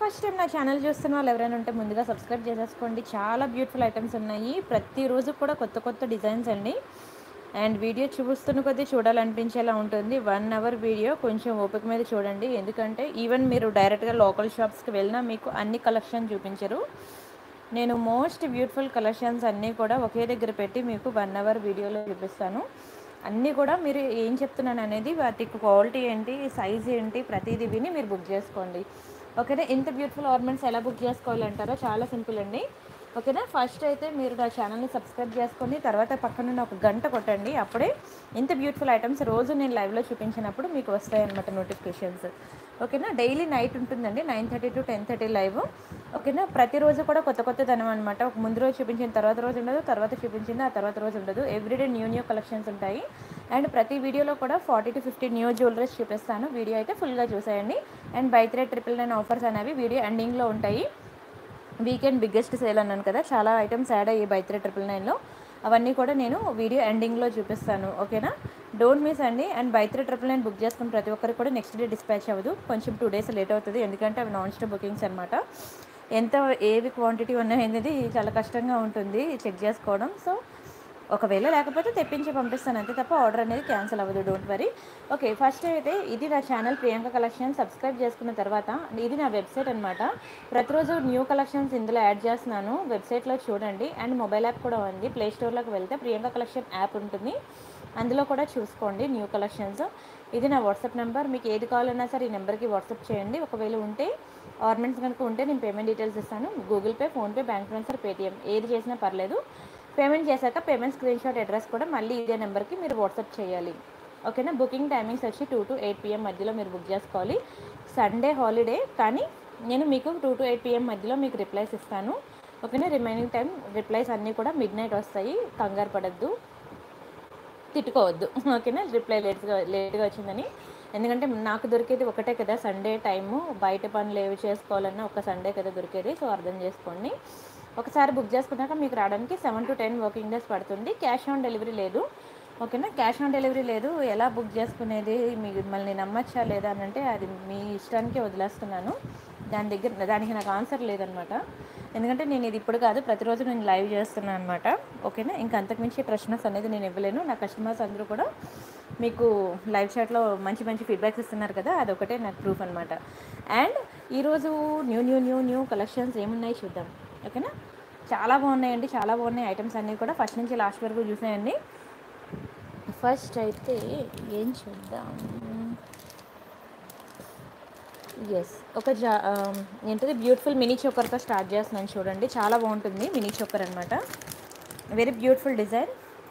First time నా channel చూస్తున్న వాళ్ళు ఎవరైనా ఉంటే ముందుగా సబ్స్క్రైబ్ చేసేసుకోండి చాలా బ్యూటిఫుల్ ఐటమ్స్ ఉన్నాయి ప్రతిరోజు కూడా కొత్త కొత్త డిజైన్స్ అండి అండ్ వీడియో చూస్తున్న కొద్దీ చూడాలనిపించేలా ఉంటుంది వన్ అవర్ వీడియో కొంచెం ఓపిక మీద చూడండి ఎందుకంటే ఈవెన్ మీరు డైరెక్ట్గా లోకల్ షాప్స్కి వెళ్ళినా మీకు అన్ని కలెక్షన్ చూపించరు నేను మోస్ట్ బ్యూటిఫుల్ కలెక్షన్స్ అన్నీ కూడా ఒకే దగ్గర పెట్టి మీకు వన్ అవర్ వీడియోలో చూపిస్తాను అన్నీ కూడా మీరు ఏం చెప్తున్నాను అనేది వాటి క్వాలిటీ ఏంటి సైజ్ ఏంటి ప్రతిదీ విని మీరు బుక్ చేసుకోండి ఓకేనా ఇంత బ్యూటిఫుల్ ఆర్నమెంట్స్ ఎలా బుక్ చేసుకోవాలంటారో చాలా సింపుల్ అండి ఓకేనా ఫస్ట్ అయితే మీరు నా ఛానల్ని సబ్స్క్రైబ్ చేసుకొని తర్వాత పక్కనున్న ఒక గంట కొట్టండి అప్పుడే ఇంత బ్యూటిఫుల్ ఐటమ్స్ రోజు నేను లైవ్లో చూపించినప్పుడు మీకు వస్తాయన్నమాట నోటిఫికేషన్స్ ఓకేనా డైలీ నైట్ ఉంటుందండి nine thirty to ten thirty live ఓకేనా ప్రతిరోజు కూడా కొత్త కొత్త ధనం అనమాట ఒక ముందు రోజు చూపించిన తర్వాత రోజు ఉండదు తర్వాత చూపించింది ఆ తర్వాత రోజు ఉండదు ఎవ్రీడే న్యూ న్యూ కలెక్షన్స్ ఉంటాయి అండ్ ప్రతి వీడియోలో కూడా forty to fifty new jewelleries చూపిస్తాను వీడియో అయితే ఫుల్గా చూసేయండి and buy three triple nine offers అనేవి వీడియో ఎండింగ్లో ఉంటాయి వీకెండ్ బిగ్గెస్ట్ సేల్ అన్నాను కదా చాలా ఐటమ్స్ యాడ్ అయ్యాయి బై త్రీ ట్రిపుల్ నైన్లో అవన్నీ కూడా నేను వీడియో ఎండింగ్లో చూపిస్తాను ఓకేనా డోంట్ మిస్ అండి and buy three triple nine book చేసుకున్న ప్రతి ఒక్కరికి కూడా నెక్స్ట్ డే డిస్పాచ్ అవ్వదు కొంచెం టూ డేస్ లేట్ అవుతుంది ఎందుకంటే అవి నాన్ స్టాప్ బుకింగ్స్ అనమాట ఎంత ఏవి క్వాంటిటీ ఉన్నాయి అనేది చాలా కష్టంగా ఉంటుంది చెక్ చేసుకోవడం సో ఒకవేళ లేకపోతే తెప్పించి పంపిస్తాను అంతే తప్ప ఆర్డర్ అనేది క్యాన్సిల్ అవ్వదు డోంట్ వరీ ఓకే ఫస్ట్ అయితే ఇది నా ఛానల్ ప్రియాంక కలెక్షన్ సబ్స్క్రైబ్ చేసుకున్న తర్వాత ఇది నా వెబ్సైట్ అనమాట ప్రతిరోజు న్యూ కలెక్షన్స్ ఇందులో యాడ్ చేస్తున్నాను వెబ్సైట్లో చూడండి అండ్ మొబైల్ యాప్ కూడా ఉంది ప్లే స్టోర్లోకి వెళ్తే ప్రియాంక కలెక్షన్ యాప్ ఉంటుంది అందులో కూడా చూసుకోండి న్యూ కలెక్షన్స్ ఇది నా వాట్సాప్ నెంబర్ మీకు ఏది కావాలన్నా సరే ఈ నెంబర్కి వాట్సాప్ చేయండి ఒకవేళ ఉంటే ఆర్నమెంట్స్ కనుక ఉంటే నేను పేమెంట్ డీటెయిల్స్ ఇస్తాను Google Pay PhonePe bank transfer Paytm ఏది చేసినా పర్లేదు పేమెంట్ చేశాక పేమెంట్ స్క్రీన్ షాట్ అడ్రస్ కూడా మళ్ళీ ఇదే నెంబర్కి మీరు వాట్సాప్ చేయాలి ఓకేనా బుకింగ్ టైమింగ్స్ వచ్చి టూ టు ఎయిట్ పిఎం మధ్యలో మీరు బుక్ చేసుకోవాలి సండే హాలిడే కానీ నేను మీకు టూ టు ఎయిట్ పిఎం మధ్యలో మీకు రిప్లైస్ ఇస్తాను ఓకేనా రిమైనింగ్ టైం రిప్లైస్ అన్నీ కూడా మిడ్ నైట్ వస్తాయి కంగారు పడద్దు తిట్టుకోవద్దు ఓకేనా రిప్లై లేట్గా లేట్గా వచ్చిందని ఎందుకంటే నాకు దొరికేది ఒకటే కదా సండే టైము బయట పనులు ఏవి చేసుకోవాలన్నా ఒక సండే కదా దొరికేది సో అర్థం చేసుకోండి ఒకసారి బుక్ చేసుకున్నాక మీకు రావడానికి seven to ten working days పడుతుంది క్యాష్ ఆన్ డెలివరీ లేదు ఓకేనా క్యాష్ ఆన్ డెలివరీ లేదు ఎలా బుక్ చేసుకునేది మిమ్మల్ని నమ్మచ్చా లేదా అని అంటే అది మీ ఇష్టానికి వదిలేస్తున్నాను దాని దగ్గర దానికి నాకు ఆన్సర్ లేదనమాట ఎందుకంటే నేను ఇది ఇప్పుడు కాదు ప్రతిరోజు నేను లైవ్ చేస్తున్నాను అనమాట ఓకేనా ఇంకా అంతకుమించి ప్రశ్నస్ అనేది నేను ఇవ్వలేను నా కస్టమర్స్ అందరూ కూడా మీకు లైవ్ చాట్లో మంచి మంచి ఫీడ్బ్యాక్స్ ఇస్తున్నారు కదా అదొకటే నాకు ప్రూఫ్ అనమాట అండ్ ఈరోజు new new new new collections ఏమున్నాయి చూద్దాం ఓకేనా చాలా బాగున్నాయండి చాలా బాగున్నాయి ఐటమ్స్ అన్నీ కూడా ఫస్ట్ నుంచి లాస్ట్ వరకు చూసాయండి ఫస్ట్ అయితే ఏం చూద్దాం ఎస్ ఒక జా ఆమ్, ఏంటది బ్యూటిఫుల్ మినీ చోకర్తో స్టార్ట్ చేస్తున్నాను చూడండి చాలా బాగుంటుంది మినీ చోకర్ అనమాట very beautiful design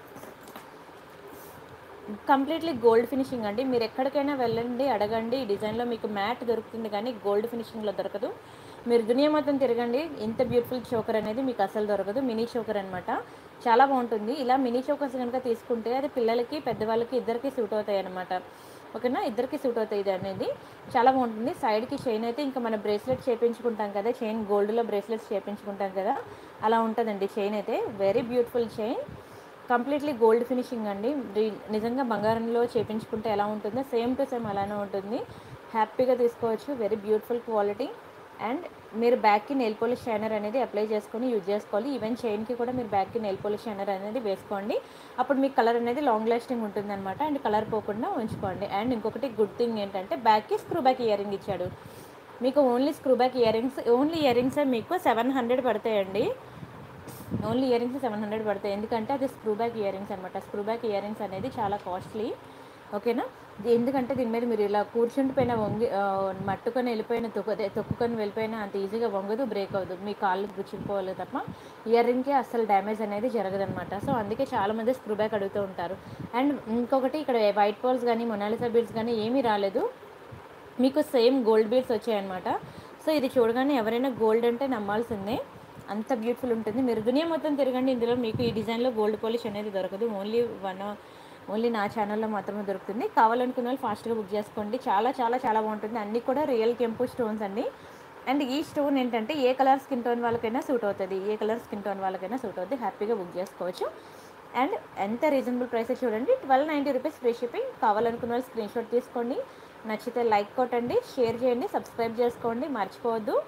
completely gold finishing అండి మీరు ఎక్కడికైనా వెళ్ళండి అడగండి ఈ డిజైన్లో మీకు మ్యాట్ దొరుకుతుంది కానీ గోల్డ్ ఫినిషింగ్లో దొరకదు మీరు దునియా మొత్తం తిరగండి ఇంత బ్యూటిఫుల్ చోకర్ అనేది మీకు అసలు దొరకదు మినీ చోకర్ అనమాట చాలా బాగుంటుంది ఇలా మినీ చోకర్స్ కనుక తీసుకుంటే అది పిల్లలకి పెద్దవాళ్ళకి ఇద్దరికి సూట్ అవుతాయి అనమాట ఓకేనా ఇద్దరికి సూట్ అవుతాయి ఇది అనేది చాలా బాగుంటుంది సైడ్కి చైన్ అయితే ఇంకా మన బ్రేస్లెట్ చేపించుకుంటాం కదా చైన్ గోల్డ్లో బ్రేస్లెట్స్ చేపించుకుంటాం కదా అలా ఉంటుందండి చైన్ అయితే very beautiful chain completely gold finishing అండి రి- నిజంగా బంగారంలో చేపించుకుంటే ఎలా ఉంటుందో సేమ్ టు సేమ్ అలానే ఉంటుంది హ్యాపీగా తీసుకోవచ్చు వెరీ బ్యూటిఫుల్ క్వాలిటీ అండ్ మీరు బ్యాక్కి నెయిల్ పాలిష్ షైనర్ అనేది అప్లై చేసుకొని యూజ్ చేసుకోవాలి ఈవెన్ చైన్కి కూడా మీరు బ్యాక్కి నెయిల్ పాలిష్ షైనర్ అనేది వేసుకోండి అప్పుడు మీకు కలర్ అనేది లాంగ్ లాస్టింగ్ ఉంటుందన్నమాట అండ్ కలర్ పోకుండా ఉంచుకోండి అండ్ ఇంకొకటి గుడ్ థింగ్ ఏంటంటే బ్యాక్కి స్క్రూ బ్యాక్ ఇయర్ రింగ్ ఇచ్చాడు మీకు only screw back ear rings only ear రింగ్సే మీకు సెవెన్ హండ్రెడ్ పడతాయండి only ear rings seven hundred పడతాయి ఎందుకంటే అది స్క్రూ బ్యాక్ ఇయర్ రింగ్స్ అనమాట స్క్రూ బ్యాక్ ఇయర్ రింగ్స్ అనేది చాలా కాస్ట్లీ ఓకేనా ఇది ఎందుకంటే దీని మీద మీరు ఇలా కూర్చుండిపోయిన వంగి ఆ, మట్టుకొని వెళ్ళిపోయిన తొక్కు అదే తొక్కుకొని వెళ్ళిపోయినా అంత ఈజీగా వంగదు బ్రేక్ అవ్వదు మీ కాళ్ళు గుచ్చుకుపోవాలి తప్ప ఇయర్ రింగ్కి అసలు డ్యామేజ్ అనేది జరగదనమాట సో అందుకే చాలామంది స్క్రూ బ్యాక్ అడుగుతూ ఉంటారు అండ్ ఇంకొకటి ఇక్కడ వైట్ పాల్స్ కానీ మొనాలిసా బీడ్స్ కానీ ఏమీ రాలేదు మీకు సేమ్ గోల్డ్ బీడ్స్ వచ్చాయన్నమాట సో ఇది చూడగానే ఎవరైనా గోల్డ్ అంటే నమ్మాల్సిందే అంత బ్యూటిఫుల్ ఉంటుంది మీరు దునియా మొత్తం తిరగండి ఇందులో మీకు ఈ డిజైన్లో గోల్డ్ పాలిష్ అనేది దొరకదు ఓన్లీ వన్ ఓన్లీ నా ఛానల్లో మాత్రమే దొరుకుతుంది కావాలనుకున్న వాళ్ళు ఫాస్ట్గా బుక్ చేసుకోండి చాలా చాలా చాలా బాగుంటుంది అన్నీ కూడా రియల్ కెంపు స్టోన్స్ అండి అండ్ ఈ స్టోన్ ఏంటంటే ఏ కలర్ స్కిన్ టోన్ వాళ్ళకైనా సూట్ అవుతుంది ఏ కలర్ స్కిన్ టోన్ వాళ్ళకైనా సూట్ అవుతుంది హ్యాపీగా బుక్ చేసుకోవచ్చు అండ్ ఎంత రీజనబుల్ ప్రైస్ చూడండి twelve ninety rupees free shipping కావాలనుకున్న వాళ్ళు స్క్రీన్ షాట్ తీసుకోండి నచ్చితే లైక్ కొట్టండి షేర్ చేయండి సబ్స్క్రైబ్ చేసుకోండి మర్చిపోవద్దు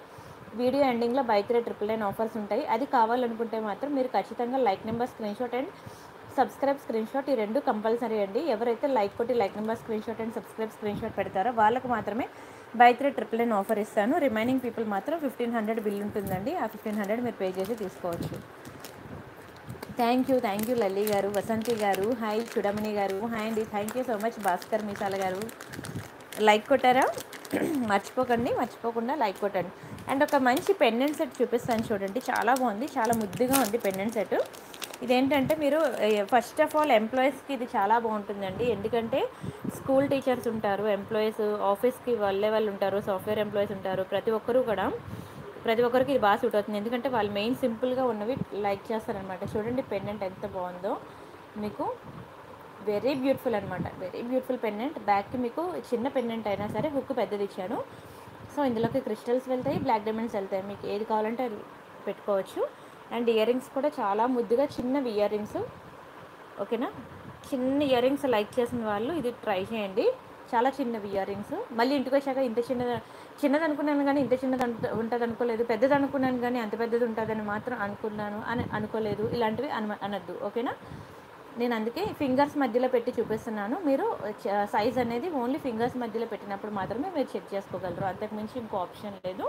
వీడియో ఎండింగ్లో buy three triple nine offers ఉంటాయి అది కావాలనుకుంటే మాత్రం మీరు ఖచ్చితంగా like number screen shot and subscribe screen shot ఈ రెండు కంపల్సరీ అండి ఎవరైతే లైక్ కొట్టి like number screen shot and subscribe screen shot పెడతారో వాళ్ళకు మాత్రమే buy three triple nine offer ఇస్తాను రిమైనింగ్ పీపుల్ మాత్రం ఫిఫ్టీన్ హండ్రెడ్ బిల్ ఉంటుందండి ఆ ఫిఫ్టీన్ హండ్రెడ్ మీరు పే చేసి తీసుకోవచ్చు thank you thank you Lalli garu Vasanthi garu hi చూడమణి garu hi అండి thank you so much Bhaskar Misala garu like కొట్టారా మర్చిపోకండి మర్చిపోకుండా లైక్ కొట్టండి అండ్ ఒక మంచి పెండెంట్ సెట్ చూపిస్తాను చూడండి చాలా బాగుంది చాలా ముద్దుగా ఉంది పెండెంట్ సెట్ ఇదేంటంటే మీరు ఫస్ట్ ఆఫ్ ఆల్ ఎంప్లాయీస్కి ఇది చాలా బాగుంటుందండి ఎందుకంటే స్కూల్ టీచర్స్ ఉంటారు ఎంప్లాయీస్ ఆఫీస్కి వెళ్ళే వాళ్ళు ఉంటారు సాఫ్ట్వేర్ ఎంప్లాయీస్ ఉంటారు ప్రతి ఒక్కరూ కూడా ప్రతి ఒక్కరికి ఇది బాగా సూట్ అవుతుంది ఎందుకంటే వాళ్ళు మెయిన్ సింపుల్గా ఉన్నవి లైక్ చేస్తారనమాట చూడండి పెండెంట్ ఎంత బాగుందో మీకు వెరీ బ్యూటిఫుల్ అనమాట వెరీ బ్యూటిఫుల్ పెండెంట్ బ్యాక్కి మీకు చిన్న పెండెంట్ అయినా సరే హుక్ పెద్దది ఇచ్చాను సో ఇందులోకి క్రిస్టల్స్ వెళ్తాయి బ్లాక్ డైమండ్స్ వెళ్తాయి మీకు ఏది కావాలంటే అది పెట్టుకోవచ్చు అండ్ ఇయర్ రింగ్స్ కూడా చాలా ముద్దుగా చిన్నవి ఇయర్ రింగ్స్ ఓకేనా చిన్న ఇయర్ రింగ్స్ లైక్ చేసిన వాళ్ళు ఇది ట్రై చేయండి చాలా చిన్నవి ఇయర్ రింగ్స్ మళ్ళీ ఇంటికి వచ్చాక ఇంత చిన్నది చిన్నది అనుకున్నాను కానీ ఇంత చిన్నది ఉంటుంది అనుకోలేదు పెద్దది అనుకున్నాను కానీ అంత పెద్దది ఉంటుందని మాత్రం అనుకున్నాను అని అనుకోలేదు ఇలాంటివి అన అనద్దు ఓకేనా నేను అందుకే ఫింగర్స్ మధ్యలో పెట్టి చూపిస్తున్నాను మీరు సైజ్ అనేది ఓన్లీ ఫింగర్స్ మధ్యలో పెట్టినప్పుడు మాత్రమే మీరు చెక్ చేసుకోగలరు అంతకుమించి ఇంకో ఆప్షన్ లేదు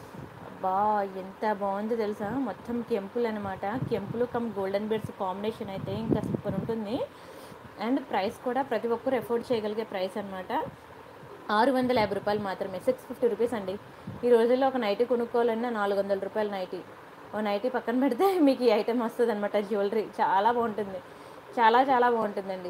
బా ఎంత బాగుంది తెలుసా మొత్తం కెంపులు అనమాట కెంపులు కమ్ గోల్డెన్ బెడ్స్ కాంబినేషన్ అయితే ఇంకా సూపర్ ఉంటుంది అండ్ ప్రైస్ కూడా ప్రతి ఒక్కరు ఎఫోర్డ్ చేయగలిగే ప్రైస్ అనమాట ఆరు వందల యాభై రూపాయలు మాత్రమే సిక్స్ ఫిఫ్టీ రూపీస్ అండి ఈ రోజుల్లో ఒక నైటీ కొనుక్కోవాలన్నా నాలుగు వందల రూపాయల నైటీ ఓ నైటీ పక్కన పెడితే మీకు ఈ ఐటెం వస్తుంది అనమాట జ్యువెలరీ చాలా బాగుంటుంది చాలా చాలా బాగుంటుందండి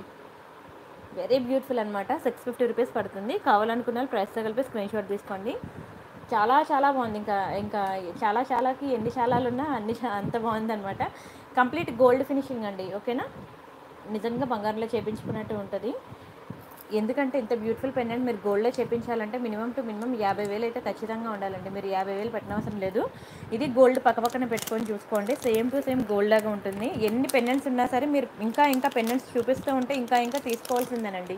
వెరీ బ్యూటిఫుల్ అనమాట సిక్స్ ఫిఫ్టీ రూపీస్ పడుతుంది కావాలనుకున్న వాళ్ళు ప్రైస్తో కలిపి స్క్రీన్ షాట్ తీసుకోండి చాలా చాలా బాగుంది ఇంకా ఇంకా చాలా చాలాకి ఎన్ని చాలాలు ఉన్నా అన్ని చా- అంత బాగుంది అనమాట కంప్లీట్ గోల్డ్ ఫినిషింగ్ అండి ఓకేనా నిజంగా బంగారంలో చేపించుకున్నట్టు ఉంటుంది ఎందుకంటే ఇంత బ్యూటిఫుల్ పెండెంట్ మీరు గోల్డ్లో చేపించాలంటే మినిమం టు మినిమం యాభై వేలు అయితే ఖచ్చితంగా ఉండాలండి మీరు యాభై వేలు పెట్టనవసరం లేదు ఇది గోల్డ్ పక్కపక్కన పెట్టుకొని చూసుకోండి సేమ్ టు సేమ్ గోల్డ్ లాగా ఉంటుంది ఎన్ని పెండెంట్స్ ఉన్నా సరే మీరు ఇంకా ఇంకా పెండెంట్స్ చూపిస్తూ ఉంటే ఇంకా ఇంకా తీసుకోవాల్సిందేనండి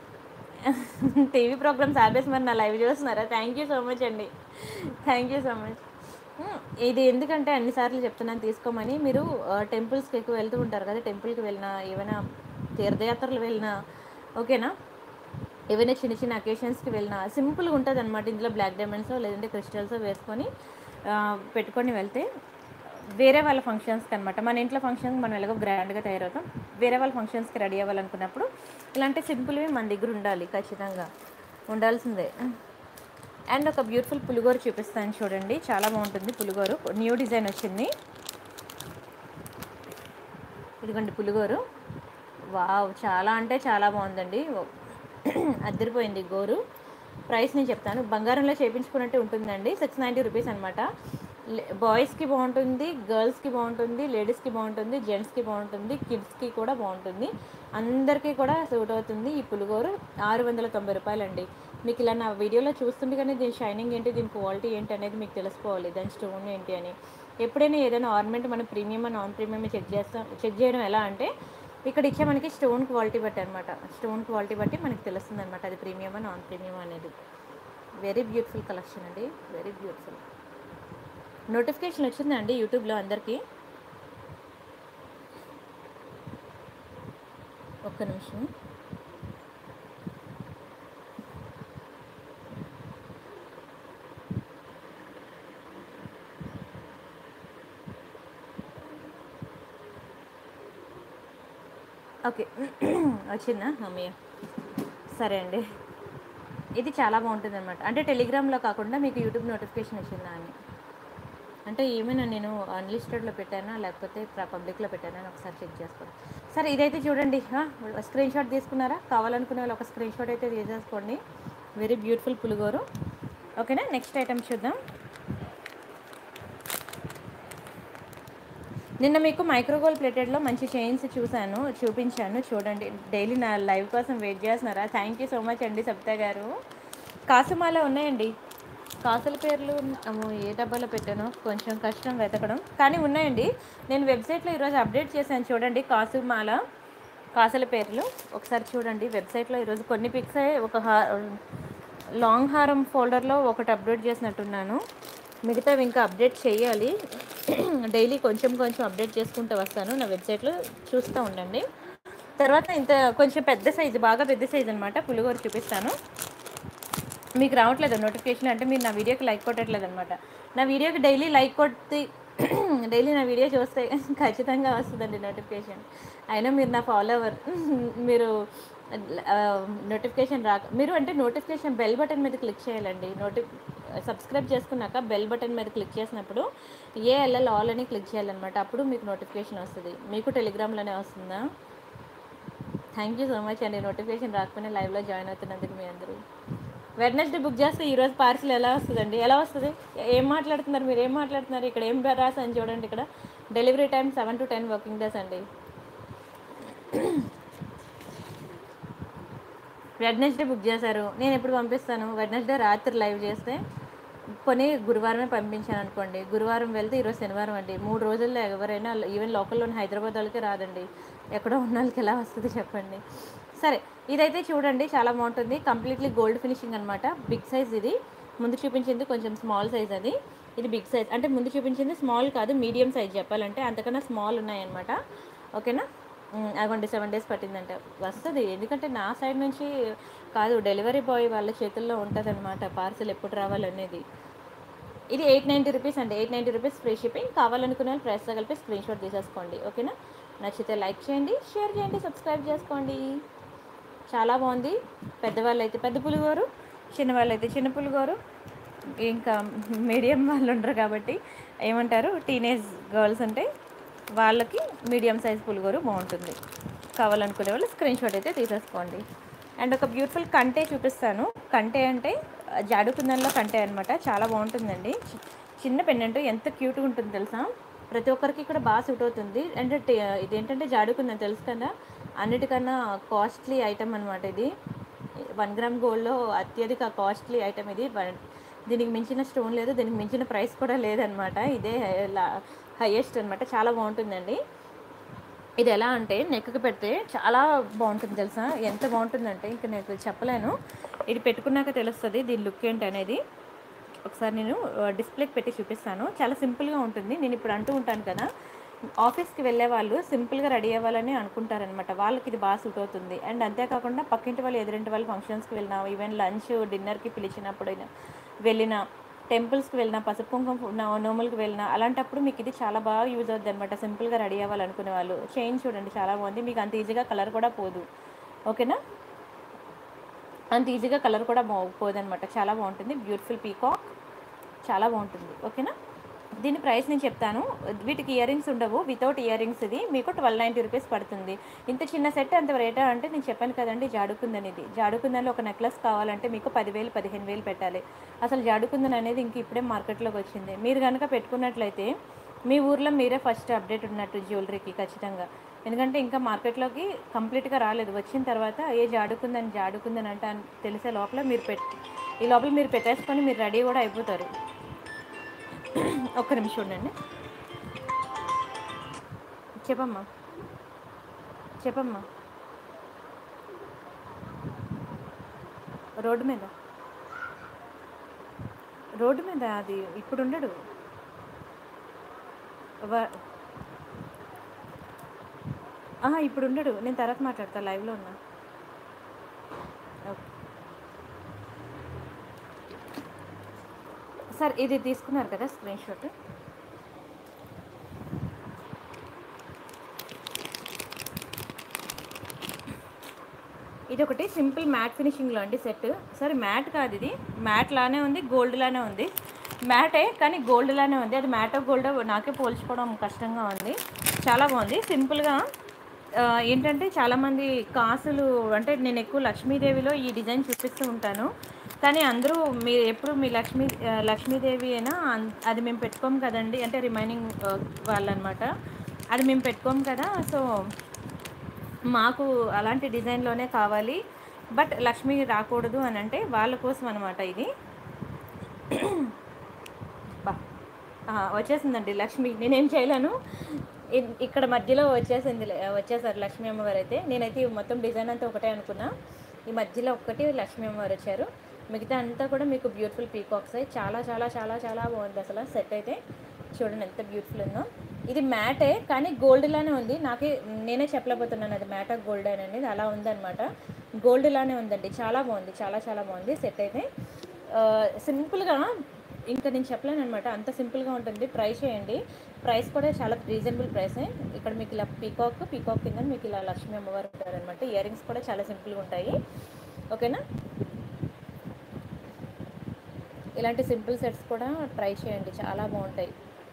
టీవీ ప్రోగ్రామ్స్ ఆపేసి మరి నా లైవ్ చూస్తున్నారా థ్యాంక్ యూ సో మచ్ అండి థ్యాంక్ యూ సో మచ్ ఇది ఎందుకంటే అన్నిసార్లు చెప్తున్నాను తీసుకోమని మీరు టెంపుల్స్కి ఎక్కువ వెళ్తూ ఉంటారు కదా టెంపుల్కి వెళ్ళినా ఏమైనా తీర్థయాత్రలు వెళ్ళినా ఓకేనా ఏవైనా చిన్న చిన్న అకేషన్స్కి వెళ్ళినా సింపుల్గా ఉంటుంది అనమాట ఇందులో బ్లాక్ డైమండ్స్ లేదంటే క్రిస్టల్స్ వేసుకొని ఆ, పెట్టుకొని వెళ్తే వేరే వాళ్ళ ఫంక్షన్స్కి అనమాట మన ఇంట్లో ఫంక్షన్కి మనం ఎలాగో గ్రాండ్గా తయారవుతాం వేరే వాళ్ళ ఫంక్షన్స్కి రెడీ అవ్వాలనుకున్నప్పుడు ఇలాంటి సింపుల్వి మన దగ్గర ఉండాలి ఖచ్చితంగా ఉండాల్సిందే అండ్ ఒక బ్యూటిఫుల్ పులిగోరు చూపిస్తాను చూడండి చాలా బాగుంటుంది పులిగోరు న్యూ డిజైన్ వచ్చింది ఇదిగోండి పులిగోరు వావ్ చాలా అంటే చాలా బాగుందండి అద్దరిపోయింది గోరు ప్రైస్ నేను చెప్తాను బంగారంలో చేయించుకున్నట్టు ఉంటుందండి సిక్స్ నైంటీ రూపీస్ అనమాట బాయ్స్కి బాగుంటుంది గర్ల్స్కి బాగుంటుంది లేడీస్కి బాగుంటుంది జెంట్స్కి బాగుంటుంది కిడ్స్కి కూడా బాగుంటుంది అందరికీ కూడా సూట్ అవుతుంది ఈ పులిగోరు ఆరు వందల తొంభై రూపాయలండి మీకు ఇలా నా వీడియోలో చూస్తుండగానే దీని షైనింగ్ ఏంటి దీని క్వాలిటీ ఏంటి అనేది మీకు తెలిసిపోవాలి దాని స్టోన్ ఏంటి అని ఎప్పుడైనా ఏదైనా ఆర్నమెంట్ మనం ప్రీమియం నాన్ ప్రీమియం చెక్ చేస్తాం చెక్ చేయడం ఎలా అంటే ఇక్కడ ఇచ్చే మనకి స్టోన్ క్వాలిటీ బట్టి అనమాట స్టోన్ క్వాలిటీ బట్టి మనకి తెలుస్తుంది అనమాట అది ప్రీమియమా నాన్ ప్రీమియం అనేది వెరీ బ్యూటిఫుల్ కలెక్షన్ అండి వెరీ బ్యూటిఫుల్ నోటిఫికేషన్ వచ్చిందండి యూట్యూబ్లో అందరికీ ఒక్క నిమిషం ఓకే వచ్చిందా అమ్మయ్య సరే అండి ఇది చాలా బాగుంటుంది అనమాట అంటే టెలిగ్రామ్లో కాకుండా మీకు యూట్యూబ్ నోటిఫికేషన్ వచ్చిందా అని అంటే ఏమైనా నేను అన్లిస్టెడ్లో పెట్టానా లేకపోతే పబ్లిక్లో పెట్టానా అని ఒకసారి చెక్ చేసుకోండి సరే ఇదైతే చూడండి స్క్రీన్ షాట్ తీసుకున్నారా కావాలనుకునే వాళ్ళు ఒక స్క్రీన్ షాట్ అయితే తీసేసుకోండి వెరీ బ్యూటిఫుల్ పులిగోరు ఓకేనా నెక్స్ట్ ఐటమ్ చూద్దాం నిన్న మీకు మైక్రోగోల్ ప్లేటెడ్లో మంచి చైన్స్ చూశాను చూపించాను చూడండి డైలీ నా లైవ్ కోసం వెయిట్ చేస్తున్నారా థ్యాంక్ యూ సో మచ్ అండి సప్తా గారు కాసుమాల ఉన్నాయండి కాసుల పేర్లు అమ్మో, ఏ డబ్బాలో పెట్టానో కొంచెం కష్టం వెతకడం కానీ ఉన్నాయండి నేను వెబ్సైట్లో ఈరోజు అప్డేట్ చేశాను చూడండి కాసుమాల కాసుల పేర్లు ఒకసారి చూడండి వెబ్సైట్లో ఈరోజు కొన్ని పిక్స్ ఒక హా లాంగ్ హారం ఫోల్డర్లో ఒకటి అప్లోడ్ చేసినట్టున్నాను మిగతావి ఇంకా అప్డేట్ చేయాలి డైలీ కొంచెం కొంచెం అప్డేట్ చేసుకుంటూ వస్తాను నా వెబ్సైట్లో చూస్తూ ఉండండి తర్వాత ఇంత కొంచెం పెద్ద సైజు బాగా పెద్ద సైజు అనమాట పులిగోర చూపిస్తాను మీకు రావట్లేదు నోటిఫికేషన్ అంటే మీరు నా వీడియోకి లైక్ కొట్టట్లేదు అనమాట నా వీడియోకి డైలీ లైక్ కొట్టి డైలీ నా వీడియో చూస్తే ఖచ్చితంగా వస్తుందండి నోటిఫికేషన్ అయినా మీరు నా ఫాలోవర్ మీరు నోటిఫికేషన్ రాక మీరు అంటే నోటిఫికేషన్ బెల్ బటన్ మీద క్లిక్ చేయాలండి నోటి సబ్స్క్రైబ్ చేసుకున్నాక బెల్ బటన్ మీద క్లిక్ చేసినప్పుడు ఏఎల్ఎల్ ఆల్ అని క్లిక్ చేయాలన్నమాట అప్పుడు మీకు నోటిఫికేషన్ వస్తుంది మీకు టెలిగ్రామ్లోనే వస్తుందా థ్యాంక్ యూ సో మచ్ అండి నోటిఫికేషన్ రాకపోయినా లైవ్లో జాయిన్ అవుతున్నందుకు మీ అందరూ వెడ్నెస్డే బుక్ చేస్తే ఈరోజు పార్సిల్ ఎలా వస్తుందండి ఎలా వస్తుంది ఏం మాట్లాడుతున్నారు మీరు ఏం మాట్లాడుతున్నారు ఇక్కడ ఏం రాసని చూడండి ఇక్కడ delivery time seven to ten working days అండి వెడ్నెస్డే బుక్ చేశారు నేను ఎప్పుడు పంపిస్తాను వెడ్నెస్డే రాత్రి లైవ్ చేస్తే కొని గురువారమే పంపించాను అనుకోండి గురువారం వెళ్తే ఈరోజు శనివారం అండి మూడు రోజుల్లో ఎవరైనా ఈవెన్ లోకల్లోని హైదరాబాద్ వాళ్ళకి రాదండి ఎక్కడో ఉన్న వాళ్ళకి ఎలా వస్తుంది చెప్పండి సరే ఇదైతే చూడండి చాలా బాగుంటుంది కంప్లీట్లీ గోల్డ్ ఫినిషింగ్ అనమాట బిగ్ సైజ్ ఇది ముందు చూపించింది కొంచెం స్మాల్ సైజ్ అది ఇది బిగ్ సైజ్ అంటే ముందు చూపించింది స్మాల్ కాదు మీడియం సైజ్ చెప్పాలంటే అంతకన్నా స్మాల్ ఉన్నాయన్నమాట ఓకేనా ఉమ్, అదిగోండి సెవెన్ డేస్ పట్టిందంట వస్తుంది ఎందుకంటే నా సైడ్ నుంచి కాదు డెలివరీ బాయ్ వాళ్ళ చేతుల్లో ఉంటుంది అనమాట పార్సల్ ఎప్పుడు రావాలనేది ఇది ఎయిట్ నైంటీ రూపీస్ అండి eight ninety rupees free shipping కావాలనుకునే వాళ్ళు ప్రైస్తో కలిపి స్క్రీన్ షాట్ తీసేసుకోండి ఓకేనా నచ్చితే లైక్ చేయండి షేర్ చేయండి సబ్స్క్రైబ్ చేసుకోండి చాలా బాగుంది పెద్దవాళ్ళు అయితే పెద్ద పులిగోరు చిన్నవాళ్ళు అయితే చిన్న పులిగోరు ఇంకా మీడియం వాళ్ళు ఉండరు కాబట్టి ఏమంటారు టీనేజ్ గర్ల్స్ అంటే వాళ్ళకి మీడియం సైజ్ పులిగోరు బాగుంటుంది కావాలనుకునే వాళ్ళు స్క్రీన్ షాట్ అయితే తీసేసుకోండి అండ్ ఒక బ్యూటిఫుల్ కంటే చూపిస్తాను కంటే అంటే ఆ, జాడు కుందన్లో కంటే అనమాట చాలా బాగుంటుందండి చి- చిన్న పెన్నెంట్ ఎంత క్యూట్గా ఉంటుంది తెలుసా ప్రతి ఒక్కరికి ఇక్కడ బాగా సూట్ అవుతుంది అండ్ టి- ఇదేంటంటే జాడు కుందన్ తెలుసు కదా అన్నిటికన్నా కాస్ట్లీ ఐటమ్ అనమాట ఇది వన్ గ్రామ్ గోల్డ్లో అత్యధిక కాస్ట్లీ ఐటమ్ ఇది వన్- దీనికి మించిన స్టోన్ లేదు దీనికి మించిన ప్రైస్ కూడా లేదనమాట ఇదే హైయెస్ట్ అనమాట చాలా బాగుంటుందండి ఇది ఎలా అంటే నెక్కి పెడితే చాలా బాగుంటుంది తెలుసా ఎంత బాగుంటుందంటే ఇంకా నేను చెప్పలేను ఇది పెట్టుకున్నాక తెలుస్తుంది దీని లుక్ ఏంటి అనేది ఒకసారి నేను డిస్ప్లేకి పెట్టి చూపిస్తాను చాలా సింపుల్గా ఉంటుంది నేను ఇప్పుడు అంటూ ఉంటాను కదా ఆఫీస్కి వెళ్ళే వాళ్ళు సింపుల్గా రెడీ అవ్వాలని అనుకుంటారనమాట వాళ్ళకి ఇది బాగా సూట్ అవుతుంది అండ్ అంతేకాకుండా పక్కింటి వాళ్ళు ఎదురింటి వాళ్ళు ఫంక్షన్స్కి వెళ్ళినా ఈవెన్ లంచ్ డిన్నర్కి పిలిచినప్పుడు వెళ్ళిన టెంపుల్స్కి వెళ్ళినా పసుపు కుంకుమ నో- నోములకు వెళ్ళినా అలాంటప్పుడు మీకు ఇది చాలా బాగా యూజ్ అవుతుంది అనమాట సింపుల్గా రెడీ అవ్వాలనుకునే వాళ్ళు చైన్ చూడండి చాలా బాగుంది మీకు అంత ఈజీగా కలర్ కూడా పోదు ఓకేనా అంత ఈజీగా కలర్ కూడా బా పోదనమాట చాలా బాగుంటుంది బ్యూటిఫుల్ పీకాక్ చాలా బాగుంటుంది ఓకేనా దీని ప్రైస్ నేను చెప్తాను వీటికి ఇయర్ రింగ్స్ ఉండవు వితౌట్ ఇయర్ రింగ్స్ ఇది మీకు ట్వెల్వ్ నైంటీ రూపీస్ పడుతుంది ఇంత చిన్న సెట్ అంత రేటా అంటే నేను చెప్పాను కదండి జాడుకుందని ఇది జాడుకుందని ఒక నెక్లెస్ కావాలంటే మీకు పదివేలు పదిహేను వేలు పెట్టాలి అసలు జాడుకుందని అనేది ఇంక ఇప్పుడే మార్కెట్లోకి వచ్చింది మీరు కనుక పెట్టుకున్నట్లయితే మీ ఊర్లో మీరే ఫస్ట్ అప్డేట్ ఉన్నట్టు జ్యువెలరీకి ఖచ్చితంగా ఎందుకంటే ఇంకా మార్కెట్లోకి కంప్లీట్గా రాలేదు వచ్చిన తర్వాత ఏ జాడుకుందని జాడుకుందని అంటే అని తెలిసే లోపల మీరు పెట్ ఈ లోపల మీరు పెట్టేసుకొని మీరు రెడీ కూడా అయిపోతారు ఒక్క నిమిషం ఉండండి చెప్పమ్మా చెప్పమ్మా రోడ్డు మీద రోడ్డు మీద అది ఇప్పుడు ఉండడు వ- ఆహా, ఇప్పుడు ఉండడు నేను తర్వాత మాట్లాడతా లైవ్లో ఉన్నా ఓకే సార్ ఇది తీసుకున్నారు కదా స్క్రీన్ షాట్ ఇది ఒకటి సింపుల్ మ్యాట్ ఫినిషింగ్లో అండి సెట్ సరే మ్యాట్ కాదు ఇది మ్యాట్ లానే ఉంది గోల్డ్ లానే ఉంది మ్యాటే కానీ గోల్డ్ లానే ఉంది అది మ్యాట్ గోల్డ్ నాకే పోల్చుకోవడం కష్టంగా ఉంది చాలా బాగుంది సింపుల్గా ఆ, ఏంటంటే చాలామంది కాసులు అంటే నేను ఎక్కువ లక్ష్మీదేవిలో ఈ డిజైన్ చూపిస్తూ ఉంటాను కానీ అందరూ మీరు ఎప్పుడు మీ లక్ష్మీ ఆ, లక్ష్మీదేవి అయినా అన్- అది మేము పెట్టుకోము కదండి అంటే రిమైనింగ్ వాళ్ళనమాట అది మేము పెట్టుకోము కదా సో మాకు అలాంటి డిజైన్లోనే కావాలి బట్ లక్ష్మి రాకూడదు అని అంటే వాళ్ళ కోసం అనమాట ఇది బా ఆ, వచ్చేసిందండి లక్ష్మి నేనేం చేయలేను ఇ- ఇక్కడ మధ్యలో వచ్చేసింది వచ్చేసారు లక్ష్మీ అమ్మవారు అయితే నేనైతే ఈ మొత్తం డిజైన్ అంతా ఒకటే అనుకున్నా ఈ మధ్యలో ఒక్కటి లక్ష్మీ అమ్మవారు వచ్చారు మిగతా అంతా కూడా మీకు బ్యూటిఫుల్ పీకాక్స్ చాలా చాలా చాలా చాలా బాగుంది అసలు సెట్ అయితే చూడండి ఎంత బ్యూటిఫుల్ ఉందో ఇది మ్యాటే కానీ గోల్డ్ లానే ఉంది నాకే నేనే చెప్పలేకపోతున్నాను అది మ్యాటా గోల్డ్ అని అనేది అలా ఉందన్నమాట గోల్డ్ లానే ఉందండి చాలా బాగుంది చాలా చాలా బాగుంది సెట్ అయితే ఆ, సింపుల్గా ఇంకా నేను చెప్పలేను అనమాట అంత సింపుల్గా ఉంటుంది ట్రై చేయండి ప్రైస్ కూడా చాలా రీజనబుల్ ప్రైసే ఇక్కడ మీకు ఇలా పీకాక్ పీకాక్ కింద మీకు ఇలా లక్ష్మీ అమ్మవారు ఉంటారు అనమాట ఇయర్ రింగ్స్ కూడా చాలా సింపుల్గా ఉంటాయి ఓకేనా ఇలాంటి సింపుల్ సెట్స్ కూడా ట్రై చేయండి చాలా బాగుంటాయి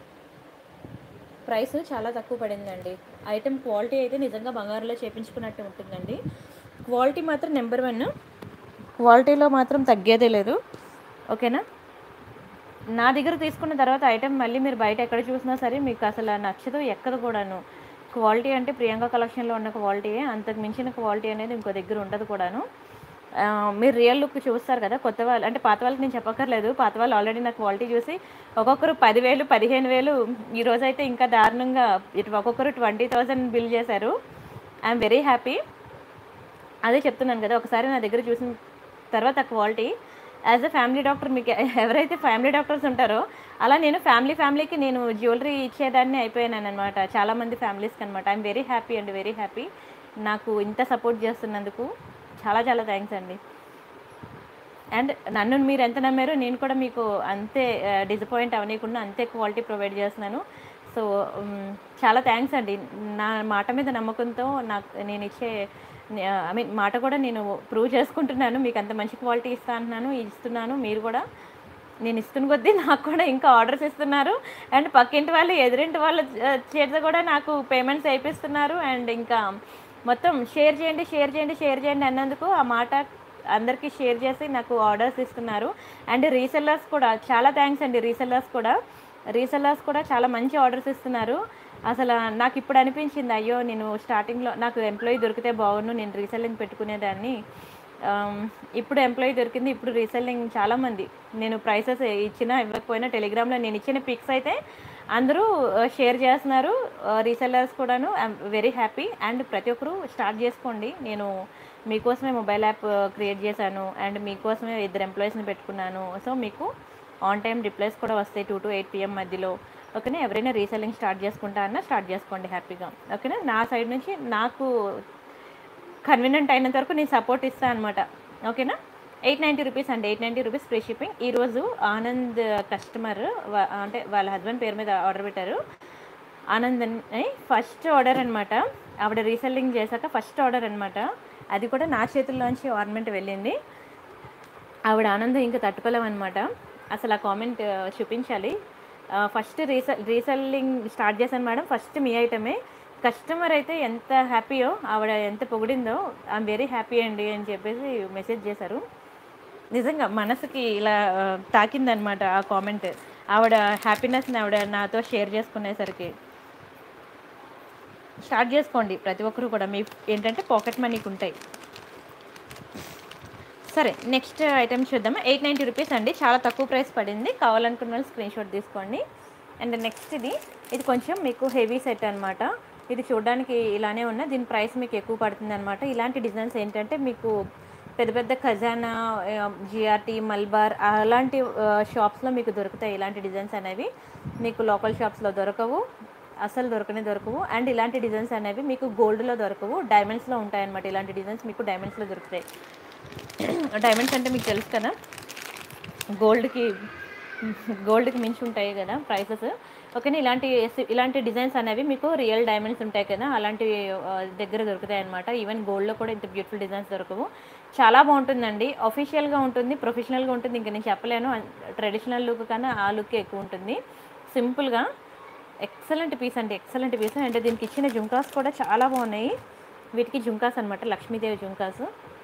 ప్రైస్ చాలా తక్కువ పడిందండి ఐటెం క్వాలిటీ అయితే నిజంగా బంగారులో చేపించుకున్నట్టు ఉంటుందండి క్వాలిటీ మాత్రం నెంబర్ వన్ క్వాలిటీలో మాత్రం తగ్గేదే లేదు ఓకేనా నా దగ్గర తీసుకున్న తర్వాత ఐటెం మళ్ళీ మీరు బయట ఎక్కడ చూసినా సరే మీకు అసలు నచ్చదు ఎక్కదు కూడాను క్వాలిటీ అంటే ప్రియాంక కలెక్షన్లో ఉన్న క్వాలిటీయే అంతకు మించిన క్వాలిటీ అనేది ఇంకో దగ్గర ఉండదు కూడాను ఆ, మీరు రియల్ లుక్ చూస్తారు కదా కొత్త వాళ్ళు అంటే పాత వాళ్ళకి నేను చెప్పక్కర్లేదు పాత వాళ్ళు ఆల్రెడీ నా క్వాలిటీ చూసి ఒక్కొక్కరు పదివేలు పదిహేను వేలు ఈ రోజు అయితే ఇంకా దారుణంగా ఇటు ఒక్కొక్కరు ట్వంటీ థౌజండ్ బిల్ చేశారు ఐఎమ్ వెరీ హ్యాపీ అదే చెప్తున్నాను కదా ఒకసారి నా దగ్గర చూసిన తర్వాత ఆ quality as a family doctor మీకు ఎవరైతే ఫ్యామిలీ డాక్టర్స్ ఉంటారో అలా నేను ఫ్యామిలీ ఫ్యామిలీకి నేను జ్యువెలరీ ఇచ్చేదాన్ని అయిపోయాను అనమాట చాలామంది ఫ్యామిలీస్కి అనమాట ఐఎమ్ వెరీ హ్యాపీ అండి వెరీ హ్యాపీ నాకు ఇంత సపోర్ట్ చేస్తున్నందుకు చాలా చాలా థ్యాంక్స్ అండి అండ్ నన్ను మీరు ఎంత నమ్మారో నేను కూడా మీకు అంతే డిసప్పాయింట్ అవ్వనీయకుండా అంతే క్వాలిటీ ప్రొవైడ్ చేస్తున్నాను సో చాలా థ్యాంక్స్ అండి నా మాట మీద నమ్మకంతో నాకు నేను ఇచ్చే ఐ మీన్ మాట కూడా నేను ప్రూవ్ చేసుకుంటున్నాను మీకు అంత మంచి క్వాలిటీ ఇస్తా అంటున్నాను ఇస్తున్నాను మీరు కూడా నేను ఇస్తున్న కొద్దీ నాకు కూడా ఇంకా ఆర్డర్స్ ఇస్తున్నారు అండ్ పక్కింటి వాళ్ళు ఎదురింటి వాళ్ళ ఆ, చేత కూడా నాకు పేమెంట్స్ అయిపిస్తున్నారు అండ్ ఇంకా మొత్తం షేర్ చేయండి షేర్ చేయండి షేర్ చేయండి అన్నందుకు ఆ మాట అందరికీ షేర్ చేసి నాకు ఆర్డర్స్ ఇస్తున్నారు అండ్ రీసెల్లర్స్ కూడా చాలా థ్యాంక్స్ అండి రీసెల్లర్స్ కూడా రీసెల్లర్స్ కూడా చాలా మంచి ఆర్డర్స్ ఇస్తున్నారు అసలు నాకు ఇప్పుడు అనిపించింది అయ్యో నేను స్టార్టింగ్లో నాకు ఎంప్లాయీ దొరికితే బాగుండు నేను రీసెల్లింగ్ పెట్టుకునేదాన్ని ఆమ్, ఇప్పుడు ఎంప్లాయీ దొరికింది ఇప్పుడు రీసెల్లింగ్ చాలామంది నేను ప్రైసెస్ ఇచ్చినా ఇవ్వకపోయినా టెలిగ్రామ్లో నేను ఇచ్చిన పిక్స్ అయితే అందరూ షేర్ చేస్తున్నారు రీసెల్లర్స్ కూడాను ఐఎమ్ వెరీ హ్యాపీ అండ్ ప్రతి ఒక్కరూ స్టార్ట్ చేసుకోండి నేను మీకోసమే మొబైల్ యాప్ క్రియేట్ చేశాను అండ్ మీకోసమే ఇద్దరు ఎంప్లాయీస్ని పెట్టుకున్నాను సో మీకు ఆన్ టైం రిప్లైస్ కూడా వస్తాయి టూ టు ఎయిట్ పిఎం మధ్యలో ఓకేనా ఎవరైనా రీసెల్లింగ్ స్టార్ట్ చేసుకుంటా అన్నా స్టార్ట్ చేసుకోండి హ్యాపీగా ఓకేనా నా సైడ్ నుంచి నాకు కన్వీనియంట్ అయినంత వరకు నేను సపోర్ట్ ఇస్తాను అనమాట ఓకేనా ఎయిట్ నైంటీ రూపీస్ అండి eight ninety rupees free shipping ఈరోజు ఆనంద్ కస్టమర్ అంటే వాళ్ళ హస్బెండ్ పేరు మీద ఆర్డర్ పెట్టారు ఆనంద్ అని ఫస్ట్ ఆర్డర్ అనమాట ఆవిడ రీసెల్లింగ్ చేశాక ఫస్ట్ ఆర్డర్ అనమాట అది కూడా నా చేతుల్లోంచి ఆర్నమెంట్ వెళ్ళింది ఆవిడ ఆనందం ఇంకా తట్టుకోలేమన్నమాట అసలు ఆ కామెంట్ చూపించాలి ఫస్ట్ రీసెల్ రీసెల్లింగ్ స్టార్ట్ చేశాను మేడం ఫస్ట్ మీ ఐటమే కస్టమర్ అయితే ఎంత హ్యాపీయో ఆవిడ ఎంత పొగిడిందో ఐఎమ్ వెరీ హ్యాపీ అండి అని చెప్పేసి మెసేజ్ చేశారు నిజంగా మనసుకి ఇలా ఆ, తాకిందనమాట ఆ కామెంట్ ఆవిడ హ్యాపీనెస్ని ఆవిడ నాతో షేర్ చేసుకునేసరికి స్టార్ట్ చేసుకోండి ప్రతి ఒక్కరు కూడా మీ ఏంటంటే పాకెట్ మనీకి ఉంటాయి సరే నెక్స్ట్ ఐటమ్ చూద్దాం ఎయిట్ నైంటీ రూపీస్ అండి చాలా తక్కువ ప్రైస్ పడింది కావాలనుకున్న వాళ్ళు స్క్రీన్ షాట్ తీసుకోండి అండ్ నెక్స్ట్ ఇది ఇది కొంచెం మీకు హెవీ సెట్ అనమాట ఇది చూడడానికి ఇలానే ఉన్న దీని ప్రైస్ మీకు ఎక్కువ పడుతుంది అనమాట ఇలాంటి డిజైన్స్ ఏంటంటే మీకు పెద్ద పెద్ద ఖజానా జిఆర్టీ మల్బార్ అలాంటి షాప్స్లో మీకు దొరుకుతాయి ఇలాంటి డిజైన్స్ అనేవి మీకు లోకల్ షాప్స్లో దొరకవు అసలు దొరకనే దొరకవు అండ్ ఇలాంటి డిజైన్స్ అనేవి మీకు గోల్డ్లో దొరకవు డైమండ్స్లో ఉంటాయి అనమాట ఇలాంటి డిజైన్స్ మీకు డైమండ్స్లో దొరుకుతాయి డైమండ్స్ అంటే మీకు తెలుసు కదా గోల్డ్కి గోల్డ్కి మించి ఉంటాయి కదా ప్రైసెస్ ఓకేనా ఇలాంటి ఇలాంటి డిజైన్స్ అనేవి మీకు రియల్ డైమండ్స్ ఉంటాయి కదా అలాంటి ఆ, దగ్గర దొరుకుతాయి అనమాట ఈవెన్ గోల్డ్లో కూడా ఇంత బ్యూటిఫుల్ డిజైన్స్ దొరకవు చాలా బాగుంటుందండి అఫీషియల్గా ఉంటుంది ప్రొఫెషనల్గా ఉంటుంది ఇంకా నేను చెప్పలేను ట్రెడిషనల్ లుక్ కన్నా ఆ లుక్ ఎక్కువ ఉంటుంది సింపుల్గా ఎక్సలెంట్ పీస్ అండి ఎక్సలెంట్ పీస్ అంటే దీనికి ఇచ్చిన జుంకాస్ కూడా చాలా బాగున్నాయి వీటికి జుంకాస్ అనమాట లక్ష్మీదేవి జుంకాస్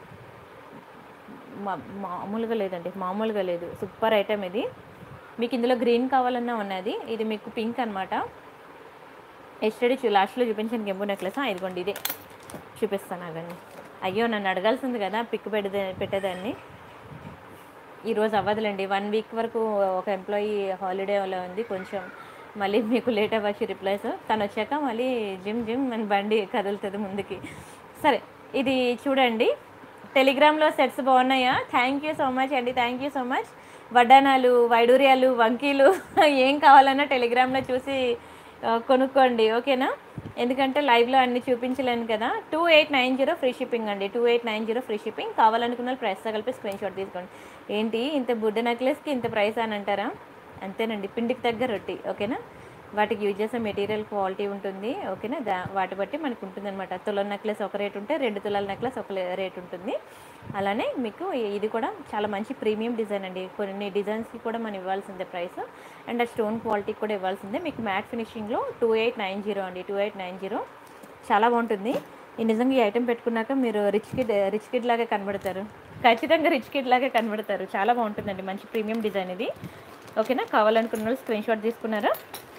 మా మామూలుగా లేదండి మామూలుగా లేదు సూపర్ ఐటమ్ ఇది మీకు ఇందులో గ్రీన్ కావాలన్నా ఉన్నది ఇది మీకు పింక్ అనమాట ఎస్టడీ చూ లాస్ట్లో చూపించిన గెంబు నెక్లెస్ ఇదిగోండి ఇదే చూపిస్తాను అవన్నీ అయ్యో నన్ను అడగాల్సింది కదా పిక్ పెడదే పెట్టేదాన్ని ఈరోజు అవ్వదులేండి వన్ వీక్ వరకు ఒక ఎంప్లాయీ హాలిడేలో ఉంది కొంచెం మళ్ళీ మీకు లేట్ అవ్వచ్చు రిప్లైస్ తను వచ్చాక మళ్ళీ జిమ్ జిమ్ మన బండి కదులుతుంది ముందుకి సరే ఇది చూడండి టెలిగ్రామ్లో సెట్స్ బాగున్నాయా థ్యాంక్ యూ సో మచ్ అండి థ్యాంక్ యూ సో మచ్ వడ్డానాలు వైడూర్యాలు వంకీలు ఏం కావాలన్నా టెలిగ్రామ్లో చూసి ఆ, కొనుక్కోండి ఓకేనా ఎందుకంటే లైవ్లో అన్ని చూపించలేను కదా two eight nine zero free shipping అండి two eight nine zero free shipping కావాలనుకున్న వాళ్ళు ప్రైస్తో కలిపి స్క్రీన్ షాట్ తీసుకోండి ఏంటి ఇంత బుడ్డ నెక్లెస్కి ఇంత ప్రైస్ అని అంటారా అంతేనండి పిండికి తగ్గ రొట్టి ఓకేనా వాటికి యూజ్ చేసే మెటీరియల్ క్వాలిటీ ఉంటుంది ఓకేనా దా వాటి బట్టి మనకు ఉంటుంది అనమాట తులం నెక్లెస్ ఒక రేట్ ఉంటే రెండు తులాల నెక్లెస్ ఒక రేట్ ఉంటుంది అలానే మీకు ఇది కూడా చాలా మంచి ప్రీమియం డిజైన్ అండి కొన్ని డిజైన్స్కి కూడా మనం ఇవ్వాల్సిందే ప్రైస్ అండ్ ఆ స్టోన్ క్వాలిటీకి కూడా ఇవ్వాల్సిందే మీకు మ్యాట్ ఫినిషింగ్లో టూ ఎయిట్ నైన్ జీరో అండి టూ ఎయిట్ నైన్ జీరో చాలా బాగుంటుంది ఈ నిజంగా ఈ ఐటెం పెట్టుకున్నాక మీరు రిచ్ కిడ్ రిచ్ కిడ్ లాగా కనబడతారు ఖచ్చితంగా రిచ్ కిడ్ లాగా కనబడతారు చాలా బాగుంటుందండి మంచి ప్రీమియం డిజైన్ ఇది ఓకేనా కావాలనుకున్న వాళ్ళు స్క్రీన్ షాట్ తీసుకున్నారా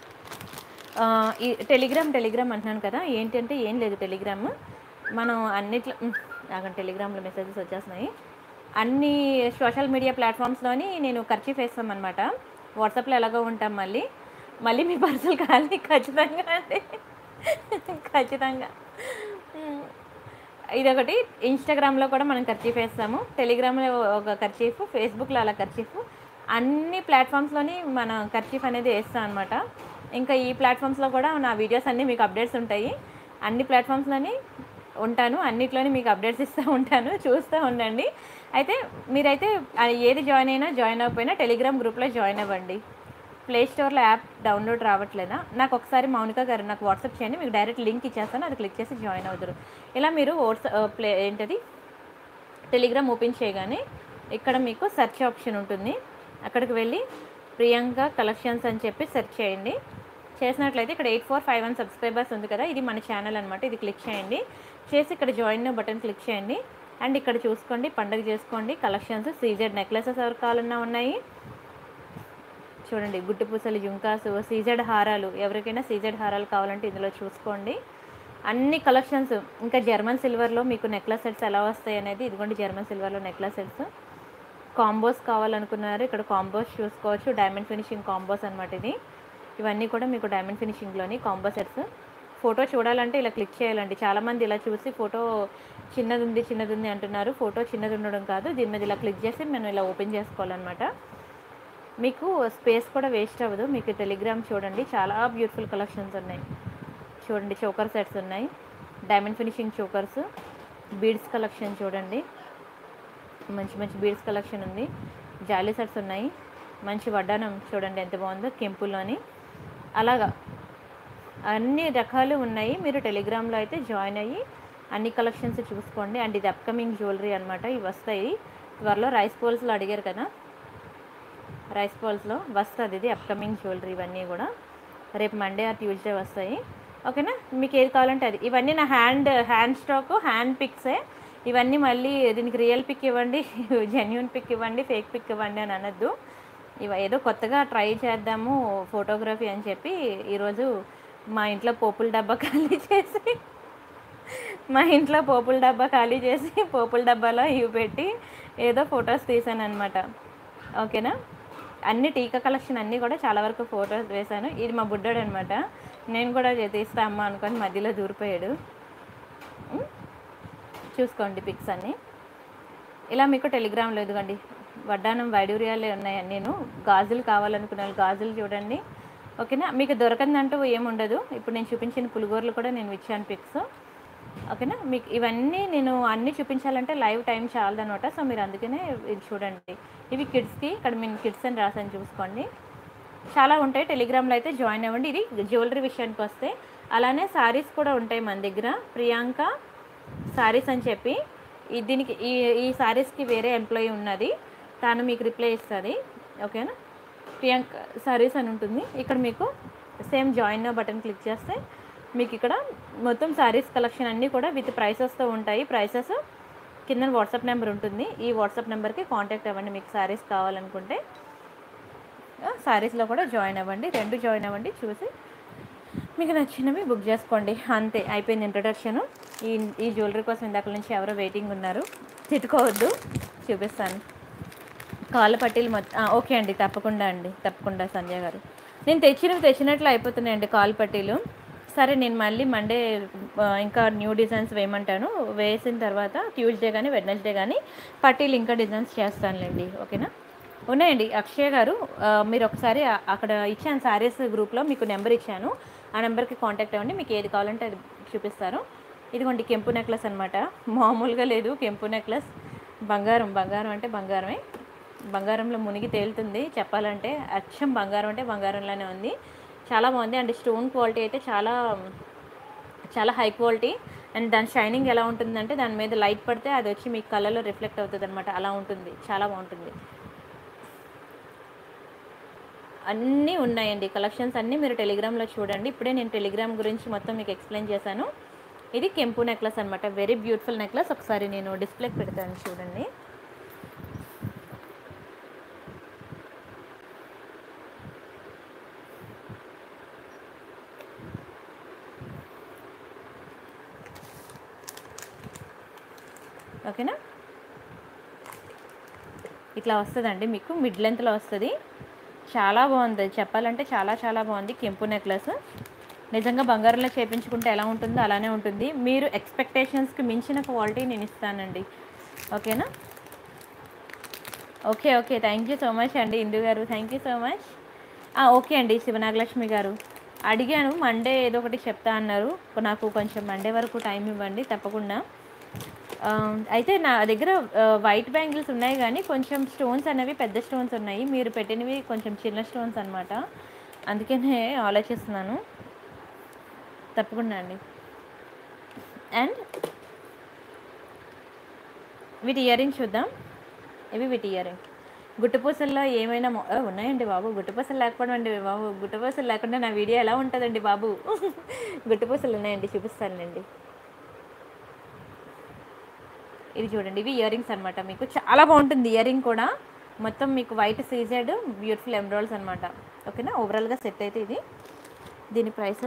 ఆ, ఈ టెలిగ్రామ్ టెలిగ్రామ్ అంటున్నాను కదా ఏంటంటే ఏం లేదు టెలిగ్రామ్ మనం అన్నిట్లో ఉమ్, నాకు టెలిగ్రామ్లో మెసేజెస్ వచ్చేస్తున్నాయి అన్ని సోషల్ మీడియా ప్లాట్ఫామ్స్లోని నేను ఖర్చు వేస్తాం అనమాట వాట్సాప్లో ఎలాగో ఉంటాం మళ్ళీ మళ్ళీ మీ పర్సల్ కావాలి ఖచ్చితంగా అంటే ఖచ్చితంగా ఉమ్, ఇదొకటి ఇన్స్టాగ్రామ్లో కూడా మనం ఖర్చీఫ్ వేస్తాము టెలిగ్రామ్లో ఒక ఖర్చీఫ్ ఫేస్బుక్లో అలా ఖర్చీఫ్ అన్ని ప్లాట్ఫామ్స్లోని మనం ఖర్చీఫ్ అనేది వేస్తాం అనమాట ఇంకా ఈ ప్లాట్ఫామ్స్లో కూడా నా వీడియోస్ అన్నీ మీకు అప్డేట్స్ ఉంటాయి అన్ని ప్లాట్ఫామ్స్లోని ఉంటాను అన్నిట్లోని మీకు అప్డేట్స్ ఇస్తూ ఉంటాను చూస్తూ ఉండండి అయితే మీరైతే ఆ ఏది జాయిన్ అయినా జాయిన్ అవ్వకపోయినా టెలిగ్రామ్ గ్రూప్లో జాయిన్ అవ్వండి ప్లే స్టోర్లో యాప్ డౌన్లోడ్ రావట్లేదా నాకు ఒకసారి మౌనిక గారు నాకు వాట్సాప్ చేయండి మీకు డైరెక్ట్ లింక్ ఇచ్చేస్తాను అది క్లిక్ చేసి జాయిన్ అవుతారు ఇలా మీరు వాట్సాప్ ప్లే ఏంటది టెలిగ్రామ్ ఓపెన్ చేయగానే ఇక్కడ మీకు సెర్చ్ ఆప్షన్ ఉంటుంది అక్కడికి వెళ్ళి ప్రియాంక కలెక్షన్స్ అని చెప్పి సెర్చ్ చేయండి చేసినట్లయితే ఇక్కడ eight four five one subscribers ఉంది కదా ఇది మన ఛానల్ అనమాట ఇది క్లిక్ చేయండి చేసి ఇక్కడ జాయిన్ బటన్ క్లిక్ చేయండి అండ్ ఇక్కడ చూసుకోండి పండగ చేసుకోండి కలెక్షన్స్ సీజెడ్ నెక్లెసెస్ ఎవరికి కావాలన్నా ఉన్నాయి చూడండి గుట్టు పూసలు జుంకాసు సీజెడ్ హారాలు ఎవరికైనా సీజెడ్ హారాలు కావాలంటే ఇందులో చూసుకోండి అన్ని కలెక్షన్స్ ఇంకా జర్మన్ సిల్వర్లో మీకు నెక్లెస్ సెట్స్ ఎలా వస్తాయి అనేది ఇదిగోండి జర్మన్ సిల్వర్లో నెక్లెస్ సెట్స్ కాంబోస్ కావాలనుకున్నారు ఇక్కడ కాంబోస్ చూసుకోవచ్చు డైమండ్ ఫినిషింగ్ కాంబోస్ అనమాట ఇది ఇవన్నీ కూడా మీకు డైమండ్ ఫినిషింగ్లోని కాంబో సెట్స్ ఫోటో చూడాలంటే ఇలా క్లిక్ చేయాలండి చాలామంది ఇలా చూసి ఫోటో చిన్నది ఉంది చిన్నది ఉంది అంటున్నారు ఫోటో చిన్నది ఉండడం కాదు దీని మీద ఇలా క్లిక్ చేసి మనం ఇలా ఓపెన్ చేసుకోవాలన్నమాట మీకు స్పేస్ కూడా వేస్ట్ అవ్వదు మీకు టెలిగ్రామ్ చూడండి చాలా బ్యూటిఫుల్ కలెక్షన్స్ ఉన్నాయి చూడండి చోకర్ సెట్స్ ఉన్నాయి diamond finishing chokers beads collection చూడండి మంచి మంచి బీడ్స్ కలెక్షన్ ఉంది జాలీ సెట్స్ ఉన్నాయి మంచి వడ్డానం చూడండి ఎంత బాగుందో కెంపులోని అలాగా అన్ని రకాలు ఉన్నాయి మీరు టెలిగ్రామ్లో అయితే జాయిన్ అయ్యి అన్ని కలెక్షన్స్ చూసుకోండి అండ్ ఇది అప్కమింగ్ జ్యువెలరీ అనమాట ఇవి వస్తాయి త్వరలో రైస్ పోల్స్లో అడిగారు కదా రైస్ బాల్స్లో వస్తుంది ఇది అప్కమింగ్ జ్యువెలరీ ఇవన్నీ కూడా రేపు మండే ఆర్ ట్యూస్డే వస్తాయి ఓకేనా మీకు ఏది కావాలంటే అది ఇవన్నీ నా హ్యాండ్ హ్యాండ్ స్టాక్ హ్యాండ్ పిక్సే ఇవన్నీ మళ్ళీ దీనికి రియల్ పిక్ ఇవ్వండి జెన్యున్ పిక్ ఇవ్వండి ఫేక్ పిక్ ఇవ్వండి అని అనొద్దు ఇవ ఏదో కొత్తగా ట్రై చేద్దాము ఫోటోగ్రఫీ అని చెప్పి ఈరోజు మా ఇంట్లో పోపుల డబ్బా ఖాళీ చేసి మా ఇంట్లో పోపుల డబ్బా ఖాళీ చేసి పోపుల డబ్బాలో ఇవి పెట్టి ఏదో ఫొటోస్ తీసాను అనమాట ఓకేనా అన్ని టీకా కలెక్షన్ అన్నీ కూడా చాలా వరకు ఫొటోస్ వేశాను ఇది మా బుడ్డోడు అనమాట నేను కూడా చే- తీస్తా అమ్మ అనుకొని మధ్యలో దూరిపోయాడు ఉం? చూసుకోండి పిక్స్ అన్నీ ఇలా మీకు టెలిగ్రామ్లో ఇదిగోండి వడ్డానం వైడూర్యాలే ఉన్నాయి నేను గాజులు కావాలనుకున్న వాళ్ళు గాజులు చూడండి ఓకేనా మీకు దొరకందంటూ ఏముండదు ఇప్పుడు నేను చూపించిన పులిగోరలు కూడా నేను ఇచ్చాను పిక్స్ ఓకేనా మీకు ఇవన్నీ నేను అన్నీ చూపించాలంటే లైవ్ టైం చాలదనమాట సో మీరు అందుకనే ఇది చూడండి ఇవి కిడ్స్కి ఇక్కడ నేను కిడ్స్ అని రాసాను చూసుకోండి చాలా ఉంటాయి టెలిగ్రామ్లో అయితే జాయిన్ అవ్వండి ఇది జ్యువెలరీ విషయానికి వస్తే అలానే శారీస్ కూడా ఉంటాయి మన దగ్గర ప్రియాంక శారీస్ అని చెప్పి ఈ దీనికి ఈ ఈ శారీస్కి వేరే ఎంప్లాయీ ఉన్నది తాను మీకు రిప్లై ఇస్తుంది ఓకేనా ప్రియాంక శారీస్ అని ఉంటుంది ఇక్కడ మీకు సేమ్ జాయిన్ బటన్ క్లిక్ చేస్తే మీకు ఇక్కడ మొత్తం శారీస్ కలెక్షన్ అన్నీ కూడా విత్ ప్రైసెస్తో ఉంటాయి ప్రైసెస్ కింద వాట్సాప్ నెంబర్ ఉంటుంది ఈ వాట్సాప్ నెంబర్కి కాంటాక్ట్ అవ్వండి మీకు శారీస్ కావాలనుకుంటే శారీస్లో కూడా జాయిన్ అవ్వండి రెండు జాయిన్ అవ్వండి చూసి మీకు నచ్చినవి బుక్ చేసుకోండి అంతే అయిపోయింది ఇంట్రడక్షన్ ఈ ఈ జ్యువెలరీ కోసం ఇందాక నుంచి ఎవరో వెయిటింగ్ ఉన్నారు తిట్టుకోవద్దు చూపిస్తాను కాళ్ళ పట్టీలు మొత్తం ఓకే అండి తప్పకుండా అండి తప్పకుండా సంజయ్ గారు నేను తెచ్చినవి తెచ్చినట్లు అయిపోతున్నాయండి కాలు పట్టీలు సరే నేను మళ్ళీ మండే ఆ, ఇంకా న్యూ డిజైన్స్ వేయమంటాను వేసిన తర్వాత ట్యూస్డే కానీ వెడ్నెస్డే కానీ పట్టీలు ఇంకా డిజైన్స్ చేస్తానులేండి ఓకేనా ఉన్నాయండి అక్షయ్ గారు ఆ, మీరు ఒకసారి ఆ- అక్కడ ఇచ్చాను సారీస్ గ్రూప్లో మీకు నెంబర్ ఇచ్చాను ఆ నెంబర్కి కాంటాక్ట్ అవ్వండి మీకు ఏది కావాలంటే అది చూపిస్తారు ఇదిగోండి కెంపు నెక్లెస్ అనమాట మామూలుగా లేదు కెంపు నెక్లెస్ బంగారం బంగారం అంటే బంగారమే బంగారంలో మునిగి తేలుతుంది చెప్పాలంటే అచ్చం బంగారం అంటే బంగారంలానే ఉంది చాలా బాగుంది అండ్ స్టోన్ క్వాలిటీ అయితే చాలా చాలా హై క్వాలిటీ అండ్ దాని షైనింగ్ ఎలా ఉంటుందంటే దాని మీద లైట్ పడితే అది వచ్చి మీ కళ్ళలో రిఫ్లెక్ట్ అవుతుంది అనమాట అలా ఉంటుంది చాలా బాగుంటుంది అన్నీ ఉన్నాయండి కలెక్షన్స్ అన్నీ మీరు టెలిగ్రామ్లో చూడండి ఇప్పుడే నేను టెలిగ్రామ్ గురించి మొత్తం మీకు ఎక్స్ప్లెయిన్ చేశాను ఇది కెంపు నెక్లెస్ అనమాట వెరీ బ్యూటిఫుల్ నెక్లెస్ ఒకసారి నేను డిస్ప్లేకి పెడతాను చూడండి ఓకేనా ఇట్లా వస్తుందండి మీకు మిడ్ లెంత్లో వస్తుంది చాలా బాగుంది చెప్పాలంటే చాలా చాలా బాగుంది కెంపు నెక్లెస్ నిజంగా బంగారంలో చేపించుకుంటే ఎలా ఉంటుందో అలానే ఉంటుంది మీరు ఎక్స్పెక్టేషన్స్కి మించిన క్వాలిటీ నేను ఇస్తానండి ఓకేనా okay okay thank you so much అండి ఇందు గారు thank you so much okay అండి శివనాగలక్ష్మి గారు అడిగాను మండే ఏదో ఒకటి చెప్తా అన్నారు నాకు కొంచెం మండే వరకు టైం ఇవ్వండి తప్పకుండా ఆ, అయితే నా దగ్గర వైట్ బ్యాంగిల్స్ ఉన్నాయి కానీ కొంచెం స్టోన్స్ అనేవి పెద్ద స్టోన్స్ ఉన్నాయి మీరు పెట్టినవి కొంచెం చిన్న స్టోన్స్ అనమాట అందుకనే ఆలోచిస్తున్నాను తప్పకుండా అండి అండ్ వీటి ఇయర్ రింగ్ చూద్దాం ఇవి వీటి ఇయర్ రింగ్ గుట్టుపూసల్లో ఏమైనా మొ- ఆ, ఉన్నాయండి బాబు గుట్టుపూసలు లేకపోవడం అండి బాబు గుట్టుపూసలు లేకుండా నా వీడియో ఎలా ఉంటుందండి బాబు గుట్టుపూసలు ఉన్నాయండి చూపిస్తానండి ఇది చూడండి ఇవి ఇయర్ రింగ్స్ అనమాట మీకు చాలా బాగుంటుంది ఇయర్ రింగ్ కూడా మొత్తం మీకు వైట్ సీజెడ్ బ్యూటిఫుల్ ఎమ్రాల్స్ అనమాట ఓకేనా ఓవరాల్గా సెట్ అయితే ఇది దీని ప్రైస్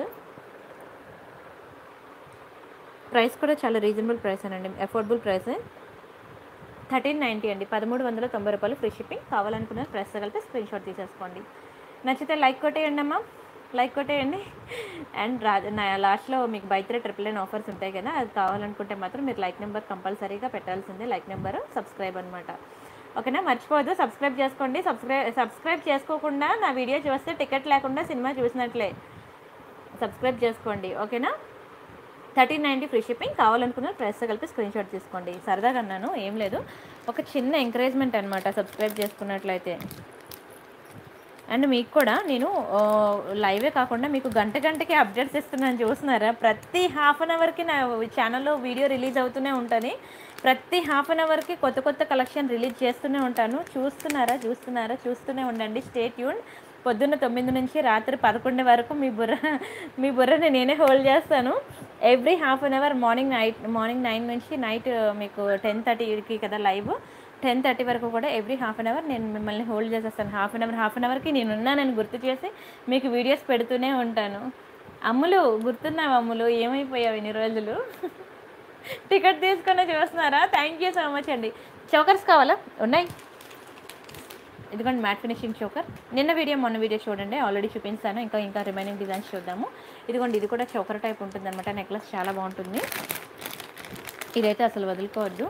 ప్రైస్ కూడా చాలా రీజనబుల్ ప్రైస్ అండి అఫోర్డబుల్ ప్రైస్ థర్టీన్ నైంటీ అండి పదమూడు వందల తొంభై రూపాయలు ఫ్రీ షిప్పింగ్ కావాలనుకున్న ప్రైస్ కలిపి స్క్రీన్ షాట్ తీసేసుకోండి నచ్చితే లైక్ కొట్టేయండి అమ్మా లైక్ కొట్టేయండి అండ్ రా నా లాస్ట్లో మీకు buy three triple nine offers ఉంటాయి కదా అది కావాలనుకుంటే మాత్రం మీరు లైక్ నెంబర్ కంపల్సరీగా పెట్టాల్సిందే లైక్ నెంబర్ సబ్స్క్రైబ్ అనమాట ఓకేనా మర్చిపోవద్దు సబ్స్క్రైబ్ చేసుకోండి సబ్స్క్రైబ్ సబ్స్క్రైబ్ చేసుకోకుండా నా వీడియో చూస్తే టికెట్ లేకుండా సినిమా చూసినట్లే సబ్స్క్రైబ్ చేసుకోండి ఓకేనా థర్టీన్ నైంటీ ఫ్రీ షిప్పింగ్ కావాలనుకున్న ప్రైస్ కలిపి స్క్రీన్ షాట్ తీసుకోండి సరదాగా అన్నాను ఏం లేదు ఒక చిన్న ఎంకరేజ్మెంట్ అనమాట సబ్స్క్రైబ్ చేసుకున్నట్లయితే అండ్ మీకు కూడా నేను ఆ, లైవే కాకుండా మీకు గంట గంటకి అప్డేట్స్ ఇస్తున్నాను చూస్తున్నారా ప్రతి హాఫ్ అన్ అవర్కి నా ఛానల్లో వీడియో రిలీజ్ అవుతూనే ఉంటుంది ప్రతి హాఫ్ అన్ అవర్కి కొత్త కొత్త కలెక్షన్ రిలీజ్ చేస్తూనే ఉంటాను చూస్తున్నారా చూస్తున్నారా చూస్తూనే ఉండండి స్టే ట్యూన్ పొద్దున్న తొమ్మిది నుంచి రాత్రి పదకొండు వరకు మీ బుర్ర మీ బుర్రని నేనే హోల్డ్ చేస్తాను every half an hour morning night morning nine నుంచి నైట్ మీకు టెన్ థర్టీకి కదా లైవ్ టెన్ థర్టీ వరకు కూడా ఎవ్రీ హాఫ్ అన్ అవర్ నేను మిమ్మల్ని హోల్డ్ చేసేస్తాను half an hour half an అవర్కి నేను ఉన్నానని గుర్తు చేసి మీకు వీడియోస్ పెడుతూనే ఉంటాను అమ్ములు గుర్తున్నావు అమ్ములు ఏమైపోయావు ఇన్ని రోజులు టికెట్ తీసుకొని చూస్తున్నారా థ్యాంక్ యూ సో మచ్ అండి చోకర్స్ కావాలా ఉన్నాయి ఇదిగోండి మ్యాట్ ఫినిషింగ్ చోకర్ నిన్న వీడియో మొన్న వీడియో చూడండి ఆల్రెడీ చూపించాను ఇంకా ఇంకా రిమైనింగ్ డిజైన్స్ చూద్దాము ఇదిగోండి ఇది కూడా చోకర్ టైప్ ఉంటుంది అనమాట నెక్లెస్ చాలా బాగుంటుంది ఇదైతే అసలు వదులుకోవద్దు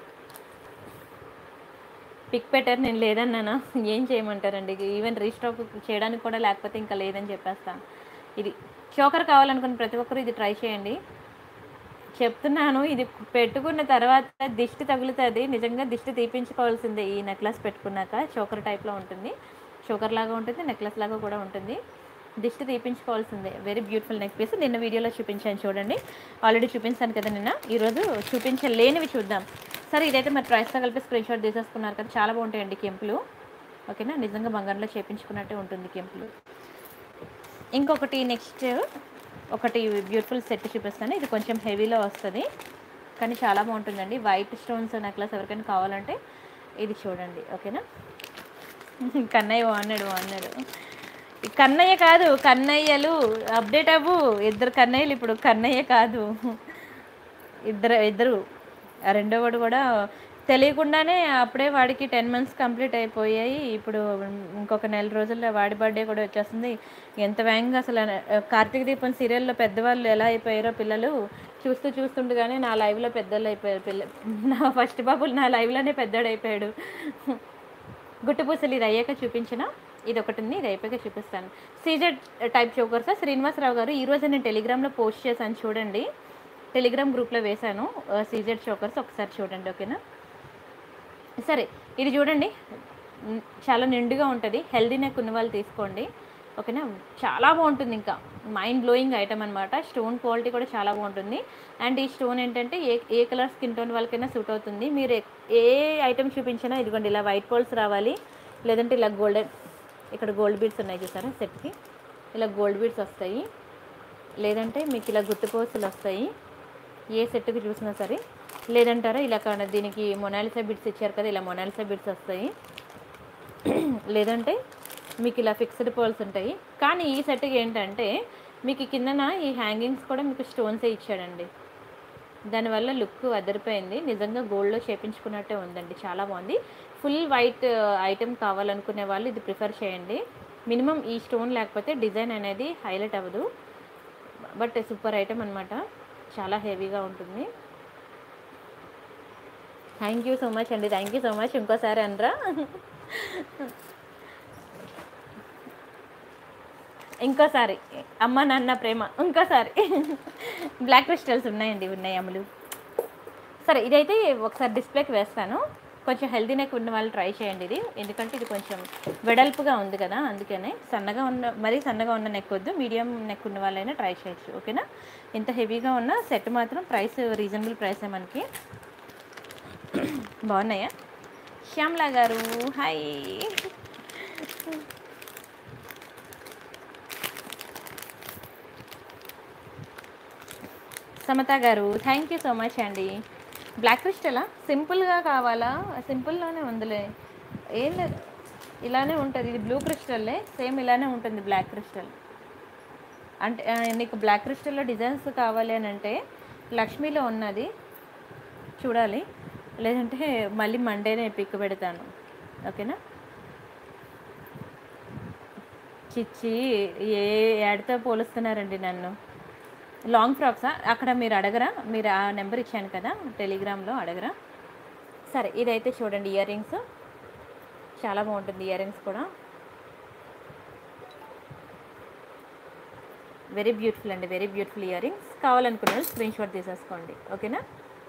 పిక్ పెట్టారు నేను లేదన్నానా ఏం చేయమంటారండి ఈవెన్ రీస్టాక్ చేయడానికి కూడా లేకపోతే ఇంకా లేదని చెప్పేస్తాను ఇది చోకర్ కావాలనుకున్న ప్రతి ఒక్కరు ఇది ట్రై చేయండి చెప్తున్నాను ఇది పెట్టుకున్న తర్వాత దిష్టి తగులుతుంది నిజంగా దిష్టి తీపించుకోవాల్సిందే ఈ నెక్లెస్ పెట్టుకున్నాక చోకర్ టైప్లో ఉంటుంది చోకర్ లాగా ఉంటుంది నెక్లెస్ లాగా కూడా ఉంటుంది దిష్టి తీపించుకోవాల్సిందే వెరీ బ్యూటిఫుల్ నెక్ పీస్ నిన్న వీడియోలో చూపించాను చూడండి ఆల్రెడీ చూపించాను కదా నిన్న ఈరోజు చూపించలేనివి చూద్దాం సరే ఇదైతే మరి ప్రైస్తో కలిపి స్క్రీన్ షాట్ తీసేసుకున్నారు కదా చాలా బాగుంటాయండి కెంపులు ఓకేనా నిజంగా బంగారంలో చేపించుకున్నట్టే ఉంటుంది కెంపులు ఇంకొకటి నెక్స్ట్ ఒకటి బ్యూటిఫుల్ సెట్ చూపిస్తాను ఇది కొంచెం హెవీలో వస్తుంది కానీ చాలా బాగుంటుందండి వైట్ స్టోన్స్ నెక్లెస్ ఎవరికైనా కావాలంటే ఇది చూడండి ఓకేనా కన్నయ్య బాగున్నాడు బాగున్నాడు ఈ కన్నయ్య కాదు కన్నయ్యలు అప్డేట్ అవ్వు ఇద్దరు కన్నయ్యలు ఇప్పుడు కన్నయ్య కాదు ఇద్దరు ఇద్దరు ఆ రెండో వాడు కూడా తెలియకుండానే అప్పుడే వాడికి టెన్ మంత్స్ కంప్లీట్ అయిపోయాయి ఇప్పుడు ఇంకొక నెల రోజుల్లో వాడి బర్త్డే కూడా వచ్చేస్తుంది ఎంత వేగంగా అసలు ఆ, కార్తీక దీపం సీరియల్లో పెద్దవాళ్ళు ఎలా అయిపోయారో పిల్లలు చూస్తూ చూస్తుండగానే నా లైవ్లో పెద్దలు అయిపోయారు పిల్ల నా ఫస్ట్ బాబులు నా లైవ్లోనే పెద్దోడు అయిపోయాడు గుట్టుపూసలు ఇది అయ్యాక చూపించిన ఇది ఒకటి ఉంది ఇది అయిపోయాక చూపిస్తాను సీజెడ్ టైప్ చోకర్స్ శ్రీనివాసరావు గారు ఈరోజు నేను టెలిగ్రామ్లో పోస్ట్ చేశాను చూడండి టెలిగ్రామ్ గ్రూప్లో వేశాను సీజెడ్ చోకర్స్ ఒకసారి చూడండి ఓకేనా సరే ఇది చూడండి మ్, చాలా నిండుగా ఉంటుంది హెల్దీ నెక్ ఉన్న వాళ్ళు తీసుకోండి ఓకేనా చాలా బాగుంటుంది ఇంకా మైండ్ బ్లోయింగ్ ఐటమ్ అనమాట స్టోన్ క్వాలిటీ కూడా చాలా బాగుంటుంది అండ్ ఈ స్టోన్ ఏంటంటే ఏ ఏ కలర్ స్కిన్ టోన్ వాళ్ళకైనా సూట్ అవుతుంది మీరు ఏ- ఏ ఐటమ్ చూపించినా ఇదిగోండి ఇలా వైట్ పోల్స్ రావాలి లేదంటే ఇలా గోల్డెన్ ఇక్కడ గోల్డ్ బీడ్స్ ఉన్నాయి చూసారా సెట్కి ఇలా గోల్డ్ బీడ్స్ వస్తాయి లేదంటే మీకు ఇలా గుర్తుపోసులు వస్తాయి ఏ సెట్కి చూసినా సరే లేదంటారా ఇలా కాన దీనికి మొనాలిసా బిడ్స్ ఇచ్చారు కదా ఇలా మొనాలిసా బిడ్స్ వస్తాయి లేదంటే మీకు ఇలా ఫిక్స్డ్ పోల్స్ ఉంటాయి కానీ ఈ సెట్కి ఏంటంటే మీకు కిందన ఈ హ్యాంగింగ్స్ కూడా మీకు స్టోన్సే ఇచ్చాడండి దానివల్ల లుక్ అదిరిపోయింది నిజంగా గోల్డ్లో చేపించుకున్నట్టే ఉందండి చాలా బాగుంది ఫుల్ వైట్ ఐటెం కావాలనుకునే వాళ్ళు ఇది ప్రిఫర్ చేయండి మినిమం ఈ స్టోన్ లేకపోతే డిజైన్ అనేది హైలైట్ అవ్వదు బట్ సూపర్ ఐటెం అనమాట చాలా హెవీగా ఉంటుంది థ్యాంక్ యూ సో మచ్ అండి థ్యాంక్ యూ సో మచ్ ఇంకోసారి అనరా ఇంకోసారి అమ్మ నాన్న ప్రేమ ఇంకోసారి బ్లాక్ క్రిస్టల్స్ ఉన్నాయండి ఉన్నాయి అమ్ములు సరే ఇదైతే ఒకసారి డిస్ప్లేకి వేస్తాను కొంచెం హెల్దీ నెక్ ఉన్న వాళ్ళు ట్రై చేయండి ఇది ఎందుకంటే ఇది కొంచెం వెడల్పుగా ఉంది కదా అందుకనే సన్నగా ఉన్న మరీ సన్నగా ఉన్న నెక్ వద్దు మీడియం నెక్ ఉన్న వాళ్ళైనా ట్రై చేయొచ్చు ఓకేనా ఇంత హెవీగా ఉన్న సెట్ మాత్రం ప్రైస్ రీజనబుల్ ప్రైసే మనకి బాగున్నాయా శ్యామ్లా గారు హాయ్ సమత గారు థ్యాంక్ యూ సో మచ్ అండి బ్లాక్ క్రిస్టలా సింపుల్గా కావాలా సింపుల్లోనే ఉందిలే ఏం లేదు ఇలానే ఉంటుంది ఇది బ్లూ క్రిస్టల్లే సేమ్ ఇలానే ఉంటుంది బ్లాక్ క్రిస్టల్ అంటే ఆ, నీకు బ్లాక్ క్రిస్టల్లో డిజైన్స్ కావాలి అని అంటే లక్ష్మీలో ఉన్నది చూడాలి లేదంటే మళ్ళీ మండేనే పిక్ పెడతాను ఓకేనా చిచ్చి ఏ యాడ్తో పోలుస్తున్నారండి నన్ను లాంగ్ ఫ్రాక్సా అక్కడ మీరు అడగరా మీరు ఆ నెంబర్ ఇచ్చాను కదా టెలిగ్రామ్లో అడగరా సరే ఇదైతే చూడండి ఇయర్ రింగ్స్ చాలా బాగుంటుంది ఇయర్ రింగ్స్ కూడా వెరీ బ్యూటిఫుల్ అండి వెరీ బ్యూటిఫుల్ ఇయర్ రింగ్స్ కావాలనుకున్న స్క్రీన్ షాట్ తీసేసుకోండి ఓకేనా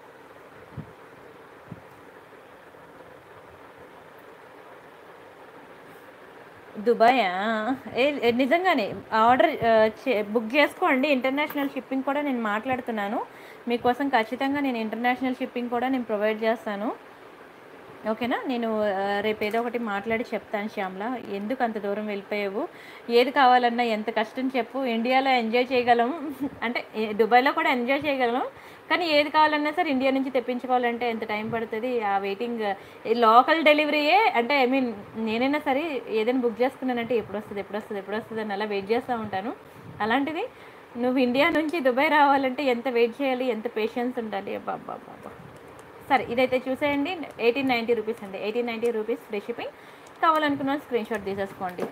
దుబాయా ఏ ఏ, నిజంగానే ఆర్డర్ ఆ, చే- బుక్ చేసుకోండి ఇంటర్నేషనల్ షిప్పింగ్ కూడా నేను మాట్లాడుతున్నాను మీకోసం ఖచ్చితంగా నేను ఇంటర్నేషనల్ షిప్పింగ్ కూడా నేను ప్రొవైడ్ చేస్తాను ఓకేనా నేను ఆ, రేపు ఏదో ఒకటి మాట్లాడి చెప్తాను శ్యామ్ల ఎందుకు అంత దూరం వెళ్ళిపోయావు ఏది కావాలన్నా ఎంత కష్టం చెప్పు ఇండియాలో ఎంజాయ్ చేయగలం అంటే ఏ- దుబాయ్లో కూడా ఎంజాయ్ చేయగలం కానీ ఏది కావాలన్నా సరే ఇండియా నుంచి తెప్పించుకోవాలంటే ఎంత టైం పడుతుంది ఆ వెయిటింగ్ లోకల్ డెలివరీయే అంటే ఐ మీన్ నేనైనా సరే ఏదైనా బుక్ చేసుకున్నానంటే ఎప్పుడు వస్తుంది ఎప్పుడు వస్తుంది ఎప్పుడు వస్తుంది అని అలా వెయిట్ చేస్తూ ఉంటాను అలాంటిది నువ్వు ఇండియా నుంచి దుబాయ్ రావాలంటే ఎంత వెయిట్ చేయాలి ఎంత పేషెన్స్ ఉండాలి బాబా బాబా సరే ఇదైతే చూసేయండి ఎయిటీన్ నైంటీ రూపీస్ అండి eighteen ninety rupees free shipping కావాలనుకున్న స్క్రీన్ షాట్ తీసేసుకోండి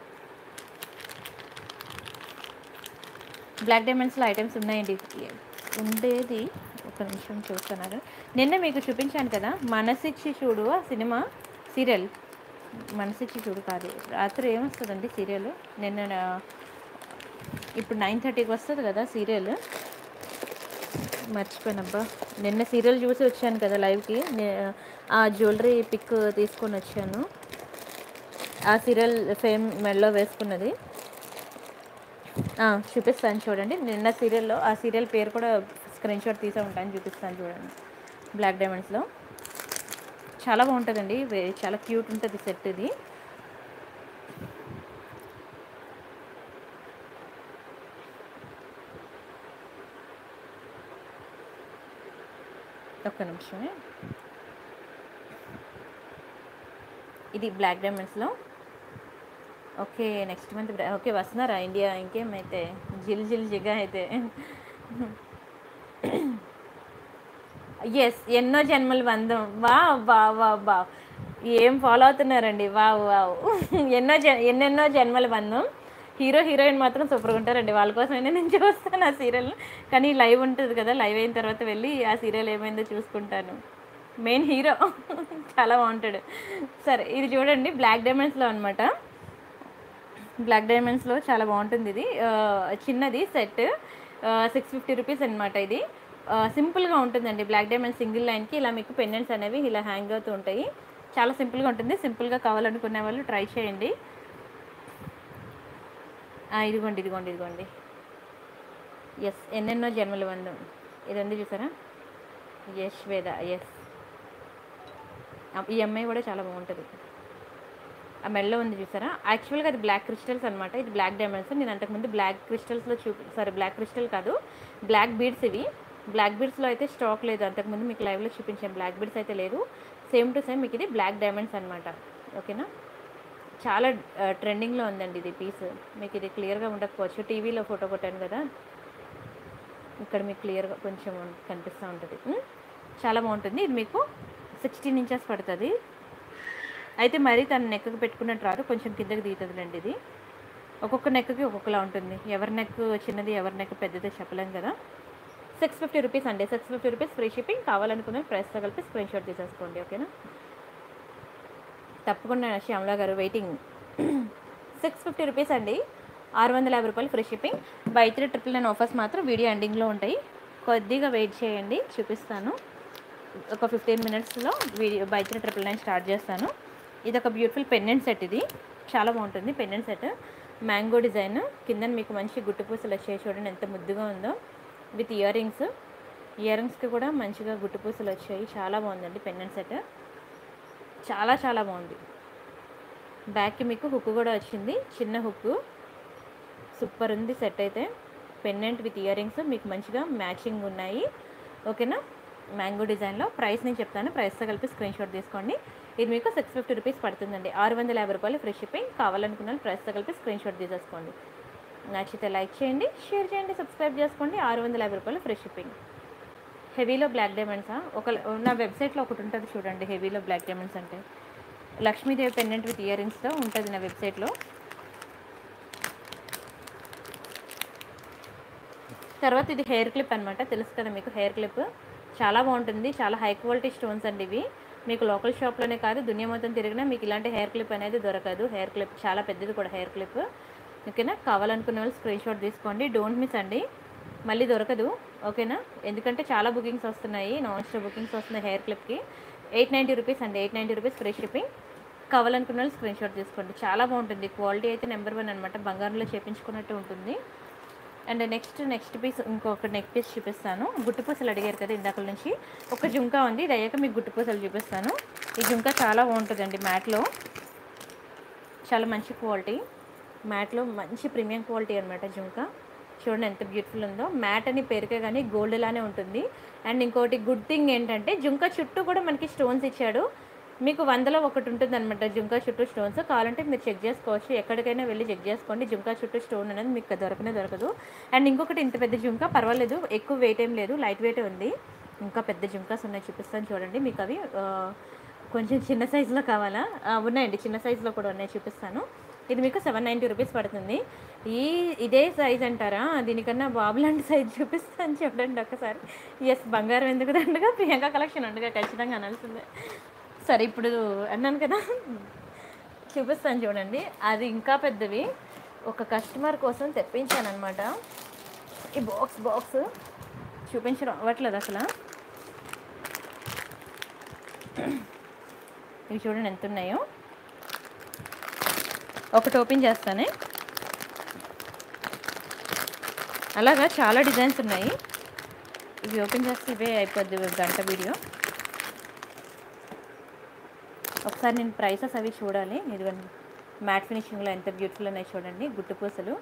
బ్లాక్ డైమండ్స్లో ఐటమ్స్ ఉన్నాయండి ఉండేది ఒక నిమిషం చూస్తున్నారు నిన్న మీకు చూపించాను కదా మనసిచ్చి చూడు ఆ సినిమా సీరియల్ మనసిచ్చి చూడు కాదు రాత్రి ఏమొస్తుందండి సీరియల్ నిన్న నా- ఇప్పుడు నైన్ థర్టీకి వస్తుంది కదా సీరియల్ మర్చిపోయినబ్బా నిన్న సీరియల్ చూసి వచ్చాను కదా లైవ్కి నే- ఆ జ్యువెలరీ పిక్ తీసుకొని వచ్చాను ఆ సీరియల్ ఫేమ్ మెడలో వేసుకున్నది ఆ, చూపిస్తాను చూడండి నిన్న సీరియల్లో ఆ సీరియల్ పేరు కూడా స్క్రీన్ షాట్ తీసే ఉంటాను చూపిస్తాను చూడండి బ్లాక్ డైమండ్స్లో చాలా బాగుంటుందండి వే- చాలా క్యూట్ ఉంటుంది సెట్ ఇది ఒక్క నిమిషమే ఇది బ్లాక్ డైమండ్స్లో ఓకే నెక్స్ట్ మంత్ ఓకే వస్తున్నారా ఇండియా ఇంకేమైతే జిల్ జిల్ జిగా అయితే ఎస్ ఎన్నో జన్మలు బంధం వా వా వా వా ఏం ఫాలో అవుతున్నారండి వావ్ వావ్ ఎన్నో జ ఎన్నెన్నో జన్మల బంధం హీరో హీరోయిన్ మాత్రం సూపర్గా ఉంటారండి వాళ్ళ కోసమైనా నేను చూస్తాను ఆ సీరియల్ కానీ లైవ్ ఉంటుంది కదా లైవ్ అయిన తర్వాత వెళ్ళి ఆ సీరియల్ ఏమైందో చూసుకుంటాను మెయిన్ హీరో చాలా బాగుంటాడు సరే ఇది చూడండి బ్లాక్ డైమండ్స్లో అనమాట బ్లాక్ డైమండ్స్లో చాలా బాగుంటుంది ఇది ఆ, చిన్నది సెట్ సిక్స్ ఫిఫ్టీ రూపీస్ అనమాట ఇది ఆ, సింపుల్గా ఉంటుందండి బ్లాక్ డైమండ్ సింగిల్ లైన్కి ఇలా మీకు పెండెంట్స్ అనేవి ఇలా హ్యాంగ్ అవుతూ ఉంటాయి చాలా సింపుల్గా ఉంటుంది సింపుల్గా కావాలనుకునే వాళ్ళు ట్రై చేయండి ఆ, ఇదిగోండి ఇదిగోండి ఇదిగోండి ఎస్ ఎన్నెన్నో జన్మలు వందం ఇది ఉంది చూసారా యశ్ వేద ఎస్ ఈ అమ్మాయి కూడా చాలా బాగుంటుంది ఆ మెడలో ఉంది చూసారా యాక్చువల్గా అది బ్లాక్ క్రిస్టల్స్ అనమాట ఇది బ్లాక్ డైమండ్స్ నేను అంతకుముందు బ్లాక్ క్రిస్టల్స్లో చూపి సారీ బ్లాక్ క్రిస్టల్ కాదు బ్లాక్ బీడ్స్ ఇవి బ్లాక్ బీడ్స్లో అయితే స్టాక్ లేదు అంతకుముందు మీకు లైవ్లో చూపించాను బ్లాక్ బీడ్స్ అయితే లేదు సేమ్ టు సేమ్ మీకు ఇది బ్లాక్ డైమండ్స్ అనమాట ఓకేనా చాలా ట్రెండింగ్లో ఉందండి ఇది పీస్ మీకు ఇది క్లియర్గా ఉండకపోవచ్చు టీవీలో ఫోటో కొట్టాను కదా ఇక్కడ మీకు క్లియర్గా కొంచెం కనిపిస్తూ ఉంటుంది ఉమ్, చాలా బాగుంటుంది ఇది మీకు సిక్స్టీన్ ఇంచెస్ పడుతుంది అయితే మరీ తన నెక్కకు పెట్టుకున్నట్టు రాదు కొంచెం కిందకి దిగుతుందిలేండి ఇది ఒక్కొక్క నెక్కకి ఒక్కొక్కలా ఉంటుంది ఎవరి నెక్ చిన్నది ఎవరి నెక్ పెద్దది చెప్పలేం కదా సిక్స్ ఫిఫ్టీ రూపీస్ అండి six fifty rupees free shipping కావాలనుకున్న ప్రైస్తో కలిపి స్క్రీన్ షాట్ తీసేసుకోండి ఓకేనా తప్పకుండా శ్యామలా గారు వెయిటింగ్ సిక్స్ ఫిఫ్టీ రూపీస్ అండి ఆరు వందల యాభై రూపాయలు free shipping buy three triple nine offers మాత్రం వీడియో ఎండింగ్లో ఉంటాయి కొద్దిగా వెయిట్ చేయండి చూపిస్తాను ఒక ఫిఫ్టీన్ మినిట్స్లో video buy three triple nine start చేస్తాను ఇది ఒక బ్యూటిఫుల్ పెండెంట్ సెట్ ఇది చాలా బాగుంటుంది పెండెంట్ సెట్ మ్యాంగో డిజైన్ కింద మీకు మంచి గుట్టు పూసలు వచ్చాయి చూడండి ఎంత ముద్దుగా ఉందో విత్ ఇయర్ రింగ్స్ ఇయర్ రింగ్స్కి కూడా మంచిగా గుట్టు పూసలు వచ్చాయి చాలా బాగుందండి పెండెంట్ సెట్ చాలా చాలా బాగుంది బ్యాక్కి మీకు హుక్ కూడా వచ్చింది చిన్న హుక్ సూపర్ ఉంది సెట్ అయితే పెండెంట్ విత్ ఇయర్ రింగ్స్ మీకు మంచిగా మ్యాచింగ్ ఉన్నాయి ఓకేనా మ్యాంగో డిజైన్లో ప్రైస్ నేను చెప్తాను ప్రైస్తో కలిపి స్క్రీన్ షాట్ తీసుకోండి ఇది మీకు సిక్స్ ఫిఫ్టీ రూపీస్ పడుతుందండి ఆరు వందల యాభై రూపాయలు ఫ్రీ షిప్పింగ్ కావాలనుకున్న వాళ్ళు ప్రైస్తో కలిపి స్క్రీన్ షాట్ తీసేసుకోండి నచ్చితే లైక్ చేయండి షేర్ చేయండి సబ్స్క్రైబ్ చేసుకోండి ఆరు వందల యాభై రూపాయలు ఫ్రీ షిప్పింగ్ హెవీలో బ్లాక్ డైమండ్సా ఒక నా వెబ్సైట్లో ఒకటి ఉంటుంది చూడండి హెవీలో బ్లాక్ డైమండ్స్ అంటే లక్ష్మీదేవి పెండెంట్ విత్ ఇయర్ రింగ్స్తో ఉంటుంది నా వెబ్సైట్లో తర్వాత ఇది హెయిర్ క్లిప్ అనమాట తెలుసు కదా మీకు హెయిర్ క్లిప్ చాలా బాగుంటుంది చాలా హై క్వాలిటీ స్టోన్స్ అండి ఇవి మీకు లోకల్ షాప్లోనే కాదు దునియా మొత్తం తిరిగినా మీకు ఇలాంటి హెయిర్ క్లిప్ అనేది దొరకదు హెయిర్ క్లిప్ చాలా పెద్దది కూడా హెయిర్ క్లిప్ ఓకేనా కావాలనుకునే వాళ్ళు స్క్రీన్ షాట్ తీసుకోండి డోంట్ మిస్ అండి మళ్ళీ దొరకదు ఓకేనా ఎందుకంటే చాలా బుకింగ్స్ వస్తున్నాయి నాన్ స్టాప్ బుకింగ్స్ వస్తున్నాయి హెయిర్ క్లిప్కి ఎయిట్ నైంటీ రూపీస్ అండి eight ninety rupees free shipping కావాలనుకున్న వాళ్ళు స్క్రీన్ షాట్ తీసుకోండి చాలా బాగుంటుంది క్వాలిటీ అయితే నెంబర్ వన్ అనమాట బంగారంలో చేపించుకున్నట్టు ఉంటుంది అండ్ నెక్స్ట్ నెక్స్ట్ పీస్ ఇంకొక నెక్ పీస్ చూపిస్తాను గుట్టు పూసలు అడిగారు కదా ఇందాక నుంచి ఒక జుంకా ఉంది ఇది అయ్యాక మీకు గుట్టు పూసలు చూపిస్తాను ఈ జుంకా చాలా బాగుంటుందండి మ్యాట్లో చాలా మంచి క్వాలిటీ మ్యాట్లో మంచి ప్రీమియం క్వాలిటీ అనమాట జుంకా చూడండి ఎంత బ్యూటిఫుల్ ఉందో మ్యాట్ అని పేరుకే కానీ గోల్డ్ లానే ఉంటుంది అండ్ ఇంకోటి గుడ్ థింగ్ ఏంటంటే జుంకా చుట్టూ కూడా మనకి స్టోన్స్ ఇచ్చాడు మీకు వందలో ఒకటి ఉంటుంది అనమాట జుంకా చుట్టూ స్టోన్స్ కావాలంటే మీరు చెక్ చేసుకోవచ్చు ఎక్కడికైనా వెళ్ళి చెక్ చేసుకోండి జుంకా చుట్టూ స్టోన్ అనేది మీకు దొరకనే దొరకదు అండ్ ఇంకొకటి ఇంత పెద్ద జుంకా పర్వాలేదు ఎక్కువ వెయిట్ ఏం లేదు లైట్ వెయిట్ ఉంది ఇంకా పెద్ద జుంకాస్ ఉన్నాయి చూపిస్తాను చూడండి మీకు అవి ఆ, కొంచెం చిన్న సైజులో కావాలా ఆ, ఉన్నాయండి చిన్న సైజులో కూడా ఉన్నాయి చూపిస్తాను ఇది మీకు సెవెన్ నైంటీ రూపీస్ పడుతుంది ఈ ఇదే సైజ్ అంటారా దీనికన్నా బాబు లాంటి సైజ్ చూపిస్తాను చూడండి ఒకసారి ఎస్ బంగారం ఎందుకు దండగా ప్రియాంక కలెక్షన్ ఉండగా ఖచ్చితంగా అనాల్సిందే సరే ఇప్పుడు అన్నాను కదా చూపిస్తాను చూడండి అది ఇంకా పెద్దవి ఒక కస్టమర్ కోసం తెప్పించాను అనమాట ఈ బాక్స్ బాక్స్ చూపించడం అవ్వట్లేదు అసలు ఇవి చూడండి ఎంత ఉన్నాయో ఒకటి ఓపెన్ చేస్తానే అలాగా చాలా డిజైన్స్ ఉన్నాయి ఇవి ఓపెన్ చేస్తే ఇవే అయిపోద్ది ఒక గంట వీడియో ఒకసారి నేను ప్రైసెస్ అవి చూడాలి ఇదిగోండి మ్యాట్ ఫినిషింగ్లో ఎంత బ్యూటిఫుల్ ఉన్నాయి చూడండి గుట్టు పూసలు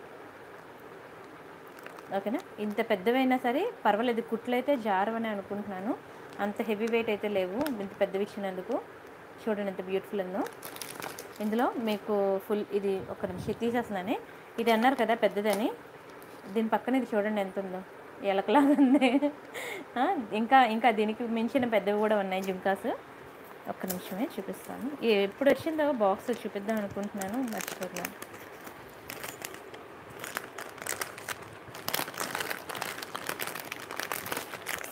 ఓకేనా ఇంత పెద్దవైనా సరే పర్వాలేదు కుట్లు అయితే జారవని అనుకుంటున్నాను అంత హెవీ వెయిట్ అయితే లేవు ఇంత పెద్దవి ఇచ్చినందుకు చూడండి ఎంత బ్యూటిఫుల్ ఉందో ఇందులో మీకు ఫుల్ ఇది ఒక నిమిషం తీసేస్తున్నాను ఇది అన్నారు కదా పెద్దదని దీని పక్కన ఇది చూడండి ఎంత ఉందో ఎలకలాగా ఉంది ఆ, ఇంకా ఇంకా దీనికి మించిన పెద్దవి కూడా ఉన్నాయి జుంకాస్ ఒక్క నిమిషమే చూపిస్తాను ఈ ఎప్పుడు వచ్చిందో బాక్స్ చూపిద్దాం అనుకుంటున్నాను మర్చిపోతున్నాను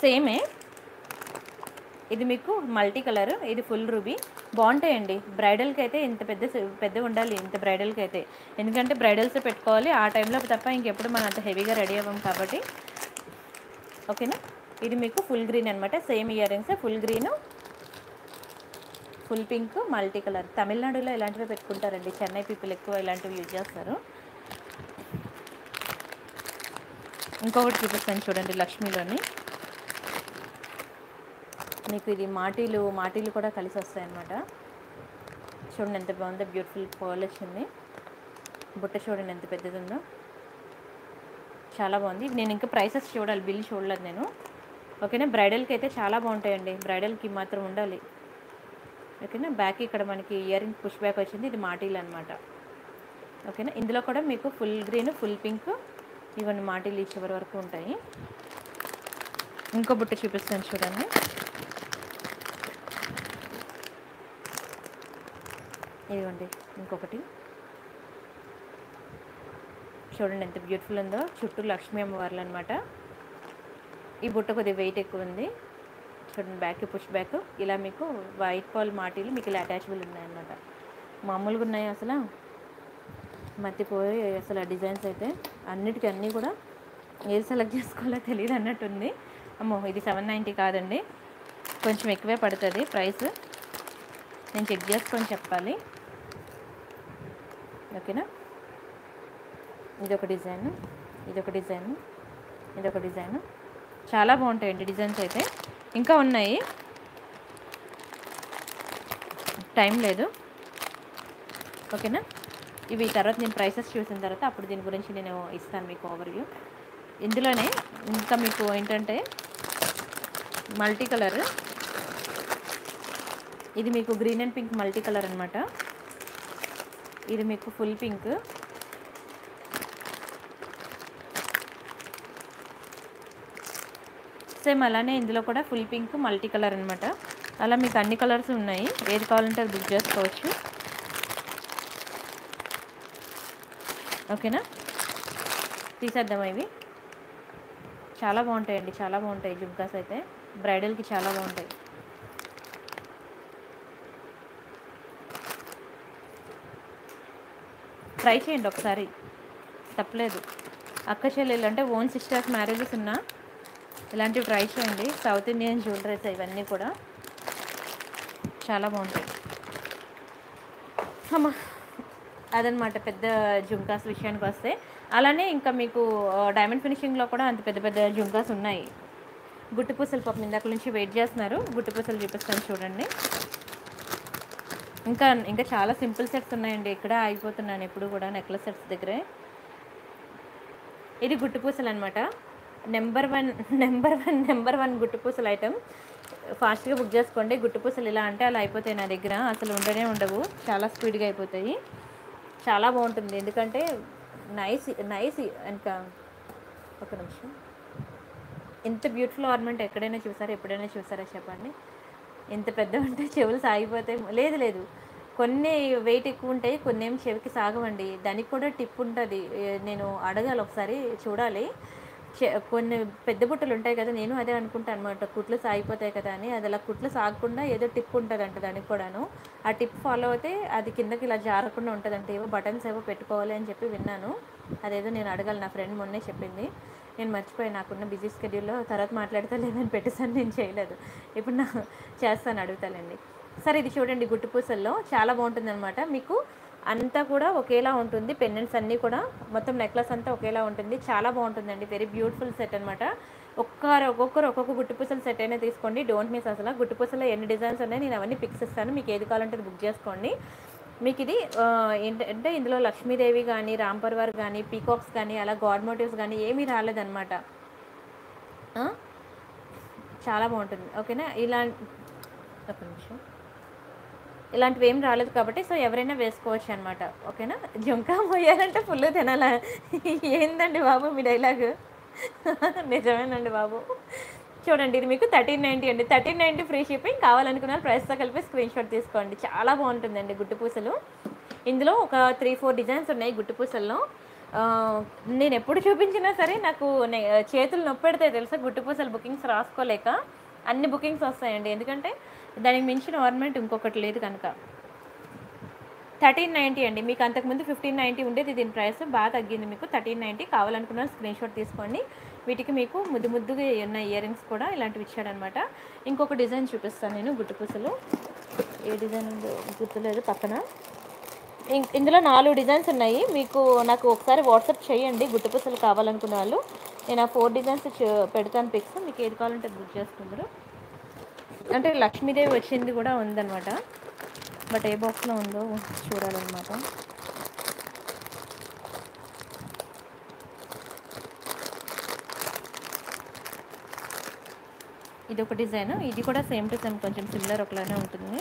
సేమే ఇది మీకు మల్టీ కలర్ ఇది ఫుల్ రూబీ బాగుంటాయండి బ్రైడల్కి అయితే ఇంత పెద్ద పెద్ద ఉండాలి ఇంత బ్రైడల్కి అయితే ఎందుకంటే బ్రైడల్స్ పెట్టుకోవాలి ఆ టైంలో తప్ప ఇంకెప్పుడు మనం అంత హెవీగా రెడీ అవ్వం కాబట్టి ఓకేనా ఇది మీకు ఫుల్ గ్రీన్ అనమాట same ear rings full green full pink multi colour తమిళనాడులో ఇలాంటివి పెట్టుకుంటారండి చెన్నై పీపుల్ ఎక్కువ ఇలాంటివి యూజ్ చేస్తారు ఇంకొకటి చూపిస్తాను చూడండి లక్ష్మీలోని మీకు ఇది మాటీలు మాటీలు కూడా కలిసి వస్తాయి అన్నమాట చూడండి ఎంత బాగుందో బ్యూటిఫుల్ పర్ల్ వచ్చింది బుట్ట చూడండి ఎంత పెద్దది ఉందో చాలా బాగుంది నేను ఇంకా ప్రైసెస్ చూడాలి బిల్ చూడలేదు నేను ఓకేనా బ్రైడల్కి అయితే చాలా బాగుంటాయండి బ్రైడల్కి మాత్రం ఉండాలి ఓకేనా బ్యాక్ ఇక్కడ మనకి ఇయర్ రింగ్ పుష్ బ్యాక్ వచ్చింది ఇది మాటీలు అనమాట ఓకేనా ఇందులో కూడా మీకు ఫుల్ గ్రీన్ ఫుల్ పింక్ ఇవన్నీ మాటీలు ఈ చివరి వరకు ఉంటాయి ఇంకో బుట్ట చూపిస్తాను చూడండి ఇదిగోండి ఇంకొకటి చూడండి ఎంత బ్యూటిఫుల్ ఉందో చుట్టూ లక్ష్మీ అమ్మవార్లు అనమాట ఈ బుట్ట కొద్దిగా వెయిట్ ఎక్కువ ఉంది చూడండి బ్యాక్ పుష్ బ్యాక్ ఇలా మీకు వైట్ పాల్ మాటీలు మీకు ఇలా అటాచబుల్ ఉన్నాయన్నమాట మామూలుగా ఉన్నాయి అసలు మర్చిపోయి అసలు ఆ డిజైన్స్ అయితే అన్నిటికీ అన్నీ కూడా ఏది సెలెక్ట్ చేసుకోవాలో తెలియదు అన్నట్టుంది అమ్మో ఇది సెవెన్ నైంటీ కాదండి కొంచెం ఎక్కువే పడుతుంది ప్రైస్ నేను చెక్ చేసుకొని చెప్పాలి ఓకేనా ఇదొక డిజైన్ ఇదొక డిజైన్ ఇదొక డిజైన్ చాలా బాగుంటాయండి డిజైన్స్ అయితే ఇంకా ఉన్నాయి టైం లేదు ఓకేనా ఇవి తర్వాత నేను ప్రైసెస్ చూసిన తర్వాత అప్పుడు దీని గురించి నేను ఇస్తాను మీకు ఓవర్వ్యూ ఇందులోనే ఇంకా మీకు ఏంటంటే మల్టీ కలర్ ఇది మీకు green and pink multi colour అనమాట ఇది మీకు ఫుల్ పింక్ సేమ్ అలానే ఇందులో కూడా ఫుల్ పింక్ మల్టీ కలర్ అనమాట అలా మీకు అన్ని కలర్స్ ఉన్నాయి ఏది కావాలంటే అది బుక్ చేసుకోవచ్చు ఓకేనా తీసేద్దామా ఇవి చాలా బాగుంటాయండి చాలా బాగుంటాయి జుమ్కాస్ అయితే బ్రైడల్కి చాలా బాగుంటాయి ట్రై చేయండి ఒకసారి తప్పలేదు అక్క చెల్లెలు అంటే ఓన్ సిస్టర్స్ మ్యారేజెస్ ఉన్నా ఇలాంటివి ట్రై చేయండి సౌత్ ఇండియన్ జ్యువెలరీస్ ఇవన్నీ కూడా చాలా బాగుంటాయి అమ్మా అదనమాట పెద్ద జుంకాస్ విషయానికి వస్తే అలానే ఇంకా మీకు ఆ, డైమండ్ ఫినిషింగ్లో కూడా అంత పెద్ద పెద్ద జుంకాస్ ఉన్నాయి గుట్టుపూసలు పాపం ఇందాక నుంచి వెయిట్ చేస్తున్నారు గుట్టుపూసలు చూపిస్తాను చూడండి ఇంకా ఇంకా చాలా సింపుల్ సెట్స్ ఉన్నాయండి ఇక్కడ ఆగిపోతున్నాను ఎప్పుడు కూడా నెక్లెస్ సెట్స్ దగ్గరే ఇది గుట్టుపూసలు అనమాట number one number one number one గుట్టుపూసలు ఐటమ్ ఫాస్ట్గా బుక్ చేసుకోండి గుట్టుపూసలు ఇలా అంటే అలా అయిపోతాయి నా దగ్గర అసలు ఉండనే ఉండవు చాలా స్పీడ్గా అయిపోతాయి చాలా బాగుంటుంది ఎందుకంటే నైస్ నైస్ ఇంకా ఒక నిమిషం ఎంత బ్యూటిఫుల్ ఆర్నమెంట్ ఎక్కడైనా చూసారా ఎప్పుడైనా చూసారా చెప్పండి ఎంత పెద్ద ఉంటే చెవులు సాగిపోతాయి లేదు లేదు కొన్ని వెయిట్ ఎక్కువ ఉంటాయి కొన్ని ఏం చెవికి సాగవండి దానికి కూడా టిప్ ఉంటుంది ఏ- నేను అడగాలి ఒకసారి చూడాలి చె- కొన్ని పెద్ద బుట్టలు ఉంటాయి కదా నేను అదే అనుకుంటాను అనమాట కుట్లు సాగిపోతాయి కదా అని అది అలా కుట్లు సాగకుండా ఏదో టిప్ ఉంటుందంట దానికి కూడాను ఆ టిప్ ఫాలో అయితే అది కిందకి ఇలా జారకుండా ఉంటుందంట ఏవో బటన్స్ ఏవో పెట్టుకోవాలి అని చెప్పి విన్నాను అదేదో నేను అడగాలి నా ఫ్రెండ్ మొన్నే చెప్పింది నేను మర్చిపోయి నాకున్న బిజీ స్కెడ్యూల్లో తర్వాత మాట్లాడితే లేదని పెట్టేసాను నేను చేయలేదు ఇప్పుడు నా చేస్తాను అడుగుతానండి సరే ఇది చూడండి గుట్టు పూసల్లో చాలా బాగుంటుంది అనమాట మీకు అంతా కూడా ఒకేలా ఉంటుంది పెండెంట్స్ అన్నీ కూడా మొత్తం నెక్లెస్ అంతా ఒకేలా ఉంటుంది చాలా బాగుంటుందండి వెరీ బ్యూటిఫుల్ సెట్ అనమాట ఒక్కరు ఒక్కొక్కరు ఒక్కొక్క గుట్టుపూసల సెట్ అయినా తీసుకోండి డోంట్ మిస్ అసలు గుట్టుపూసలో ఎన్ని డిజైన్స్ ఉన్నాయి నేను అవన్నీ పిక్స్ ఇస్తాను మీకు ఏది కావాలంటే అది బుక్ చేసుకోండి మీకు ఇది ఆ, ఏంటంటే ఇందులో లక్ష్మీదేవి కానీ రాంపర్వర్ కానీ పీకాక్స్ కానీ అలా గాడ్ మోటివ్స్ కానీ ఏమీ రాలేదన్నమాట ఆ? చాలా బాగుంటుంది ఓకేనా ఇలా ఒక నిమిషం ఇలాంటివి ఏం రాలేదు కాబట్టి సో ఎవరైనా వేసుకోవచ్చు అనమాట ఓకేనా జుంకా పోయాలంటే ఫుల్ తినాలా ఏందండి బాబు మీ డైలాగ్ నిజమేనండి బాబు చూడండి ఇది మీకు థర్టీన్ నైంటీ అండి థర్టీన్ నైంటీ ఫ్రీ షిప్పింగ్ కావాలనుకున్న ప్రైస్తో కలిపి స్క్రీన్ షాట్ తీసుకోండి చాలా బాగుంటుందండి గుట్టు పూసలు ఇందులో ఒక త్రీ ఫోర్ డిజైన్స్ ఉన్నాయి గుట్టు పూసల్లో ఆ, నేను ఎప్పుడు చూపించినా సరే నాకు నే- చేతులు నొప్పి పెడతాయి తెలుసా గుట్టుపూసలు బుకింగ్స్ రాసుకోలేక అన్ని బుకింగ్స్ వస్తాయండి ఎందుకంటే దానికి మించిన ఆర్నమెంట్ ఇంకొకటి లేదు కనుక థర్టీన్ నైంటీ అండి మీకు అంతకుముందు ఫిఫ్టీన్ నైంటీ ఉండేది దీని ప్రైస్ బాగా తగ్గింది మీకు థర్టీన్ నైంటీ కావాలనుకున్న స్క్రీన్ షాట్ తీసుకోండి వీటికి మీకు ముద్దు ముద్దుగా ఉన్న ఇయర్ రింగ్స్ కూడా ఇలాంటివి ఇచ్చాడనమాట ఇంకొక డిజైన్ చూపిస్తాను నేను గుట్టుపూసలు ఏ డిజైన్ ఉందో గుర్తులేదు పక్కన ఇం- ఇందులో నాలుగు డిజైన్స్ ఉన్నాయి మీకు నాకు ఒకసారి వాట్సాప్ చేయండి గుట్టుపూసలు కావాలనుకున్న వాళ్ళు నేను ఆ ఫోర్ డిజైన్స్ చే- పెడతాను పిక్స్ మీకు ఏది కావాలంటే బుక్ చేసుకుందరు అంటే లక్ష్మీదేవి వచ్చింది కూడా ఉందన్నమాట బట్ ఏ బాక్స్లో ఉందో చూడాలన్నమాట ఇది ఒక డిజైన్ ఇది కూడా సేమ్ టు సేమ్ కొంచెం సిమిలర్ ఒకలానే ఉంటుంది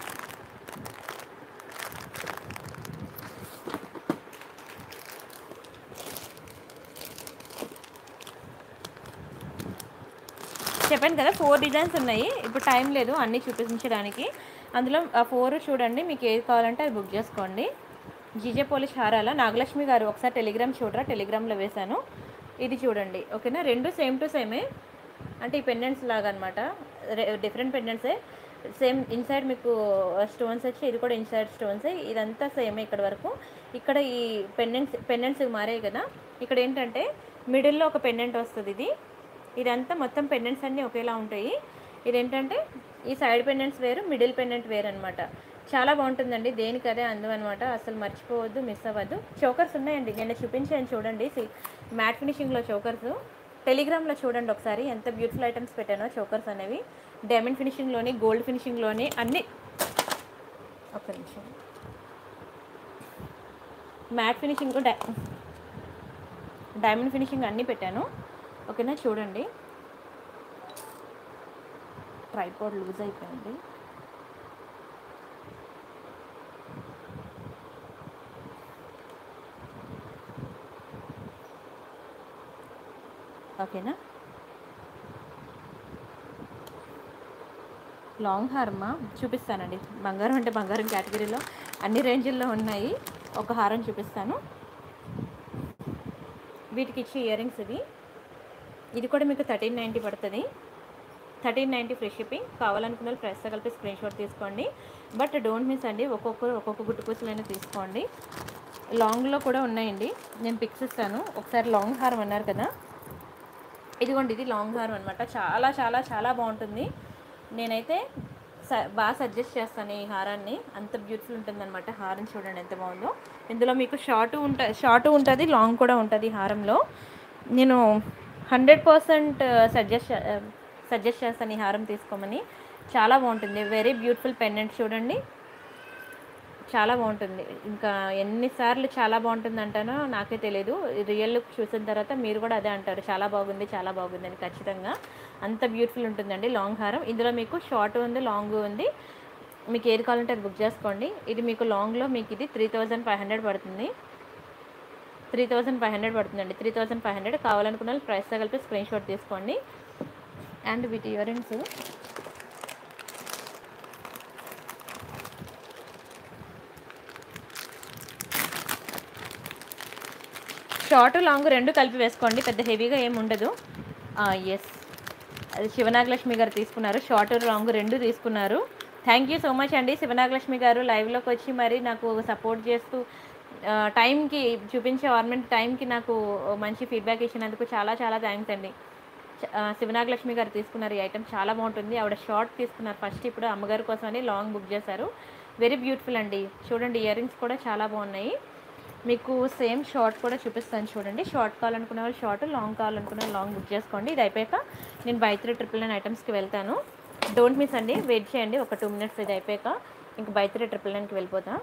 చెప్పాను కదా ఫోర్ డిజైన్స్ ఉన్నాయి ఇప్పుడు టైం లేదు అన్నీ చూపించడానికి అందులో ఆ ఫోర్ చూడండి మీకు ఏది కావాలంటే అది బుక్ చేసుకోండి జీజే పోలీస్ హారాల నాగలక్ష్మి గారు ఒకసారి టెలిగ్రామ్ చూడరా టెలిగ్రామ్లో వేశాను ఇది చూడండి ఓకేనా రెండు సేమ్ టు సేమే అంటే ఈ పెండెంట్స్ లాగా అనమాట డిఫరెంట్ పెండెంట్సే సేమ్ ఇన్సైడ్ మీకు స్టోన్స్ వచ్చి ఇది కూడా ఇన్సైడ్ స్టోన్స్ ఇదంతా సేమే ఇక్కడ వరకు ఇక్కడ ఈ పెండెంట్స్ పెండెంట్స్ మారాయి కదా ఇక్కడ ఏంటంటే మిడిల్లో ఒక పెండెంట్ వస్తుంది ఇది ఇదంతా మొత్తం పెండెంట్స్ అన్నీ ఒకేలా ఉంటాయి ఇదేంటంటే ఈ సైడ్ పెండెంట్స్ వేరు మిడిల్ పెండెంట్ వేరు అనమాట చాలా బాగుంటుందండి దేనికి అదే అందం అనమాట అసలు మర్చిపోవద్దు మిస్ అవ్వద్దు చోకర్స్ ఉన్నాయండి నేను చూపించాను చూడండి మ్యాట్ ఫినిషింగ్లో చోకర్స్ టెలిగ్రామ్లో చూడండి ఒకసారి ఎంత బ్యూటిఫుల్ ఐటమ్స్ పెట్టానో చోకర్స్ అనేవి డైమండ్ ఫినిషింగ్లోని గోల్డ్ ఫినిషింగ్లోని అన్ని ఒక్క నిమిషం matte finishing dia diamond finishing అన్నీ పెట్టాను ఓకేనా చూడండి ట్రైపాడ్ లూజ్ అయిపోయింది ఓకేనా లాంగ్ హారమా చూపిస్తానండి బంగారం అంటే బంగారం కేటగిరీలో అన్ని రేంజ్ల్లో ఉన్నాయి ఒక హారం చూపిస్తాను వీటికి ఇచ్చే ఇయర్ రింగ్స్ ఇవి ఇది కూడా మీకు థర్టీన్ నైంటీ పడుతుంది థర్టీన్ నైంటీ ఫ్రీ షిప్పింగ్ కావాలనుకున్న వాళ్ళు ప్రైస్తో కలిపి స్క్రీన్ షాట్ తీసుకోండి బట్ డోంట్ మిస్ అండి ఒక్కొక్కరు ఒక్కొక్క గుట్టుపూసలైనా తీసుకోండి లాంగ్లో కూడా ఉన్నాయండి నేను పిక్స్ ఇస్తాను ఒకసారి లాంగ్ హారం అన్నారు కదా ఇదిగోండి ఇది లాంగ్ హారం అనమాట చాలా చాలా చాలా బాగుంటుంది నేనైతే స బాగా సజెస్ట్ చేస్తాను ఈ హారాన్ని అంత బ్యూటిఫుల్ ఉంటుందన్నమాట హారం చూడండి ఎంత బాగుందో ఇందులో మీకు షార్ట్ ఉంటుంది షార్ట్ ఉంటుంది లాంగ్ కూడా ఉంటుంది ఈ హారంలో నేను హండ్రెడ్ పర్సెంట్ సజెస్ట్ సజెస్ట్ చేస్తాను ఈ హారం తీసుకోమని చాలా బాగుంటుంది వెరీ బ్యూటిఫుల్ పెండెంట్ చూడండి చాలా బాగుంటుంది ఇంకా ఎన్నిసార్లు చాలా బాగుంటుంది అంటానో నాకే తెలియదు రియల్ లుక్ చూసిన తర్వాత మీరు కూడా అదే అంటారు చాలా బాగుంది చాలా బాగుంది అని ఖచ్చితంగా అంత బ్యూటిఫుల్ ఉంటుందండి లాంగ్ హారం ఇందులో మీకు షార్ట్ ఉంది లాంగ్ ఉంది మీకు ఏది కావాలంటే అది బుక్ చేసుకోండి ఇది మీకు లాంగ్లో మీకు ఇది త్రీ థౌజండ్ ఫైవ్ హండ్రెడ్ పడుతుంది త్రీ థౌజండ్ ఫైవ్ హండ్రెడ్ పడుతుందండి త్రీ థౌజండ్ ఫైవ్ హండ్రెడ్ కావాలనుకున్న వాళ్ళు ప్రైస్తో కలిపి స్క్రీన్ షాట్ తీసుకోండి అండ్ వీటి ఇయర్ రింగ్స్ షార్ట్ లాంగ్ రెండు కలిపి వేసుకోండి పెద్ద హెవీగా ఏమి ఉండదు ఎస్ అది శివనాగలక్ష్మి గారు తీసుకున్నారు షార్ట్ లాంగ్ రెండు తీసుకున్నారు థ్యాంక్ యూ సో మచ్ అండి శివనాగలక్ష్మి గారు లైవ్లోకి వచ్చి మరి నాకు సపోర్ట్ చేస్తూ ఆ, టైంకి చూపించే ఆర్నమెంట్ టైంకి నాకు మంచి ఫీడ్బ్యాక్ ఇచ్చినందుకు చాలా చాలా థ్యాంక్స్ అండి చ- ఆ, శివనాగలక్ష్మి గారు తీసుకున్నారు ఈ ఐటమ్ చాలా బాగుంటుంది ఆవిడ షార్ట్ తీసుకున్నారు ఫస్ట్ ఇప్పుడు అమ్మగారి కోసమని లాంగ్ బుక్ చేశారు వెరీ బ్యూటిఫుల్ అండి చూడండి ఇయర్ రింగ్స్ కూడా చాలా బాగున్నాయి మీకు సేమ్ షార్ట్ కూడా చూపిస్తాను చూడండి షార్ట్ కావాలనుకునే వాళ్ళు షార్ట్ లాంగ్ కావాలనుకునే వాళ్ళు లాంగ్ బుక్ చేసుకోండి ఇది అయిపోయాక నేను బై త్రీ ట్రిపుల్ నైన్ ఐటమ్స్కి వెళ్తాను డోంట్ మిస్ అండి వెయిట్ చేయండి ఒక టూ మినిట్స్ ఇది అయిపోయాక ఇంక బై త్రీ ట్రిపుల్ నైన్కి వెళ్ళిపోతా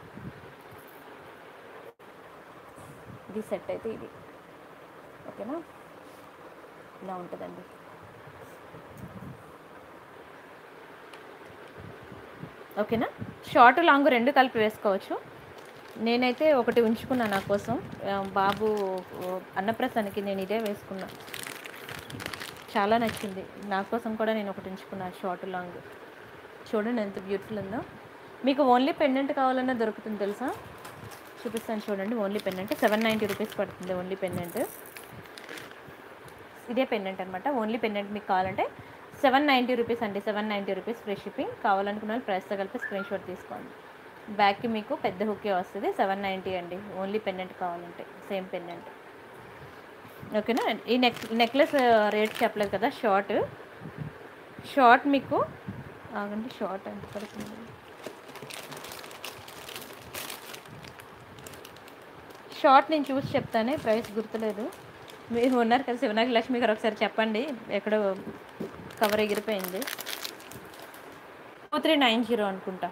ఇది సెట్ అయితే ఇది ఓకేనా ఇలా ఉంటుందండి ఓకేనా షార్ట్ లాంగ్ రెండు కలిపి వేసుకోవచ్చు నేనైతే ఒకటి ఉంచుకున్నాను నా కోసం ఆ, బాబు ఓ, అన్నప్రసన్నకి నేను ఇదే వేసుకున్నా చాలా నచ్చింది నా కోసం కూడా నేను ఒకటి ఉంచుకున్నాను షార్ట్ లాంగ్ చూడండి ఎంత బ్యూటిఫుల్ ఉందో మీకు ఓన్లీ పెండెంట్ కావాలన్నా దొరుకుతుంది తెలుసా చూపిస్తాను చూడండి only pendant seven ninety rupees పడుతుంది ఓన్లీ పెండెంట్ ఇదే పెండెంట్ అనమాట ఓన్లీ పెండెంట్ మీకు కావాలంటే సెవెన్ నైంటీ రూపీస్ అండి seven ninety rupees free shipping కావాలనుకున్న వాళ్ళు ప్రైస్తో కలిపి స్క్రీన్ షాట్ తీసుకోండి బ్యాక్కి మీకు పెద్ద హుక్కే వస్తుంది సెవెన్ నైంటీ అండి ఓన్లీ పెండెంట్ కావాలంటే సేమ్ పెండెంట్ ఓకేనా ఈ నెక్ నెక్లెస్ రేట్ చెప్పలేదు కదా షార్ట్ షార్ట్ మీకు ఆగండి షార్ట్ ఎంత పడుతుంది షార్ట్ నేను చూసి చెప్తానే ప్రైస్ గుర్తులేదు మీరు ఉన్నారు కదా శివనాగ లక్ష్మి గారు ఒకసారి చెప్పండి ఎక్కడో కవర్ ఎగిరిపోయింది టూ త్రీ నైన్ జీరో అనుకుంటా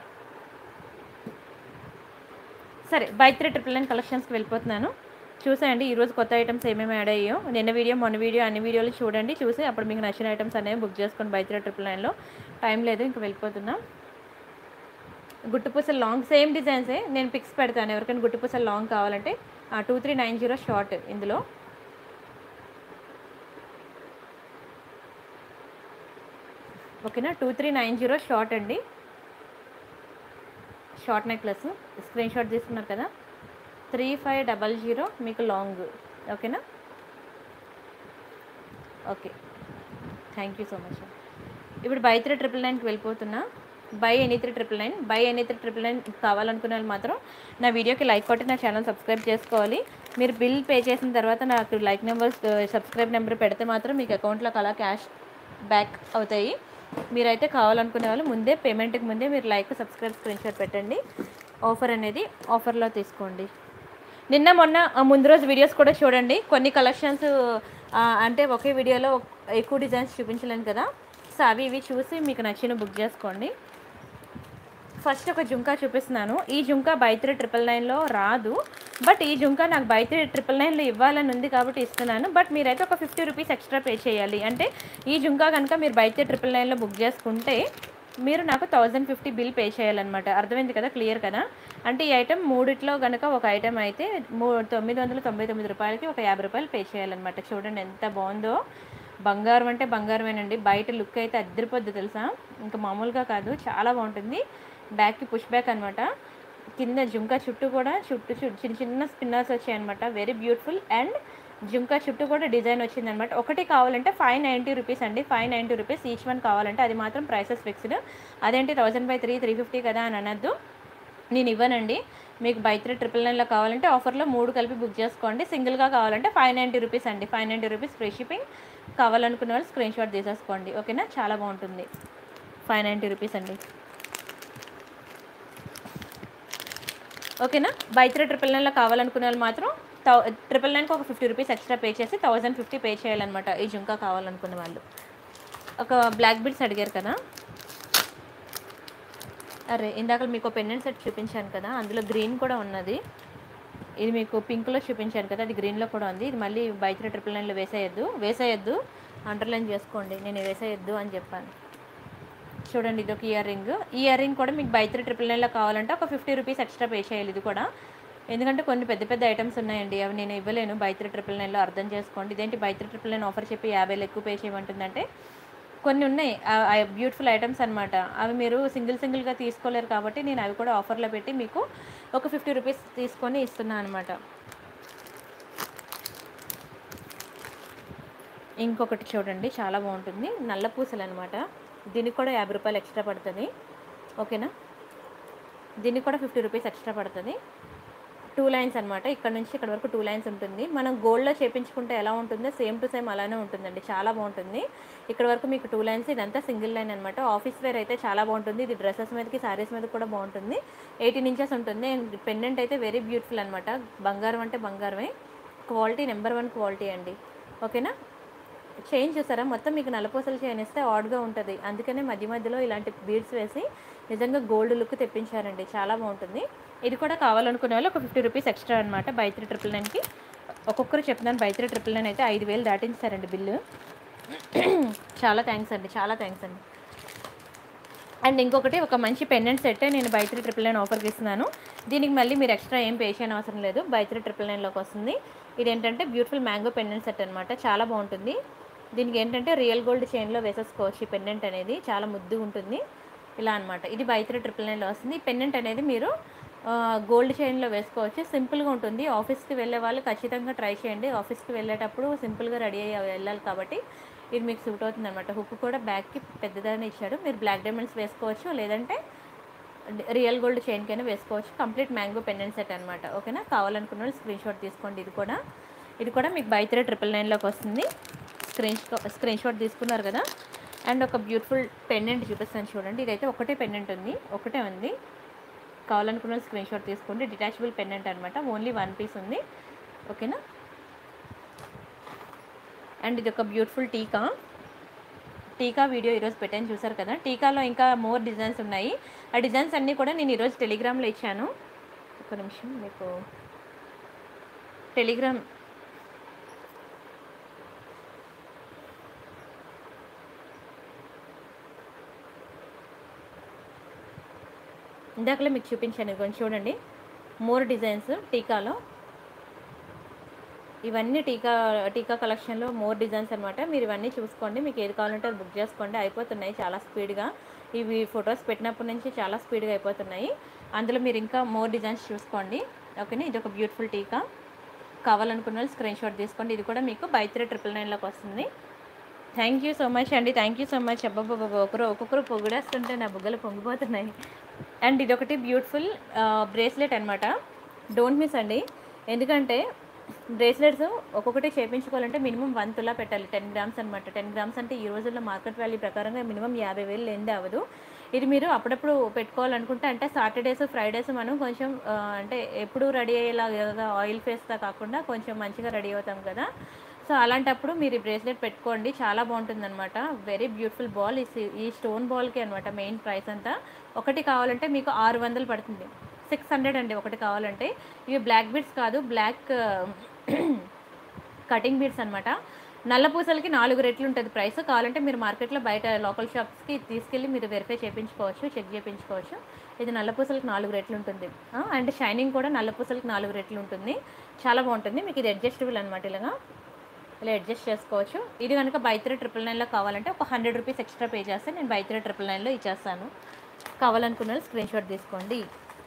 సరే బై త్రీ ట్రిపుల్ నైన్ కలెక్షన్స్కి వెళ్ళిపోతున్నాను చూసేయండి ఈరోజు కొత్త ఐటమ్స్ ఏమేమి యాడ్ అయ్యాయో నిన్న వీడియో మొన్న వీడియో అన్ని వీడియోలు చూడండి చూసి అప్పుడు మీకు నచ్చిన ఐటమ్స్ అనేవి బుక్ చేసుకోండి బై త్రీ ట్రిపుల్ నైన్లో టైం లేదు ఇంక వెళ్ళిపోతున్నాం గుట్టుపూసలు లాంగ్ సేమ్ డిజైన్సే నేను పిక్స్ పెడతాను ఎవరికైనా గుట్టుపూసలు లాంగ్ కావాలంటే two three nine zero short ఇందులో ఓకేనా two three nine zero short అండి షార్ట్ నెక్లెస్ స్క్రీన్ షాట్ తీసుకున్నారు కదా త్రీ ఫైవ్ డబల్ జీరో మీకు లాంగ్ ఓకేనా okay thank you so much ఇప్పుడు బై త్రీ ట్రిపుల్ నైన్కి వెళ్ళిపోతున్నా buy any three triple nine buy any three triple nine కావాలనుకునే వాళ్ళు మాత్రం నా వీడియోకి లైక్ కొట్టి నా ఛానల్ సబ్స్క్రైబ్ చేసుకోవాలి మీరు బిల్ పే చేసిన తర్వాత నాకు లైక్ నెంబర్ సబ్స్క్రైబ్ నెంబర్ పెడితే మాత్రం మీకు అకౌంట్లోకి అలా క్యాష్ బ్యాక్ అవుతాయి మీరైతే కావాలనుకునే వాళ్ళు ముందే పేమెంట్కి ముందే మీరు లైక్ సబ్స్క్రైబ్ స్క్రీన్ షాట్ పెట్టండి ఆఫర్ అనేది ఆఫర్లో తీసుకోండి నిన్న మొన్న ఆ, ముందు రోజు వీడియోస్ కూడా చూడండి కొన్ని కలెక్షన్స్ అంటే ఒకే వీడియోలో ఎక్కువ డిజైన్స్ చూపించలేను కదా సో అవి ఇవి చూసి మీకు నచ్చిన బుక్ చేసుకోండి ఫస్ట్ ఒక జుంకా చూపిస్తున్నాను ఈ జుంకా బై త్రీ ట్రిపుల్ నైన్లో రాదు బట్ ఈ జుంకా నాకు బై త్రీ ట్రిపుల్ నైన్లో ఇవ్వాలని ఉంది కాబట్టి ఇస్తున్నాను బట్ మీరైతే ఒక ఫిఫ్టీ రూపీస్ ఎక్స్ట్రా పే చేయాలి అంటే ఈ జుంకా కనుక మీరు బై త్రీ ట్రిపుల్ నైన్లో బుక్ చేసుకుంటే మీరు నాకు థౌజండ్ ఫిఫ్టీ బిల్ పే చేయాలన్నమాట అర్థమైంది కదా క్లియర్ కదా అంటే ఈ ఐటెం మూడిట్లో కనుక ఒక ఐటెం అయితే మూ తొమ్మిది వందల తొంభై తొమ్మిది రూపాయలకి ఒక యాభై రూపాయలు పే చేయాలన్నమాట చూడండి ఎంత బాగుందో బంగారం అంటే బంగారమేనండి బయట లుక్ అయితే అద్దరిపోద్ది తెలుసా ఇంకా మామూలుగా కాదు చాలా బాగుంటుంది బ్యాక్కి పుష్ బ్యాక్ అనమాట కింద జుంకా చుట్టూ కూడా చుట్టూ చుట్టూ చిన్న చిన్న స్పిన్నర్స్ వచ్చాయన్నమాట వెరీ బ్యూటిఫుల్ అండ్ జుంకా చుట్టూ కూడా డిజైన్ వచ్చిందనమాట ఒకటి కావాలంటే ఫైవ్ నైంటీ రూపీస్ అండి five ninety rupees each one కావాలంటే అది మాత్రం ప్రైసెస్ ఫిక్స్డ్ అదేంటి thousand by three three fifty కదా అని అనొద్దు నేను ఇవ్వనండి మీకు బై త్రీ ట్రిపుల్ నైన్లో కావాలంటే ఆఫర్లో మూడు కలిపి బుక్ చేసుకోండి సింగిల్గా కావాలంటే ఫైవ్ నైంటీ రూపీస్ అండి five ninety rupees free shipping కావాలనుకున్న వాళ్ళు స్క్రీన్ షాట్ తీసేసుకోండి ఓకేనా చాలా బాగుంటుంది ఫైవ్ నైంటీ రూపీస్ అండి ఓకేనా బై త్రీ ట్రిపుల్ నైన్లో కావాలనుకునే వాళ్ళు మాత్రం థౌ ట్రిపుల్ నైన్కి ఒక ఫిఫ్టీ రూపీస్ ఎక్స్ట్రా పే చేసి థౌజండ్ ఫిఫ్టీ పే చేయాలన్నమాట ఈ జుంకా కావాలనుకునే వాళ్ళు ఒక బ్లాక్ బీడ్స్ అడిగారు కదా అరే ఇందాక మీకు పెండెంట్ సెట్ చూపించాను కదా అందులో గ్రీన్ కూడా ఉన్నది ఇది మీకు పింక్లో చూపించాను కదా అది గ్రీన్లో కూడా ఉంది ఇది మళ్ళీ బై త్రీ ట్రిపుల్ నైన్లో వేసేయద్దు వేసేయద్దు అండర్లైన్ చేసుకోండి నేను వేసేయద్దు అని చెప్పాను చూడండి ఇది ఒక ఇయర్ రింగ్ ఈ ఇయర్ రింగ్ కూడా మీకు బై త్రీ ట్రిపుల్ నైన్లో కావాలంటే ఒక ఫిఫ్టీ రూపీస్ ఎక్స్ట్రా పే చేయాలి ఇది కూడా ఎందుకంటే కొన్ని పెద్ద పెద్ద ఐటమ్స్ ఉన్నాయండి అవి నేను ఇవ్వలేను బై త్రీ ట్రిపుల్ నైన్లో అర్థం చేసుకోండి ఇదేంటి buy three triple nine offer చెప్పి యాభైలు ఎక్కువ పే చేయమంటుందంటే కొన్ని ఉన్నాయి బ్యూటిఫుల్ ఐటమ్స్ అనమాట అవి మీరు సింగిల్ సింగిల్గా తీసుకోలేరు కాబట్టి నేను అవి కూడా ఆఫర్లో పెట్టి మీకు ఒక ఫిఫ్టీ రూపీస్ తీసుకొని ఇస్తున్నాను అనమాట ఇంకొకటి చూడండి చాలా బాగుంటుంది నల్ల పూసలు అనమాట దీనికి కూడా యాభై రూపాయలు ఎక్స్ట్రా పడుతుంది ఓకేనా దీనికి కూడా ఫిఫ్టీ రూపీస్ ఎక్స్ట్రా పడుతుంది టూ లైన్స్ అనమాట ఇక్కడ నుంచి ఇక్కడ వరకు టూ లైన్స్ ఉంటుంది మనం గోల్డ్లో చేపించుకుంటే ఎలా ఉంటుందో సేమ్ టు సేమ్ అలానే ఉంటుందండి చాలా బాగుంటుంది ఇక్కడ వరకు మీకు టూ లైన్స్ ఇదంతా సింగిల్ లైన్ అనమాట ఆఫీస్ వేర్ అయితే చాలా బాగుంటుంది ఇది డ్రెస్సెస్ మీదకి శారీస్ మీద కూడా బాగుంటుంది ఎయిటీన్ ఇంచెస్ ఉంటుంది అండ్ పెండెంట్ అయితే వెరీ బ్యూటిఫుల్ అనమాట బంగారం అంటే బంగారమే క్వాలిటీ నెంబర్ వన్ క్వాలిటీ అండి ఓకేనా చైన్ చూసారా మొత్తం మీకు నల్లపూసలు చైన్ ఇస్తే ఆడ్గా ఉంటుంది అందుకనే మధ్య మధ్యలో ఇలాంటి బీడ్స్ వేసి నిజంగా గోల్డ్ లుక్ తెప్పించారండి చాలా బాగుంటుంది ఇది కూడా కావాలనుకునే వాళ్ళు ఒక ఫిఫ్టీ రూపీస్ ఎక్స్ట్రా అనమాట బై త్రీ ట్రిపుల్ నైన్కి ఒక్కొక్కరు చెప్తున్నాను బై త్రీ ట్రిపుల్ నైన్ అయితే ఐదు వేలు దాటించారండి బిల్లు చాలా థ్యాంక్స్ అండి చాలా థ్యాంక్స్ అండి అండ్ ఇంకొకటి ఒక మంచి పెండెంట్ సెట్ నేను బై త్రీ ట్రిపుల్ నైన్ ఆఫర్కి ఇస్తున్నాను దీనికి మళ్ళీ మీరు ఎక్స్ట్రా ఏం పే చేయని అవసరం లేదు బై త్రీ ట్రిపుల్ నైన్లోకి వస్తుంది ఇది ఏంటంటే బ్యూటిఫుల్ మ్యాంగో పెండెంట్ సెట్ అనమాట చాలా బాగుంటుంది దీనికి ఏంటంటే రియల్ గోల్డ్ చైన్లో వేసేసుకోవచ్చు ఈ పెండెంట్ అనేది చాలా ముద్దు ఉంటుంది ఇలా అనమాట ఇది బై త్రీ ట్రిపుల్ నైన్లో వస్తుంది ఈ పెండెంట్ అనేది మీరు గోల్డ్ చైన్లో వేసుకోవచ్చు సింపుల్గా ఉంటుంది ఆఫీస్కి వెళ్ళే వాళ్ళు ఖచ్చితంగా ట్రై చేయండి ఆఫీస్కి వెళ్ళేటప్పుడు సింపుల్గా రెడీ అయ్యి వెళ్ళాలి కాబట్టి ఇది మీకు సూట్ అవుతుంది అనమాట హుక్ కూడా బ్యాక్కి పెద్దదాన్ని ఇచ్చాడు మీరు బ్లాక్ డైమండ్స్ వేసుకోవచ్చు లేదంటే రియల్ గోల్డ్ చైన్కైనా వేసుకోవచ్చు కంప్లీట్ మ్యాంగో పెండెంట్ సెట్ అనమాట ఓకేనా కావాలనుకున్న వాళ్ళు స్క్రీన్ షాట్ తీసుకోండి ఇది కూడా ఇది కూడా మీకు బై త్రీ ట్రిపుల్ నైన్లోకి వస్తుంది స్క్రీన్ స్క్రీన్ షాట్ తీసుకున్నారు కదా అండ్ ఒక బ్యూటిఫుల్ పెండెంట్ చూపిస్తాను చూడండి ఇదైతే ఒకటే పెండెంట్ ఉంది ఒకటే ఉంది కావాలనుకున్న వాళ్ళు స్క్రీన్ షాట్ తీసుకోండి డిటాచబుల్ పెండెంట్ అనమాట ఓన్లీ వన్ పీస్ ఉంది ఓకేనా అండ్ ఇది ఒక బ్యూటిఫుల్ టీకా టీకా వీడియో ఈరోజు పెట్టాను చూసారు కదా టీకాలో ఇంకా మోర్ డిజైన్స్ ఉన్నాయి ఆ డిజైన్స్ అన్నీ కూడా నేను ఈరోజు టెలిగ్రామ్లో ఇచ్చాను ఒక నిమిషం మీకు టెలిగ్రామ్ ఇందాకలే మీకు చూపించాను ఇదిగోండి చూడండి మోర్ డిజైన్స్ టీకాలో ఇవన్నీ టీకా టీకా కలెక్షన్లో మోర్ డిజైన్స్ అనమాట మీరు ఇవన్నీ చూసుకోండి మీకు ఏది కావాలంటే అది బుక్ చేసుకోండి అయిపోతున్నాయి చాలా స్పీడ్గా ఇవి ఫొటోస్ పెట్టినప్పటి నుంచి చాలా స్పీడ్గా అయిపోతున్నాయి అందులో మీరు ఇంకా మోర్ డిజైన్స్ చూసుకోండి ఓకేనా ఇది ఒక బ్యూటిఫుల్ టీకా కావాలనుకున్న వాళ్ళు స్క్రీన్ షాట్ తీసుకోండి ఇది కూడా మీకు బై త్రీ ట్రిపుల్ నైన్లోకి వస్తుంది థ్యాంక్ యూ సో మచ్ అండి థ్యాంక్ యూ సో మచ్ అబ్బాబాబా ఒకరు ఒక్కొక్కరు పొగిడేస్తుంటే నా బుగ్గలు పొంగిపోతున్నాయి అండ్ ఇది ఒకటి బ్యూటిఫుల్ బ్రేస్లెట్ అనమాట డోంట్ మిస్ అండి ఎందుకంటే బ్రేస్లెట్స్ ఒక్కొక్కటి చేయించుకోవాలంటే మినిమం వన్ తులా పెట్టాలి టెన్ గ్రామ్స్ అనమాట టెన్ గ్రామ్స్ అంటే ఈ రోజుల్లో మార్కెట్ వాల్యూ ప్రకారంగా మినిమం యాభై వేలు లేనిదే అవ్వదు ఇది మీరు అప్పుడప్పుడు పెట్టుకోవాలనుకుంటే అంటే సాటర్డేస్ ఫ్రైడేస్ మనం కొంచెం ఆ, అంటే ఎప్పుడు రెడీ అయ్యేలాగా ఆయిల్ ఫేస్గా కాకుండా కొంచెం మంచిగా రెడీ అవుతాం కదా సో అలాంటప్పుడు మీరు ఈ బ్రేస్లెట్ పెట్టుకోండి చాలా బాగుంటుందన్నమాట వెరీ బ్యూటిఫుల్ బాల్ ఈ స్టోన్ బాల్కి అనమాట మెయిన్ ప్రైస్ అంతా ఒకటి కావాలంటే మీకు ఆరు వందలు పడుతుంది సిక్స్ హండ్రెడ్ అండి ఒకటి కావాలంటే ఇవి బ్లాక్ బీడ్స్ కాదు బ్లాక్ కటింగ్ బీడ్స్ అనమాట నల్ల పూసలకి నాలుగు రెట్లు ఉంటుంది ప్రైస్ కావాలంటే మీరు మార్కెట్లో బయట లోకల్ షాప్స్కి తీసుకెళ్ళి మీరు వెరిఫై చేయించుకోవచ్చు చెక్ చేయించుకోవచ్చు ఇది నల్ల పూసలకి నాలుగు రెట్లు ఉంటుంది ఆ, అండ్ షైనింగ్ కూడా నల్ల పూసలకి నాలుగు రెట్లు ఉంటుంది చాలా బాగుంటుంది మీకు ఇది అడ్జస్టబుల్ అనమాట ఇలాగా ఇలా అడ్జస్ట్ చేసుకోవచ్చు ఇది కనుక బై త్రీ ట్రిపుల్ నైన్లో కావాలంటే ఒక హండ్రెడ్ రూపీస్ ఎక్స్ట్రా పే చేస్తే నేను బై త్రీ ట్రిపుల్ నైన్లో ఇచ్చేస్తాను కావాలనుకున్న వాళ్ళు స్క్రీన్ షాట్ తీసుకోండి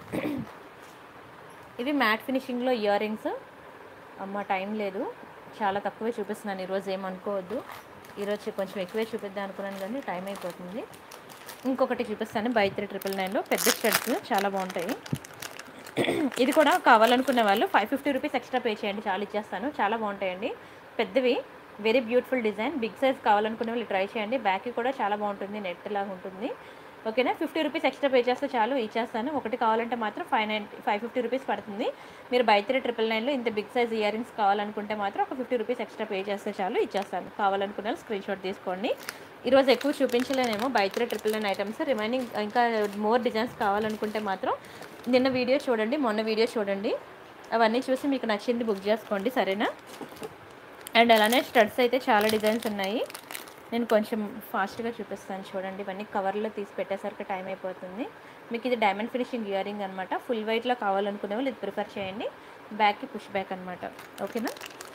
ఇవి మ్యాట్ ఫినిషింగ్లో ఇయర్ రింగ్స్ అమ్మ టైం లేదు చాలా తక్కువే చూపిస్తున్నాను ఈరోజు ఏమనుకోవద్దు ఈరోజు కొంచెం ఎక్కువే చూపిద్దాం అనుకున్నాను కానీ టైం అయిపోతుంది ఇంకొకటి చూపిస్తాను బై త్రీ ట్రిపుల్ నైన్లో పెద్ద స్టడ్స్ చాలా బాగుంటాయి ఇది కూడా కావాలనుకునే వాళ్ళు five fifty rupees extra pay చేయండి చాలా ఇచ్చేస్తాను చాలా బాగుంటాయండి పెద్దవి very beautiful design big size కావాలనుకునే వాళ్ళు ట్రై చేయండి బ్యాక్ కూడా చాలా బాగుంటుంది నెట్ లాగా ఉంటుంది ఓకేనా ఫిఫ్టీ రూపీస్ ఎక్స్ట్రా పే చేస్తే చాలు ఇచ్చేస్తాను ఒకటి కావాలంటే మాత్రం five nine five fifty rupees పడుతుంది మీరు బై త్రీ ట్రిపుల్ నైన్లో ఇంత బిగ్ సైజ్ ఇయర్ రింగ్స్ కావాలనుకుంటే మాత్రం ఒక ఫిఫ్టీ రూపీస్ ఎక్స్ట్రా పే చేస్తే చాలు ఇచ్చేస్తాను కావాలనుకునే వాళ్ళు స్క్రీన్ షాట్ తీసుకోండి ఈరోజు ఎక్కువ చూపించలేనేమో by three triple nine items remaining ఇంకా మోర్ డిజైన్స్ కావాలనుకుంటే మాత్రం నిన్న వీడియో చూడండి మొన్న వీడియో చూడండి అవన్నీ చూసి మీకు నచ్చింది బుక్ చేసుకోండి సరేనా అండ్ అలానే స్టడ్స్ అయితే చాలా డిజైన్స్ ఉన్నాయి నేను కొంచెం ఫాస్ట్గా చూపిస్తాను చూడండి ఇవన్నీ కవర్లో తీసి పెట్టేసరికి టైం అయిపోతుంది మీకు ఇది డైమండ్ ఫినిషింగ్ ఇయర్ రింగ్ అనమాట ఫుల్ వైట్లో కావాలనుకునే వాళ్ళు ఇది ప్రిఫర్ చేయండి బ్యాక్కి పుష్ బ్యాక్ అనమాట ఓకేనా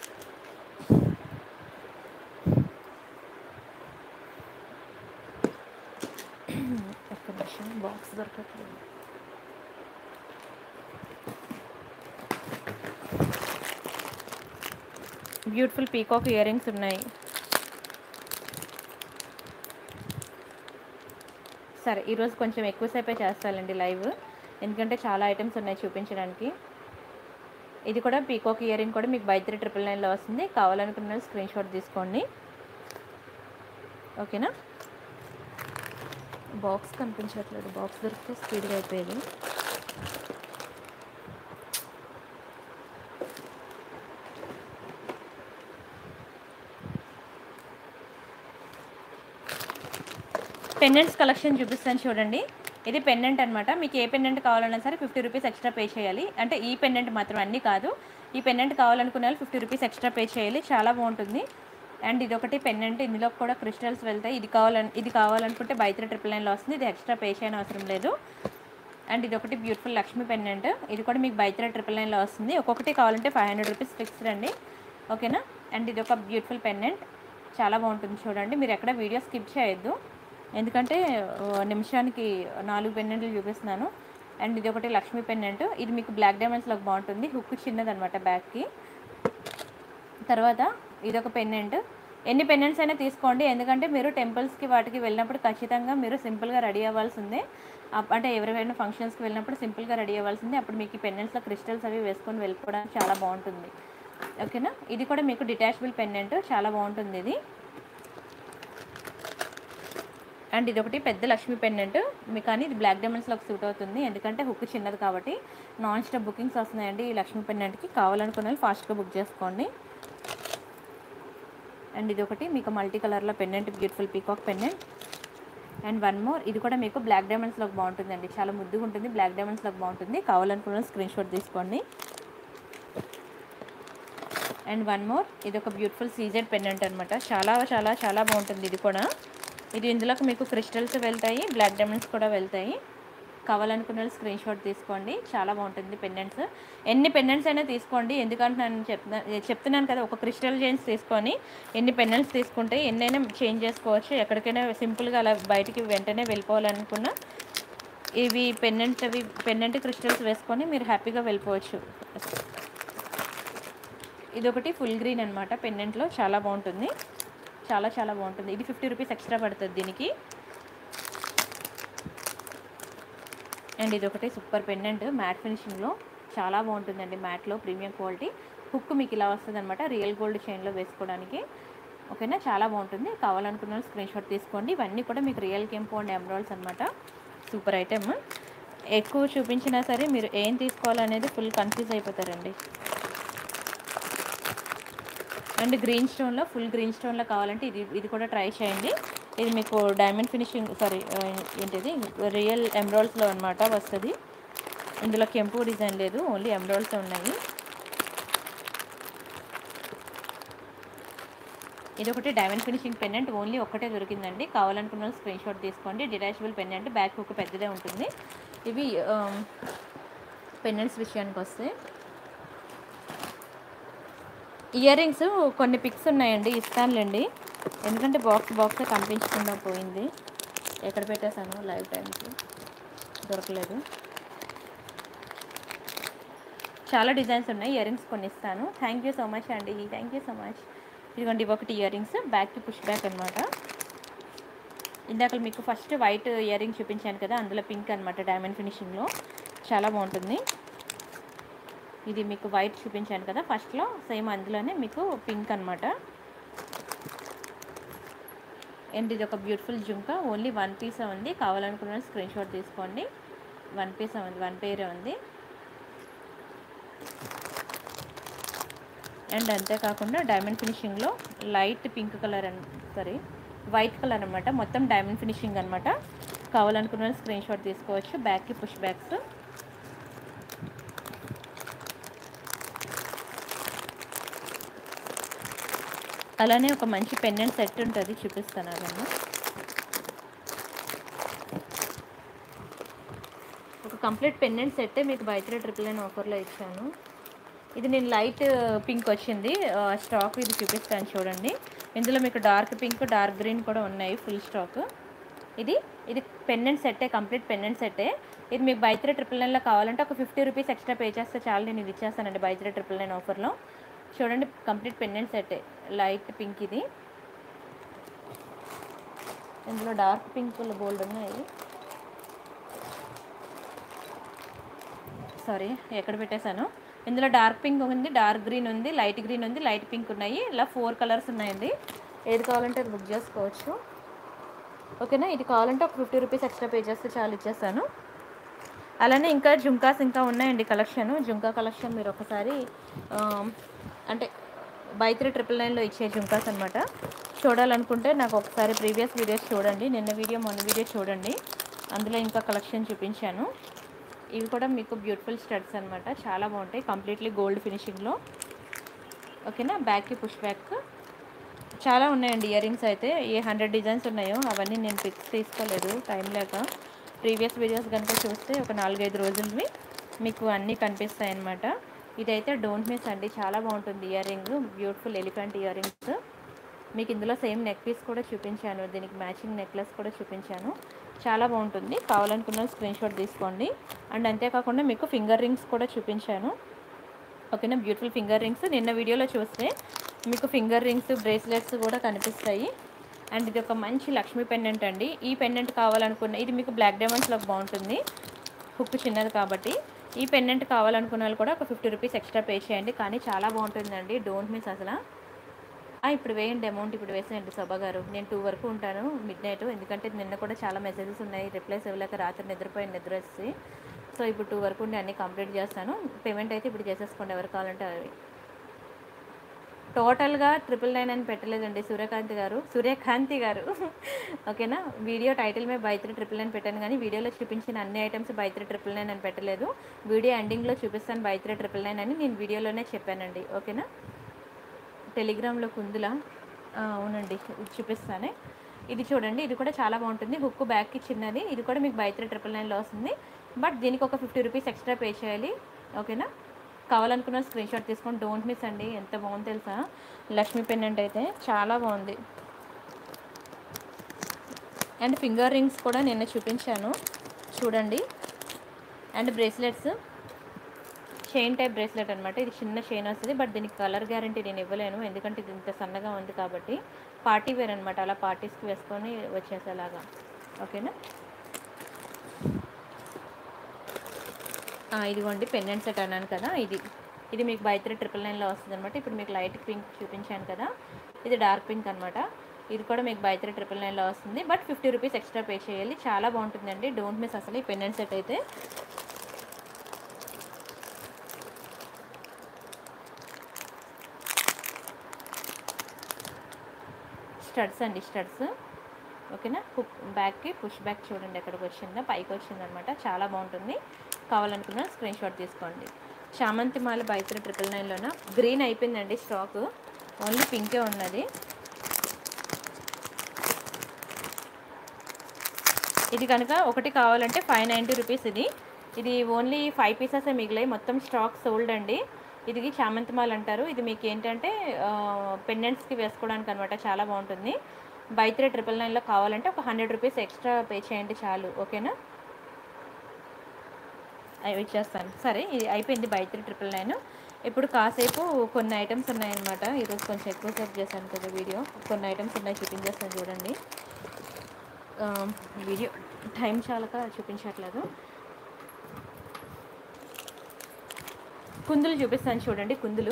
ఒక్క నిమిషం బాక్స్ దొరకట్లేదు బ్యూటిఫుల్ పీకాక్ ఇయర్ రింగ్స్ ఉన్నాయి సరే ఈరోజు కొంచెం ఎక్కువసేపే చేస్తానండి లైవ్ ఎందుకంటే చాలా ఐటమ్స్ ఉన్నాయి చూపించడానికి ఇది కూడా పీకాక్ ఇయర్ రింగ్ కూడా మీకు బై త్రీ ట్రిపుల్ నైన్లో వస్తుంది కావాలనుకున్న స్క్రీన్ షాట్ తీసుకోండి ఓకేనా బాక్స్ కనిపించట్లేదు బాక్స్ దొరికితే స్పీడ్గా అయిపోయేది పెండెంట్స్ కలెక్షన్ చూపిస్తాను చూడండి ఇది పెండెంట్ అనమాట మీకు ఏ పెండెంట్ కావాలన్నా సరే ఫిఫ్టీ రూపీస్ ఎక్స్ట్రా పే చేయాలి అంటే ఈ పెండెంట్ మాత్రం అన్నీ కాదు ఈ పెండెంట్ కావాలనుకునే వాళ్ళు ఫిఫ్టీ రూపీస్ ఎక్స్ట్రా పే చేయాలి చాలా బాగుంటుంది అండ్ ఇది ఒకటి పెండెంట్ ఇందులో కూడా క్రిస్టల్స్ వెళ్తాయి ఇది కావాలని ఇది కావాలనుకుంటే బై త్రీ ట్రిపుల్ నైన్లో వస్తుంది ఇది ఎక్స్ట్రా పే చేయని అవసరం లేదు అండ్ ఇది ఒకటి బ్యూటిఫుల్ లక్ష్మీ పెండెంట్ ఇది కూడా మీకు బై త్రీ ట్రిపుల్ నైన్లో వస్తుంది ఒక్కొక్కటి కావాలంటే ఫైవ్ హండ్రెడ్ రూపీస్ ఫిక్స్డ్ అండి ఓకేనా అండ్ ఇది ఒక బ్యూటిఫుల్ పెండెంట్ చాలా బాగుంటుంది చూడండి మీరు ఎక్కడ వీడియో స్కిప్ చేయొద్దు ఎందుకంటే ఆ, నిమిషానికి నాలుగు పెండెంట్లు చూపిస్తున్నాను అండ్ ఇది ఒకటి లక్ష్మీ పెండెంట్ ఇది మీకు బ్లాక్ డైమండ్స్లోకి బాగుంటుంది హుక్ చిన్నది అనమాట బ్యాక్కి తర్వాత ఇది ఒక పెండెంట్ ఎన్ని పెండెంట్స్ అయినా తీసుకోండి ఎందుకంటే మీరు టెంపుల్స్కి వాటికి వెళ్ళినప్పుడు ఖచ్చితంగా మీరు సింపుల్గా రెడీ అవ్వాల్సిందే అప్- అంటే ఎవరైనా ఫంక్షన్స్కి వెళ్ళినప్పుడు సింపుల్గా రెడీ అవ్వాల్సిందే అప్పుడు మీకు ఈ పెండెంట్స్లో క్రిస్టల్స్ అవి వేసుకొని వెళ్ళిపోవడానికి చాలా బాగుంటుంది ఓకేనా ఇది కూడా మీకు డిటాచబుల్ పెండెంట్ చాలా బాగుంటుంది ఇది అండ్ ఇది ఒకటి పెద్ద లక్ష్మీ పెండెంట్ మీకు కానీ ఇది బ్లాక్ డైమండ్స్లోకి సూట్ అవుతుంది ఎందుకంటే హుక్ చిన్నది కాబట్టి నాన్ స్టాప్ బుకింగ్స్ వస్తున్నాయండి ఈ లక్ష్మీ పెండెంట్కి కావాలనుకున్న వాళ్ళు ఫాస్ట్గా బుక్ చేసుకోండి అండ్ ఇది ఒకటి మీకు మల్టీ కలర్లో pendant beautiful peacock pendant and one more ఇది కూడా మీకు బ్లాక్ డైమండ్స్లోకి బాగుంటుందండి చాలా ముద్దుగా ఉంటుంది బ్లాక్ డైమండ్స్లోకి బాగుంటుంది కావాలనుకున్న స్క్రీన్ షాట్ తీసుకోండి అండ్ వన్ మోర్ ఇది ఒక బ్యూటిఫుల్ సీజెడ్ పెండెంట్ అనమాట చాలా చాలా చాలా బాగుంటుంది ఇది కూడా ఇది ఇందులోకి మీకు క్రిస్టల్స్ వెళ్తాయి బ్లాక్ డైమండ్స్ కూడా వెళ్తాయి కావాలనుకున్న వాళ్ళు స్క్రీన్ షాట్ తీసుకోండి చాలా బాగుంటుంది పెండెంట్స్ ఎన్ని పెండెంట్స్ అయినా తీసుకోండి ఎందుకంటే నేను చెప్తున్నా చెప్తున్నాను కదా ఒక క్రిస్టల్ చైన్స్ తీసుకొని ఎన్ని పెండెంట్స్ తీసుకుంటే ఎన్నైనా చేంజ్ చేసుకోవచ్చు ఎక్కడికైనా సింపుల్గా అలా బయటికి వెంటనే వెళ్ళిపోవాలనుకున్నా ఇవి పెండెంట్ అవి పెండెంట్ క్రిస్టల్స్ వేసుకొని మీరు హ్యాపీగా వెళ్ళిపోవచ్చు ఇది ఒకటి ఫుల్ గ్రీన్ అనమాట పెండెంట్లో చాలా బాగుంటుంది చాలా చాలా బాగుంటుంది ఇది ఫిఫ్టీ రూపీస్ ఎక్స్ట్రా పడుతుంది దీనికి అండ్ ఇది ఒకటి సూపర్ పెండెంట్ మ్యాట్ ఫినిషింగ్లో చాలా బాగుంటుందండి మ్యాట్లో ప్రీమియం క్వాలిటీ హుక్ మీకు ఇలా వస్తుంది అనమాట రియల్ గోల్డ్ చైన్లో వేసుకోవడానికి ఓకేనా చాలా బాగుంటుంది కావాలనుకున్న వాళ్ళు స్క్రీన్ షాట్ తీసుకోండి ఇవన్నీ కూడా మీకు రియల్ కెంపౌండ్ ఎమరాల్డ్స్ అనమాట సూపర్ ఐటెమ్ ఎక్కువ చూపించినా సరే మీరు ఏం తీసుకోవాలనేది ఫుల్ కన్ఫ్యూజ్ అయిపోతారండి అండ్ గ్రీన్ స్టోన్లో ఫుల్ గ్రీన్ స్టోన్లో కావాలంటే ఇది ఇది కూడా ట్రై చేయండి ఇది మీకు డైమండ్ ఫినిషింగ్ సారీ ఏంటిది రియల్ ఎమరాల్డ్స్లో అనమాట వస్తుంది ఇందులో కెంపు డిజైన్ లేదు ఓన్లీ ఎమరాల్డ్స్ ఉన్నాయి ఇది ఒకటి డైమండ్ ఫినిషింగ్ పెండెంట్ ఓన్లీ ఒక్కటే దొరికిందండి కావాలనుకున్న వాళ్ళు స్క్రీన్ షాట్ తీసుకోండి డిటాచబుల్ పెండెంట్ బ్యాక్ హుక్ పెద్దదే ఉంటుంది ఇవి పెండెంట్స్ విషయానికి వస్తే ఇయర్ రింగ్స్ కొన్ని పిక్స్ ఉన్నాయండి ఇస్తానులేండి ఎందుకంటే బాక్స్ బాక్స్ కనిపించకుండా పోయింది ఎక్కడ పెట్టేశాను లైవ్ టైంకి దొరకలేదు చాలా డిజైన్స్ ఉన్నాయి ఇయర్ రింగ్స్ కొన్ని ఇస్తాను థ్యాంక్ యూ సో మచ్ అండి థ్యాంక్ యూ సో మచ్ ఇదిగోండి ఇవి ఒకటి ఇయర్ రింగ్స్ బ్యాక్కి పుష్ బ్యాక్ అనమాట ఇందాక మీకు ఫస్ట్ వైట్ ఇయర్ రింగ్ చూపించాను కదా అందులో పింక్ అనమాట డైమండ్ ఫినిషింగ్లో చాలా బాగుంటుంది ఇది మీకు వైట్ చూపించాను కదా ఫస్ట్లో సేమ్ అందులోనే మీకు పింక్ అనమాట అండ్ ఇది ఒక beautiful jhumka only one piece ఉంది కావాలనుకున్న స్క్రీన్ షాట్ తీసుకోండి వన్ పీస్ ఉంది వన్ పేరే ఉంది అండ్ అంతేకాకుండా డైమండ్ ఫినిషింగ్లో లైట్ పింక్ కలర్ అని సారీ వైట్ కలర్ అనమాట మొత్తం డైమండ్ ఫినిషింగ్ అనమాట కావాలనుకున్న స్క్రీన్ షాట్ తీసుకోవచ్చు బ్యాక్కి పుష్ బ్యాక్స్ అలానే ఒక మంచి పెండెంట్ సెట్ ఉంటుంది చూపిస్తాను అదన్నా ఒక కంప్లీట్ పెండెంట్ సెట్టే మీకు బై త్రీ ట్రిపుల్ నైన్ ఆఫర్లో ఇచ్చాను ఇది నేను లైట్ పింక్ వచ్చింది ఆ, స్టాక్ ఇది చూపిస్తాను చూడండి ఇందులో మీకు డార్క్ పింక్ డార్క్ గ్రీన్ కూడా ఉన్నాయి ఫుల్ స్టాక్ ఇది ఇది పెండెంట్ సెట్టే కంప్లీట్ పెండెంట్ సెట్టే ఇది మీకు బై త్రీ ట్రిపుల్ నైన్లో కావాలంటే ఒక ఫిఫ్టీ రూపీస్ ఎక్స్ట్రా పే చేస్తే చాలు నేను ఇది ఇచ్చేస్తానండి బై త్రీ ట్రిపుల్ నైన్ ఆఫర్లో చూడండి కంప్లీట్ పెండెంట్ సెట్టే లైట్ పింక్ ఇది ఇందులో డార్క్ పింక్ బోల్డ్ ఉన్నాయి సారీ ఎక్కడ పెట్టేశాను ఇందులో డార్క్ పింక్ ఉంది డార్క్ గ్రీన్ ఉంది లైట్ గ్రీన్ ఉంది లైట్ పింక్ ఉన్నాయి ఇలా ఫోర్ కలర్స్ ఉన్నాయండి ఏది కావాలంటే అది బుక్ చేసుకోవచ్చు ఓకేనా ఇది కావాలంటే ఒక ఫిఫ్టీ రూపీస్ ఎక్స్ట్రా పే చేస్తే చాలు ఇచ్చేస్తాను అలానే ఇంకా జుంకాస్ ఇంకా ఉన్నాయండి కలెక్షన్ జుంకా కలెక్షన్ మీరు ఒకసారి ఆ, అంటే బై త్రీ ట్రిపుల్ నైన్లో ఇచ్చే జుంకాస్ అనమాట చూడాలనుకుంటే నాకు ఒకసారి ప్రీవియస్ వీడియోస్ చూడండి నిన్న వీడియో మొన్న వీడియో చూడండి అందులో ఇంకా కలెక్షన్ చూపించాను ఇవి కూడా మీకు బ్యూటిఫుల్ స్టడ్స్ అనమాట చాలా బాగుంటాయి కంప్లీట్లీ గోల్డ్ ఫినిషింగ్లో ఓకేనా బ్యాక్కి పుష్ బ్యాక్ చాలా ఉన్నాయండి ఇయర్ రింగ్స్ అయితే ఏ హండ్రెడ్ డిజైన్స్ ఉన్నాయో అవన్నీ నేను పిక్స్ తీసుకోలేదు టైం లేక ప్రీవియస్ వీడియోస్ కనుక చూస్తే ఒక నాలుగైదు రోజులవి మీకు అన్నీ కనిపిస్తాయి అన్నమాట ఇదైతే డోంట్ మిస్ అండి చాలా బాగుంటుంది ear ring beautiful elephant ear rings మీకు ఇందులో సేమ్ నెక్ పీస్ కూడా చూపించాను దీనికి మ్యాచింగ్ నెక్లెస్ కూడా చూపించాను చాలా బాగుంటుంది కావాలనుకున్న స్క్రీన్ షాట్ తీసుకోండి అండ్ అంతేకాకుండా మీకు ఫింగర్ రింగ్స్ కూడా చూపించాను ఓకేనా బ్యూటిఫుల్ ఫింగర్ రింగ్స్ నిన్న వీడియోలో చూస్తే మీకు ఫింగర్ రింగ్స్ బ్రేస్లెట్స్ కూడా కనిపిస్తాయి అండ్ ఇది ఒక మంచి లక్ష్మీ పెండెంట్ అండి ఈ పెండెంట్ కావాలనుకున్న ఇది మీకు బ్లాక్ డైమండ్స్లో బాగుంటుంది హుక్ చిన్నది కాబట్టి ఈ పెండెంట్ కావాలనుకున్న వాళ్ళు కూడా ఒక ఫిఫ్టీ రూపీస్ ఎక్స్ట్రా పే చేయండి కానీ చాలా బాగుంటుందండి డోంట్ మిస్ అసలు ఆ, ఇప్పుడు వేయండి అమౌంట్ ఇప్పుడు వేసేయండి శోభా గారు నేను టూ వరకు ఉంటాను మిడ్ నైట్ ఎందుకంటే నిన్న కూడా చాలా మెసేజెస్ ఉన్నాయి రిప్లైస్ ఇవ్వలేక రాత్రి నిద్రపోయి నిద్ర వచ్చి సో ఇప్పుడు టూ వరకు ఉండి అన్నీ కంప్లీట్ చేస్తాను పేమెంట్ అయితే ఇప్పుడు చేసేసుకోండి ఎవరు కావాలంటే అవి టోటల్గా ట్రిపుల్ నైన్ అని పెట్టలేదండి సూర్యకాంతి గారు సూర్యకాంతి గారు ఓకేనా వీడియో టైటిల్ మీద బై త్రీ ట్రిపుల్ నైన్ పెట్టాను కానీ వీడియోలో చూపించిన అన్ని items by three triple nine అని పెట్టలేదు వీడియో ఎండింగ్లో చూపిస్తాను బై త్రీ ట్రిపుల్ నైన్ అని నేను వీడియోలోనే చెప్పానండి ఓకేనా టెలిగ్రామ్లో కుందులా ఆ, అవునండి ఇది చూపిస్తానే ఇది చూడండి ఇది కూడా చాలా బాగుంటుంది హుక్ బ్యాక్కి చిన్నది ఇది కూడా మీకు బై త్రీ ట్రిపుల్ నైన్లో వస్తుంది బట్ దీనికి ఒక ఫిఫ్టీ రూపీస్ ఎక్స్ట్రా పే చేయాలి ఓకేనా కావాలనుకున్న స్క్రీన్ షాట్ తీసుకొని డోంట్ మిస్ అండి ఎంత బాగుంది తెలుసా లక్ష్మీ పెండెంట్ అయితే చాలా బాగుంది అండ్ ఫింగర్ రింగ్స్ కూడా నిన్న చూపించాను చూడండి and bracelets chain type bracelet అనమాట ఇది చిన్న చైన్ వస్తుంది బట్ దీనికి కలర్ గ్యారంటీ నేను ఇవ్వలేను ఎందుకంటే ఇది ఇంత సన్నగా ఉంది కాబట్టి పార్టీ వేర్ అనమాట అలా పార్టీస్కి వేసుకొని వచ్చేసేలాగా ఓకేనా ఆ, ఇదిగోండి పెండెంట్ సెట్ అన్నాను కదా ఇది ఇది మీకు బై త్రీ ట్రిపుల్ నైన్లో వస్తుంది అనమాట ఇప్పుడు మీకు లైట్ పింక్ చూపించాను కదా ఇది డార్క్ పింక్ అనమాట ఇది కూడా మీకు బై త్రీ ట్రిపుల్ నైన్లో వస్తుంది but fifty rupees extra pay చేయాలి చాలా బాగుంటుందండి డోంట్ మిస్ అసలు ఈ పెండెంట్ సెట్ అయితే స్టడ్స్ అండి స్టడ్స్ ఓకేనా హుక్ బ్యాక్కి పుష్ బ్యాక్ చూడండి ఎక్కడికి వచ్చిందో పైకి వచ్చిందనమాట చాలా బాగుంటుంది కావాలనుకున్న స్క్రీన్ షాట్ తీసుకోండి చామంతి మాల బయట ట్రిపుల్ నైన్లోన గ్రీన్ అయిపోయిందండి స్టాక్ ఓన్లీ పింకే ఉన్నది ఇది కనుక ఒకటి కావాలంటే ఫైవ్ నైంటీ రూపీస్ ఇది ఇది ఓన్లీ ఫైవ్ పీసెస్ మిగిలాయి మొత్తం స్టాక్ సోల్డ్ అండి ఇది చామంతి మాల అంటారు ఇది మీకు ఏంటంటే పెండెంట్స్కి వేసుకోవడానికి అనమాట చాలా బాగుంటుంది బై త్రీ ట్రిపుల్ నైన్లో కావాలంటే ఒక హండ్రెడ్ రూపీస్ ఎక్స్ట్రా పే చేయండి చాలు ఓకేనా అవి ఇచ్చేస్తాను సరే ఇది అయిపోయింది బై త్రీ ట్రిపుల్ నైన్ ఇప్పుడు కాసేపు కొన్ని ఐటమ్స్ ఉన్నాయన్నమాట ఈరోజు కొంచెం ఎక్కువ సేపు చేశాను కదా వీడియో కొన్ని ఐటమ్స్ ఉన్నాయి చూపించేస్తాను చూడండి ఆ, వీడియో టైం చాలక చూపించట్లేదు కుందులు చూపిస్తాను చూడండి కుందులు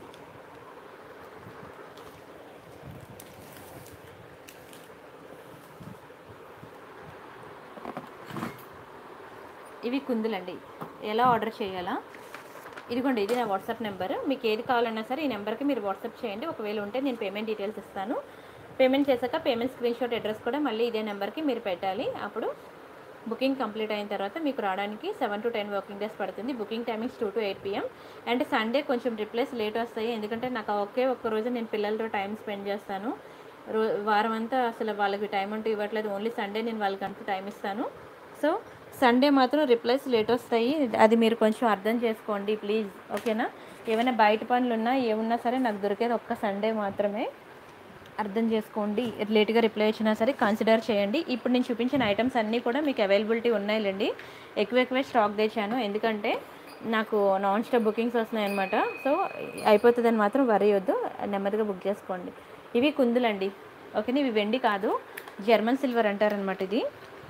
ఇవి కుందులండి ఎలా ఆర్డర్ చేయాలా ఇదిగోండి ఇది నా వాట్సాప్ నెంబర్ మీకు ఏది కావాలన్నా సరే ఈ నెంబర్కి మీరు వాట్సాప్ చేయండి ఒకవేళ ఉంటే నేను పేమెంట్ డీటెయిల్స్ ఇస్తాను పేమెంట్ చేశాక పేమెంట్ స్క్రీన్ షాట్ అడ్రస్ కూడా మళ్ళీ ఇదే నెంబర్కి మీరు పెట్టాలి అప్పుడు బుకింగ్ కంప్లీట్ అయిన తర్వాత మీకు రావడానికి seven to ten working days పడుతుంది booking timings two to eight PM and Sunday కొంచెం రిప్లేస్ లేట్ వస్తాయి ఎందుకంటే నాకు ఒకే ఒక్క రోజు నేను పిల్లలతో టైం స్పెండ్ చేస్తాను రో వారం అంతా అసలు వాళ్ళకి టైం అంటూ ఇవ్వట్లేదు ఓన్లీ సండే నేను వాళ్ళకి అంటూ టైం ఇస్తాను సో సండే మాత్రం రిప్లైస్ లేట్ వస్తాయి అది మీరు కొంచెం అర్థం చేసుకోండి ప్లీజ్ ఓకేనా ఏమైనా బయట పనులు ఉన్నా ఏమున్నా సరే నాకు దొరికేది ఒక్క సండే మాత్రమే అర్థం చేసుకోండి లేట్గా రిప్లై వచ్చినా సరే కన్సిడర్ చేయండి ఇప్పుడు నేను చూపించిన ఐటమ్స్ అన్నీ కూడా మీకు అవైలబిలిటీ ఉన్నాయిలేండి ఎక్కువ ఎక్కువే స్టాక్ తెచ్చాను ఎందుకంటే నాకు నాన్ స్టాప్ బుకింగ్స్ వస్తున్నాయన్నమాట సో అయిపోతుందని మాత్రం వరి వద్దు నెమ్మదిగా బుక్ చేసుకోండి ఇవి కుందులండి ఓకేనా ఇవి వెండి కాదు జర్మన్ సిల్వర్ అంటారనమాట ఇది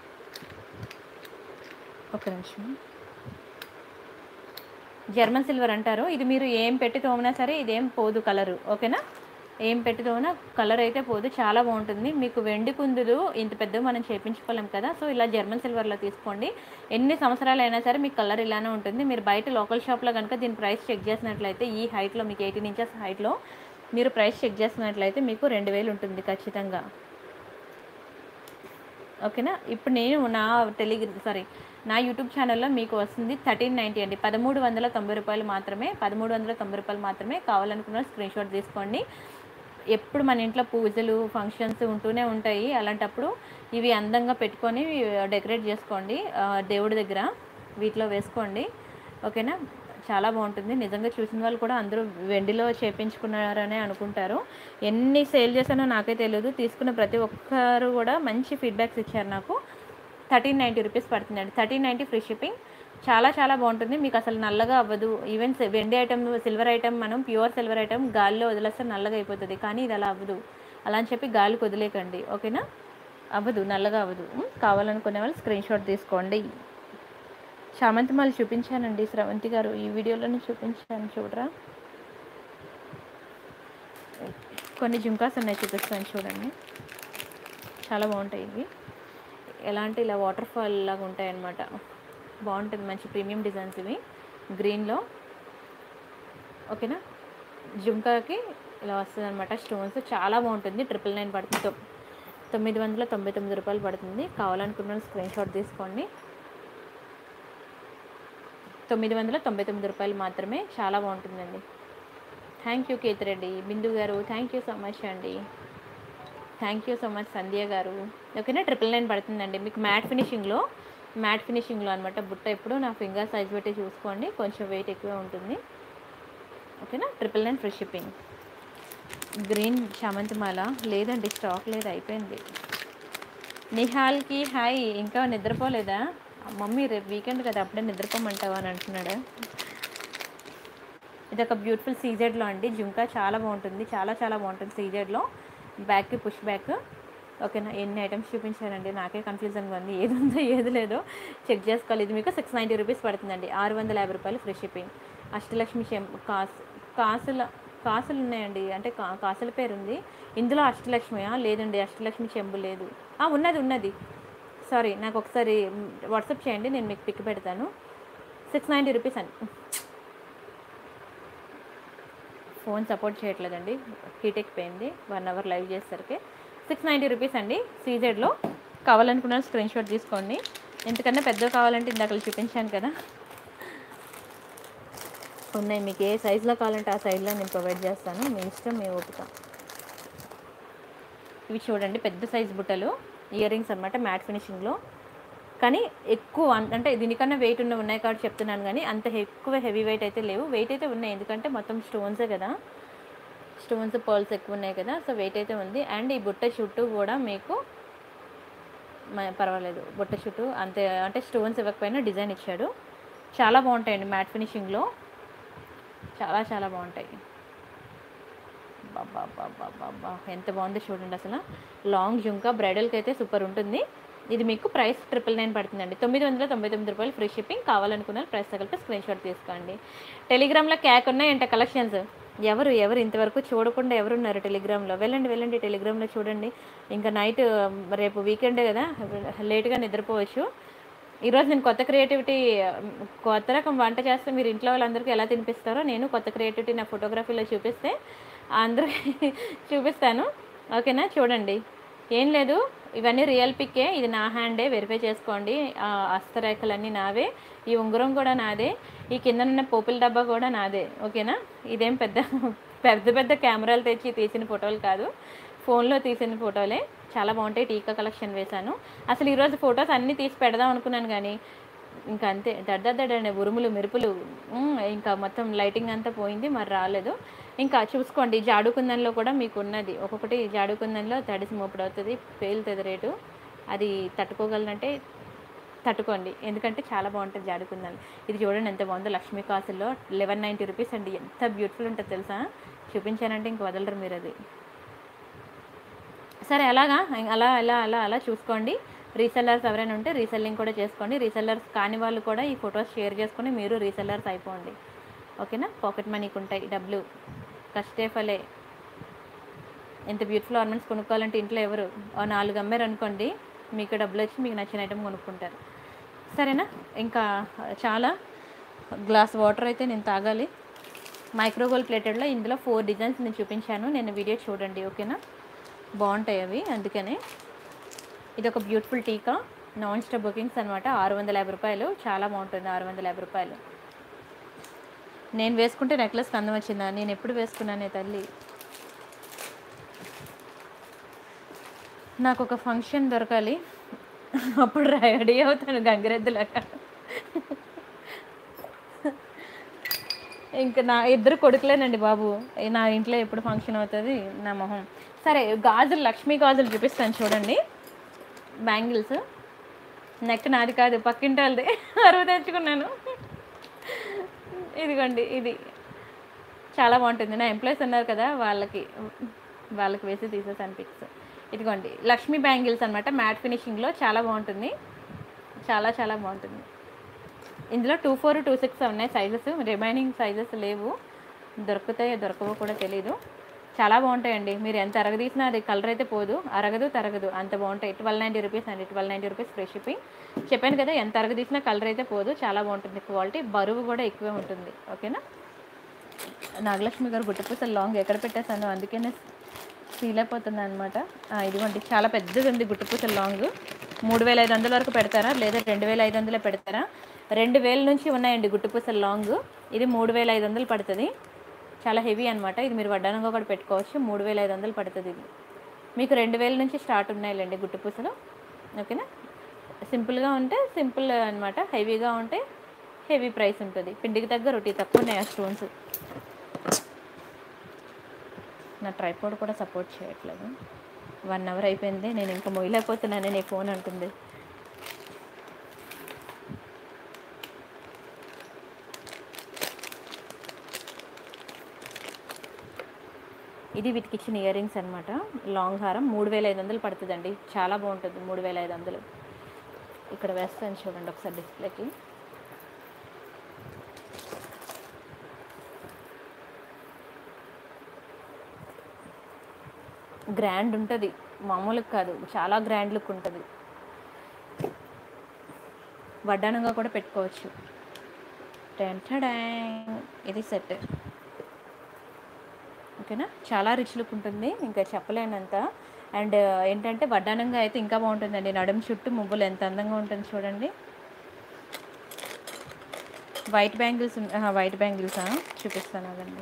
ఒక నిమిషం జర్మన్ సిల్వర్ అంటారు ఇది మీరు ఏం పెట్టి తోమినా సరే ఇదేం పోదు కలరు ఓకేనా ఏం పెట్టి తోమినా కలర్ అయితే పోదు చాలా బాగుంటుంది మీకు వెండి కుందులు ఇంత పెద్దగా మనం చేపించుకోలేం కదా సో ఇలా జర్మన్ సిల్వర్లో తీసుకోండి ఎన్ని సంవత్సరాలు అయినా సరే మీకు కలర్ ఇలానే ఉంటుంది మీరు బయట లోకల్ షాప్లో కనుక దీని ప్రైస్ చెక్ చేసినట్లయితే ఈ హైట్లో మీకు ఎయిటీన్ ఇంచెస్ హైట్లో మీరు ప్రైస్ చెక్ చేసినట్లయితే మీకు రెండు వేలు ఉంటుంది ఖచ్చితంగా ఓకేనా ఇప్పుడు నేను నా టెలిగ్ర సారీ నా యూట్యూబ్ ఛానల్లో మీకు వస్తుంది థర్టీన్ నైంటీ అండి పదమూడు వందల తొంభై రూపాయలు మాత్రమే పదమూడు వందల తొంభై రూపాయలు మాత్రమే కావాలనుకున్న స్క్రీన్ షాట్ తీసుకోండి ఎప్పుడు మన ఇంట్లో పూజలు ఫంక్షన్స్ ఉంటూనే ఉంటాయి అలాంటప్పుడు ఇవి అందంగా పెట్టుకొని డెకరేట్ చేసుకోండి ఆ, దేవుడి దగ్గర వీటిలో వేసుకోండి ఓకేనా చాలా బాగుంటుంది నిజంగా చూసిన వాళ్ళు కూడా అందరూ వెండిలో చేపించుకున్నారనే అనుకుంటారు ఎన్ని సేల్ చేశానో నాకే తెలియదు తీసుకున్న ప్రతి ఒక్కరు కూడా మంచి ఫీడ్బ్యాక్స్ ఇచ్చారు నాకు థర్టీన్ నైంటీ రూపీస్ పడుతుందండి థర్టీన్ నైంటీ ఫ్రీ షిప్పింగ్ చాలా చాలా బాగుంటుంది మీకు అసలు నల్లగా అవ్వదు ఈవెన్ సె- వెండి ఐటమ్ సిల్వర్ ఐటమ్ మనం ప్యూర్ సిల్వర్ ఐటమ్ గాలిలో వదిలేస్తే నల్లగా అయిపోతుంది కానీ ఇది అలా అవ్వదు అలా అని చెప్పి గాలికి వదిలేకండి ఓకేనా అవ్వదు నల్లగా అవ్వదు ఉం? కావాలనుకునే వాళ్ళు స్క్రీన్ షాట్ తీసుకోండి చామంతి మాలు చూపించానండి స్రవంతి గారు ఈ వీడియోలోనే చూపించాను చూడరా కొన్ని జుంకాస్ ఉన్నాయి చూపిస్తాను చూడండి చాలా బాగుంటాయి ఇవి ఎలాంటి ఇలా వాటర్ ఫాల్ లాగా ఉంటాయి అన్నమాట బాగుంటుంది మంచి ప్రీమియం డిజైన్స్ ఇవి గ్రీన్లో ఓకేనా జుంకాకి ఇలా వస్తుంది అనమాట స్టోన్స్ చాలా బాగుంటుంది ట్రిపుల్ నైన్ పడుతుంది తొ- తొమ్మిది వందల తొంభై తొమ్మిది రూపాయలు పడుతుంది కావాలనుకున్న స్క్రీన్ షాట్ తీసుకోండి తొమ్మిది వందల తొంభై తొమ్మిది రూపాయలు మాత్రమే చాలా బాగుంటుందండి థ్యాంక్ యూ కేతిరెడ్డి బిందు గారు థ్యాంక్ యూ సో మచ్ అండి thank you so much Sandhya గారు ఓకేనా ట్రిపుల్ నైన్ పడుతుందండి మీకు మ్యాట్ ఫినిషింగ్లో మ్యాట్ ఫినిషింగ్లో అనమాట బుట్ట ఎప్పుడు నా ఫింగర్ సైజ్ పెట్టి చూసుకోండి కొంచెం వెయిట్ ఎక్కువ ఉంటుంది ఓకేనా triple nine free shipping green చామంతి మాల లేదండి స్టాక్ లేదు అయిపోయింది నిహాల్కి హాయ్ ఇంకా నిద్రపోలేదా మమ్మీ రేపు వీకెండ్ కదా అప్పుడే నిద్రపోమంటావా అని అంటున్నాడు ఇది ఒక బ్యూటిఫుల్ సీజెడ్లో అండి జుంకా చాలా బాగుంటుంది చాలా చాలా బాగుంటుంది సీజెడ్లో బ్యాక్కి పుష్ బ్యాక్ ఓకేనా ఎన్ని ఐటమ్స్ చూపించారండి నాకే కన్ఫ్యూజన్గా ఉంది ఏది ఉందో ఏది లేదో చెక్ చేసుకోవాలి ఇది మీకు సిక్స్ నైంటీ రూపీస్ పడుతుందండి ఆరు వందల యాభై రూపాయలు ఫ్రీ షిప్పింగ్ అష్టలక్ష్మి చెం కాసు కాసుల కాసులు ఉన్నాయండి అంటే కా కాసుల పేరు ఉంది ఇందులో అష్టలక్ష్మియా లేదండి అష్టలక్ష్మి చెంబు లేదు ఆ, ఉన్నది ఉన్నది సారీ నాకు ఒకసారి వాట్సాప్ చేయండి నేను మీకు పిక్ పెడతాను సిక్స్ నైంటీ రూపీస్ అండి ఫోన్ సపోర్ట్ చేయట్లేదండి హీట్ ఎక్కిపోయింది వన్ అవర్ లైవ్ చేసేసరికి సిక్స్ నైంటీ రూపీస్ అండి సీజెడ్లో కావాలనుకున్న స్క్రీన్ షాట్ తీసుకోండి ఎందుకన్నా పెద్దవి కావాలంటే ఇందాక చూపించాను కదా ఉన్నాయి మీకు ఏ సైజులో కావాలంటే ఆ సైజులో నేను ప్రొవైడ్ చేస్తాను మీ ఇష్టం మీ ఓపిక ఇవి చూడండి పెద్ద సైజ్ బుట్టలు ఇయర్ రింగ్స్ అనమాట మ్యాట్ ఫినిషింగ్లో కానీ ఎక్కువ అన్- అంటే దీనికన్నా వెయిట్ ఉన్న ఉన్నాయి కాబట్టి చెప్తున్నాను కానీ అంత ఎక్కువ హెవీ వెయిట్ అయితే లేవు వెయిట్ అయితే ఉన్నాయి ఎందుకంటే మొత్తం స్టోన్సే కదా స్టోన్స్ పర్ల్స్ ఎక్కువ ఉన్నాయి కదా సో వెయిట్ అయితే ఉంది అండ్ ఈ బుట్ట చుట్టూ కూడా మీకు మ- పర్వాలేదు బుట్ట చుట్టూ అంతే అంటే స్టోన్స్ ఇవ్వకపోయినా డిజైన్ ఇచ్చాడు చాలా బాగుంటాయండి మ్యాట్ ఫినిషింగ్లో చాలా చాలా బాగుంటాయి బాబా బాబా బాబా ఎంత బాగుందో చూడండి అసలు లాంగ్ జుంకా బ్రైడల్కి అయితే సూపర్ ఉంటుంది ఇది మీకు ప్రైస్ ట్రిపుల్ నైన్ పడుతుందండి తొమ్మిది వందల తొంభై తొమ్మిది రూపాయలు ఫ్రీ షిప్పింగ్ కావాలనుకున్న ప్రైస్ తగిలితే స్క్రీన్ షాట్ తీసుకోండి టెలిగ్రామ్లో క్యాక్ ఉన్నాయంట కలెక్షన్స్ ఎవరు ఎవరు ఇంతవరకు చూడకుండా ఎవరున్నారు టెలిగ్రామ్లో వెళ్ళండి వెళ్ళండి టెలిగ్రామ్లో చూడండి ఇంకా నైట్ రేపు వీకెండే కదా లేట్గా నిద్రపోవచ్చు ఈరోజు నేను కొత్త క్రియేటివిటీ కొత్త రకం వంట చేస్తే మీరు ఇంట్లో వాళ్ళందరికీ ఎలా తినిపిస్తారో నేను కొత్త క్రియేటివిటీ నా ఫోటోగ్రఫీలో చూపిస్తే అందరికీ చూపిస్తాను ఓకేనా చూడండి ఏం లేదు ఇవన్నీ రియల్ పిక్కే ఇది నా హ్యాండే వెరిఫై చేసుకోండి ఆ హస్తరేఖలన్నీ నావే ఈ ఉంగరం కూడా నాదే ఈ కింద ఉన్న పోపుల డబ్బా కూడా నాదే ఓకేనా ఇదేం పెద్ద పెద్ద పెద్ద కెమెరాలు తెచ్చి తీసిన ఫోటోలు కాదు ఫోన్లో తీసిన ఫోటోలే చాలా బాగుంటాయి టీకా కలెక్షన్ వేశాను అసలు ఈరోజు ఫొటోస్ అన్నీ తీసి పెడదాం అనుకున్నాను కానీ ఇంకా అంతే దడ్డదడ్డనే ఉరుములు మెరుపులు ఉమ్, ఇంకా మొత్తం లైటింగ్ అంతా పోయింది మరి రాలేదు ఇంకా చూసుకోండి జాడుకుందంలో కూడా మీకు ఉన్నది ఒక్కొక్కటి జాడుకుందంలో తడిసి మోపుడు అవుతుంది పేలుతుంది రేటు అది తట్టుకోగలనంటే తట్టుకోండి ఎందుకంటే చాలా బాగుంటుంది జాడుకుందాలు ఇది చూడండి ఎంత బాగుందో లక్ష్మీ కాసుల్లో లెవెన్ నైంటీ రూపీస్ అండి ఎంత బ్యూటిఫుల్ ఉంటుంది తెలుసా చూపించానంటే ఇంక వదలరు మీరు అది సరే అలాగా అలా అలా అలా అలా చూసుకోండి రీసెల్లర్స్ ఎవరైనా ఉంటే రీసెల్లింగ్ కూడా చేసుకోండి రీసెల్లర్స్ కాని వాళ్ళు కూడా ఈ ఫొటోస్ షేర్ చేసుకొని మీరు రీసెల్లర్స్ అయిపోండి ఓకేనా పాకెట్ మనీకి ఉంటాయి డబ్బులు కష్టే ఫలే ఎంత బ్యూటిఫుల్ ఆర్నమెంట్స్ కొనుక్కోవాలంటే ఇంట్లో ఎవరు ఓ నాలుగు అమ్మారు అనుకోండి మీకు డబ్బులు వచ్చి మీకు నచ్చిన ఐటమ్ కొనుక్కుంటారు సరేనా ఇంకా చాలా గ్లాస్ వాటర్ అయితే నేను తాగాలి మైక్రోగోల్ ప్లేటెడ్లో ఇందులో ఫోర్ డిజైన్స్ నేను చూపించాను నేను వీడియో చూడండి ఓకేనా బాగుంటాయి అవి అందుకనే ఇది ఒక బ్యూటిఫుల్ టీకా నాన్ స్టాప్ బుకింగ్స్ అనమాట ఆరు వందల యాభై రూపాయలు చాలా బాగుంటుంది ఆరు వందల యాభై రూపాయలు నేను వేసుకుంటే నెక్లెస్ అందం వచ్చిందా నేను ఎప్పుడు వేసుకున్నానే తల్లి నాకు ఒక ఫంక్షన్ దొరకాలి అప్పుడు రెడీ అవుతాను గంగిరెద్దులాగా ఇంకా నా ఇద్దరు కొడుకులేనండి బాబు నా ఇంట్లో ఎప్పుడు ఫంక్షన్ అవుతుంది నా మొహం సరే గాజులు లక్ష్మీ గాజులు చూపిస్తాను చూడండి బ్యాంగిల్స్ నెక్ నాది కాదు పక్కింటి వాళ్ళది అరువు తెచ్చుకున్నాను ఇదిగోండి ఇది చాలా బాగుంటుంది నా ఎంప్లాయీస్ ఉన్నారు కదా వాళ్ళకి వాళ్ళకి వేసి తీసేసాను పిక్స్ ఇదిగోండి లక్ష్మీ బ్యాంగిల్స్ అనమాట మ్యాట్ ఫినిషింగ్లో చాలా బాగుంటుంది చాలా చాలా బాగుంటుంది ఇందులో టూ ఫోర్ టూ సిక్స్ ఉన్నాయి సైజెస్ రిమైనింగ్ సైజెస్ లేవు దొరుకుతాయో దొరకవో కూడా తెలీదు చాలా బాగుంటాయండి మీరు ఎంత అరగదీసినా అది కలర్ అయితే పోదు అరగదు తరగదు అంత బాగుంటాయి ట్వెల్వ్ నైంటీ రూపీస్ అండి twelve ninety rupees free shipping చెప్పాను కదా ఎంత అరగదీసినా కలర్ అయితే పోదు చాలా బాగుంటుంది క్వాలిటీ బరువు కూడా ఎక్కువే ఉంటుంది ఓకేనా నాగలక్ష్మి గారు గుట్టపూసలు లాంగ్ ఎక్కడ పెట్టేశాను అందుకనే ఫీల్ అయిపోతుంది అనమాట ఇదిగోండి చాలా పెద్దది ఉంది గుట్టపూసలు లాంగ్ మూడు వేల ఐదు వందల వరకు పెడతారా లేదా రెండు వేల ఐదు వందలే పెడతారా రెండు వేల నుంచి ఉన్నాయండి గుట్టుపూసలు లాంగ్ ఇది మూడు వేల ఐదు వందలు పడుతుంది చాలా హెవీ అనమాట ఇది మీరు వడ్డానంగా కూడా పెట్టుకోవచ్చు మూడు వేల ఐదు వందలు పడుతుంది ఇది మీకు రెండు వేల నుంచి స్టార్ట్ ఉన్నాయిలేండి గుట్టుపూసలు ఓకేనా సింపుల్గా ఉంటే సింపుల్ అనమాట హెవీగా ఉంటే హెవీ ప్రైస్ ఉంటుంది పిండికి తగ్గ రొట్టి తక్కువ ఉన్నాయి ఆ స్టోన్స్ నా ట్రైపోడ్ కూడా సపోర్ట్ చేయట్లేదు వన్ అవర్ అయిపోయింది నేను ఇంకా మొయ్యలేకపోతున్నాను నీ ఫోన్ అంటుంది ఇది వీటికి ఇచ్చిన ఇయర్ రింగ్స్ అనమాట లాంగ్ హారం మూడు వేల ఐదు వందలు పడుతుందండి చాలా బాగుంటుంది మూడు వేల ఐదు వందలు ఇక్కడ వేస్తాను చూడండి ఒకసారి డిస్ప్లేకి గ్రాండ్ ఉంటుంది మామూలుగా కాదు చాలా గ్రాండ్ లుక్ ఉంటుంది వడ్డానంగా కూడా పెట్టుకోవచ్చు టెంటడాంగ్ ఇది సెట్ ఓకేనా చాలా రిచ్ లుక్ ఉంటుంది ఇంకా చెప్పలేనంత అండ్ ఏంటంటే వడ్డానంగా అయితే ఇంకా బాగుంటుందండి నడుము చుట్టూ ముగ్గులు ఎంత అందంగా ఉంటుంది చూడండి వైట్ బ్యాంగిల్స్ వైట్ బ్యాంగిల్సా చూపిస్తాను అదండి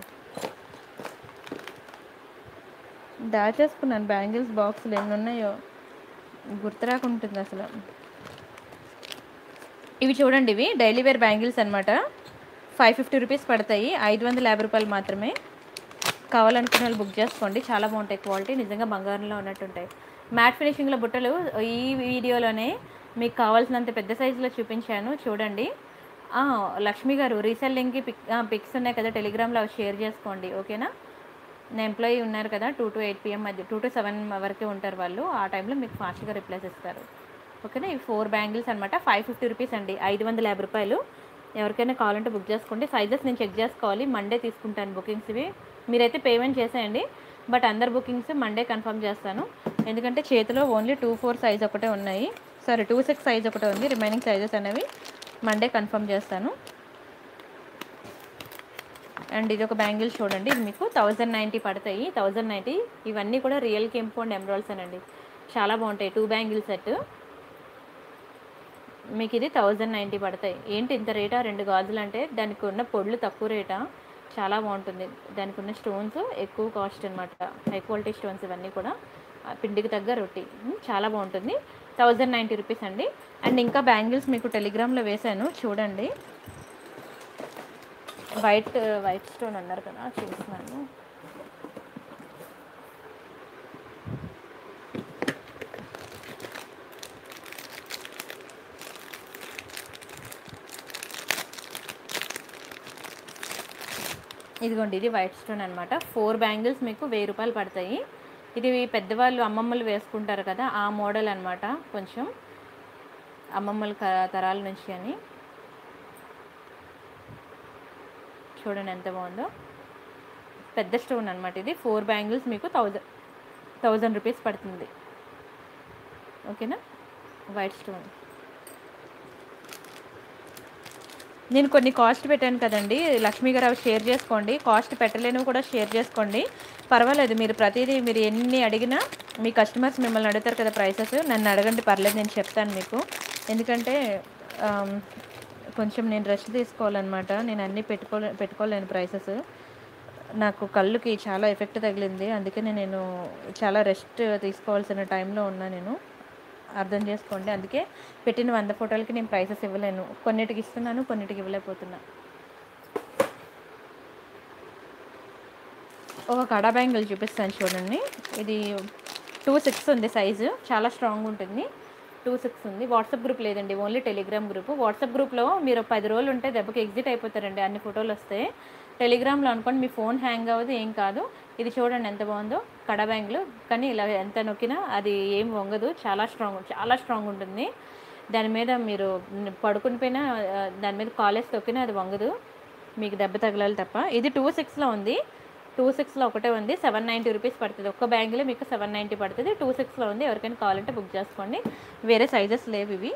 దాచేసుకున్నాను బ్యాంగిల్స్ బాక్సులు ఎన్ని ఉన్నాయో గుర్తురాకుంటుంది అసలు ఇవి చూడండి ఇవి డైలీ వేర్ బ్యాంగిల్స్ అనమాట ఫైవ్ ఫిఫ్టీ రూపీస్ పడతాయి ఐదు వందల యాభై రూపాయలు మాత్రమే కావాలనుకున్న వాళ్ళు బుక్ చేసుకోండి చాలా బాగుంటాయి క్వాలిటీ నిజంగా బంగారంలో ఉన్నట్టుంటాయి మ్యాట్ ఫినిషింగ్లో బుట్టలు ఈ వీడియోలోనే మీకు కావాల్సినంత పెద్ద సైజులో చూపించాను చూడండి ఆ, లక్ష్మి గారు రీసెల్లింగ్కి పిక్ పిక్స్ ఉన్నాయి కదా టెలిగ్రామ్లో అవి షేర్ చేసుకోండి ఓకేనా నా ఎంప్లాయీ ఉన్నారు కదా టూ టు ఎయిట్ పిఎం మధ్య టూ టు సెవెన్ వరకే ఉంటారు వాళ్ళు ఆ టైంలో మీకు ఫాస్ట్గా రిప్లైస్ ఇస్తారు ఓకేనా ఇవి ఫోర్ బ్యాంగిల్స్ అనమాట ఫైవ్ ఫిఫ్టీ రూపీస్ అండి ఐదు వందల యాభై రూపాయలు ఎవరికైనా కావాలంటే బుక్ చేసుకోండి సైజెస్ నేను చెక్ చేసుకోవాలి మండే తీసుకుంటాను బుకింగ్స్ ఇవి మీరైతే పేమెంట్ చేసేయండి బట్ అందరు బుకింగ్స్ మండే కన్ఫర్మ్ చేస్తాను ఎందుకంటే చేతిలో ఓన్లీ టూ ఫోర్ సైజ్ ఒకటే ఉన్నాయి సారీ టూ సిక్స్ సైజ్ ఒకటే ఉంది రిమైనింగ్ సైజెస్ అనేవి మండే కన్ఫర్మ్ చేస్తాను అండ్ ఇది ఒక బ్యాంగిల్ చూడండి ఇది మీకు థౌజండ్ నైంటీ పడతాయి థౌజండ్ నైంటీ ఇవన్నీ కూడా రియల్ కెంపౌండ్ ఎమరాల్స్ అనండి చాలా బాగుంటాయి టూ బ్యాంగిల్ సెట్ మీకు ఇది థౌజండ్ నైంటీ పడతాయి ఏంటి ఇంత రేటా రెండు గాజులు అంటే దానికి ఉన్న పొడులు తక్కువ రేటా చాలా బాగుంటుంది దానికి ఉన్న స్టోన్స్ ఎక్కువ కాస్ట్ అనమాట హై క్వాలిటీ స్టోన్స్ ఇవన్నీ కూడా ఆ పిండికి తగ్గ రొట్టి ఉమ్, చాలా బాగుంటుంది థౌజండ్ నైంటీ రూపీస్ అండి అండ్ ఇంకా బ్యాంగిల్స్ మీకు టెలిగ్రామ్లో వేశాను చూడండి వైట్ వైట్ స్టోన్ అన్నారు కదా చూస్తున్నాను ఇదిగోండి ఇది వైట్ స్టోన్ అనమాట ఫోర్ బ్యాంగిల్స్ మీకు వెయ్యి రూపాయలు పడతాయి ఇది పెద్దవాళ్ళు అమ్మమ్మలు వేసుకుంటారు కదా ఆ మోడల్ అనమాట కొంచెం అమ్మమ్మల క- తరాల నుంచి అని చూడండి ఎంత బాగుందో పెద్ద స్టోన్ అనమాట ఇది ఫోర్ బ్యాంగిల్స్ మీకు థౌజండ్ థౌజండ్ రూపీస్ పడుతుంది ఓకేనా వైట్ స్టోన్ నేను కొన్ని కాస్ట్ పెట్టాను కదండి లక్ష్మీ గారు అవి షేర్ చేసుకోండి కాస్ట్ పెట్టలేనివి కూడా షేర్ చేసుకోండి పర్వాలేదు మీరు ప్రతిదీ మీరు ఎన్ని అడిగినా మీ కస్టమర్స్ మిమ్మల్ని అడుగుతారు కదా ప్రైసెస్ నన్ను అడగండి పర్లేదు నేను చెప్తాను మీకు ఎందుకంటే ఆమ్, కొంచెం నేను రెస్ట్ తీసుకోవాలన్నమాట నేను అన్నీ పెట్టుకోలే పెట్టుకోలేను ప్రైసెస్ నాకు కళ్ళుకి చాలా ఎఫెక్ట్ తగిలింది అందుకనే నేను చాలా రెస్ట్ తీసుకోవాల్సిన టైంలో ఉన్నా నేను అర్థం చేసుకోండి అందుకే పెట్టిన వంద ఫోటోలకి నేను ప్రైసెస్ ఇవ్వలేను కొన్నిటికి ఇస్తున్నాను కొన్నిటికి ఇవ్వలేకపోతున్నా ఒక కడా బ్యాంగిల్ చూపిస్తాను చూడండి ఇది టూ సిక్స్ ఉంది సైజు చాలా స్ట్రాంగ్ ఉంటుంది టూ సిక్స్ ఉంది వాట్సాప్ గ్రూప్ లేదండి ఓన్లీ టెలిగ్రామ్ గ్రూప్ వాట్సాప్ గ్రూప్లో మీరు పది రోజులు ఉంటే దెబ్బకి ఎగ్జిట్ అయిపోతారండి అన్ని ఫోటోలు వస్తే టెలిగ్రామ్లో అనుకోండి మీ ఫోన్ హ్యాంగ్ అవ్వదు ఏం కాదు ఇది చూడండి ఎంత బాగుందో కడ బ్యాంగ్లు కానీ ఇలా ఎంత నొక్కినా అది ఏం వంగదు చాలా స్ట్రాంగ్ చాలా స్ట్రాంగ్ ఉంటుంది దాని మీద మీరు పడుకుని పోయినా ఆ, దాని మీద కాలేజ్ తొక్కినా అది వంగదు మీకు దెబ్బ తగలాలి తప్ప ఇది టూ సిక్స్లో ఉంది టూ సిక్స్లో ఒకటే ఉంది సెవెన్ నైంటీ రూపీస్ పడుతుంది ఒక్క బ్యాంగిలో మీకు సెవెన్ నైంటీ పడుతుంది టూ సిక్స్లో ఉంది ఎవరికైనా కావాలంటే బుక్ చేసుకోండి వేరే సైజెస్ లేవు ఇవి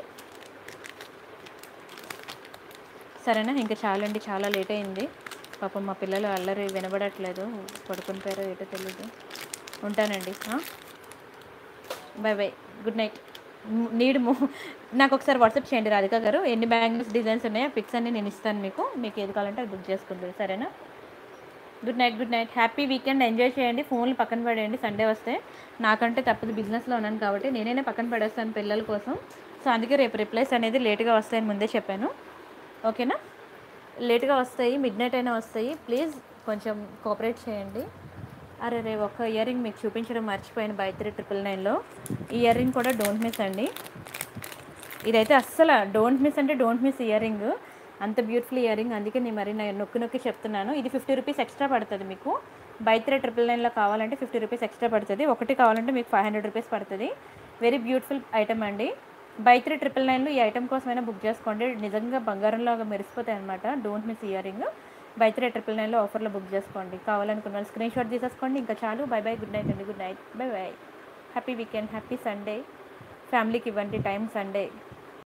సరేనా ఇంకా చాలండి చాలా లేట్ అయింది పాపం మా పిల్లలు అల్లరి వినబడట్లేదు పడుకుని పోయారో ఏటో తెలియదు ఉంటానండి bye bye good night need more నాకు ఒకసారి వాట్సాప్ చేయండి రాధిక గారు ఎన్ని బ్యాంగిల్స్ డిజైన్స్ ఉన్నాయో పిక్స్ అన్ని నేను ఇస్తాను మీకు మీకు ఏది కావాలంటే అది బుక్ చేసుకుంటారు సరేనా good night good night happy weekend enjoy చేయండి ఫోన్లు పక్కన పడేయండి సండే వస్తే నాకంటే తప్పదు బిజినెస్లో ఉన్నాను కాబట్టి నేనే పక్కన పడేస్తాను పిల్లల కోసం సో అందుకే రేపు రిప్లైస్ అనేది లేట్గా వస్తాయని ముందే చెప్పాను ఓకేనా లేట్గా వస్తాయి మిడ్ నైట్ అయినా వస్తాయి ప్లీజ్ కొంచెం కోఆపరేట్ చేయండి అరే రే ఒక ఇయర్ రింగ్ మీకు చూపించడం మర్చిపోయాను బై త్రీ ట్రిపుల్ నైన్లో ఈ ఇయర్ రింగ్ కూడా డోంట్ మిస్ అండి ఇదైతే అస్సలు డోంట్ మిస్ అంటే డోంట్ మిస్ ఇయర్ రింగ్ అంత బ్యూటిఫుల్ ఇయర్ రింగ్ అందుకే నేను మరి నేను నొక్కి నొక్కి చెప్తున్నాను ఇది ఫిఫ్టీ రూపీస్ ఎక్స్ట్రా పడుతుంది మీకు బై త్రీ ట్రిపుల్ నైన్లో కావాలంటే ఫిఫ్టీ రూపీస్ ఎక్స్ట్రా పడుతుంది ఒకటి కావాలంటే మీకు ఫైవ్ హండ్రెడ్ రూపీస్ పడుతుంది వెరీ బ్యూటిఫుల్ ఐటమ్ అండి బై త్రీ ట్రిపుల్ నైన్లో ఈ ఐటమ్ కోసమైనా బుక్ చేసుకోండి నిజంగా బంగారంలాగా మెరిసిపోతాయి అనమాట don't miss ear ring by three triple నైన్లో ఆఫర్లో బుక్ చేసుకోండి కావాలనుకున్న వాళ్ళు స్క్రీన్ షాట్ తీసేసుకోండి ఇంకా చాలు బై బై గుడ్ నైట్ అండి good night bye bye happy weekend happy Sunday ఫ్యామిలీకి ఇవ్వండి టైం సండే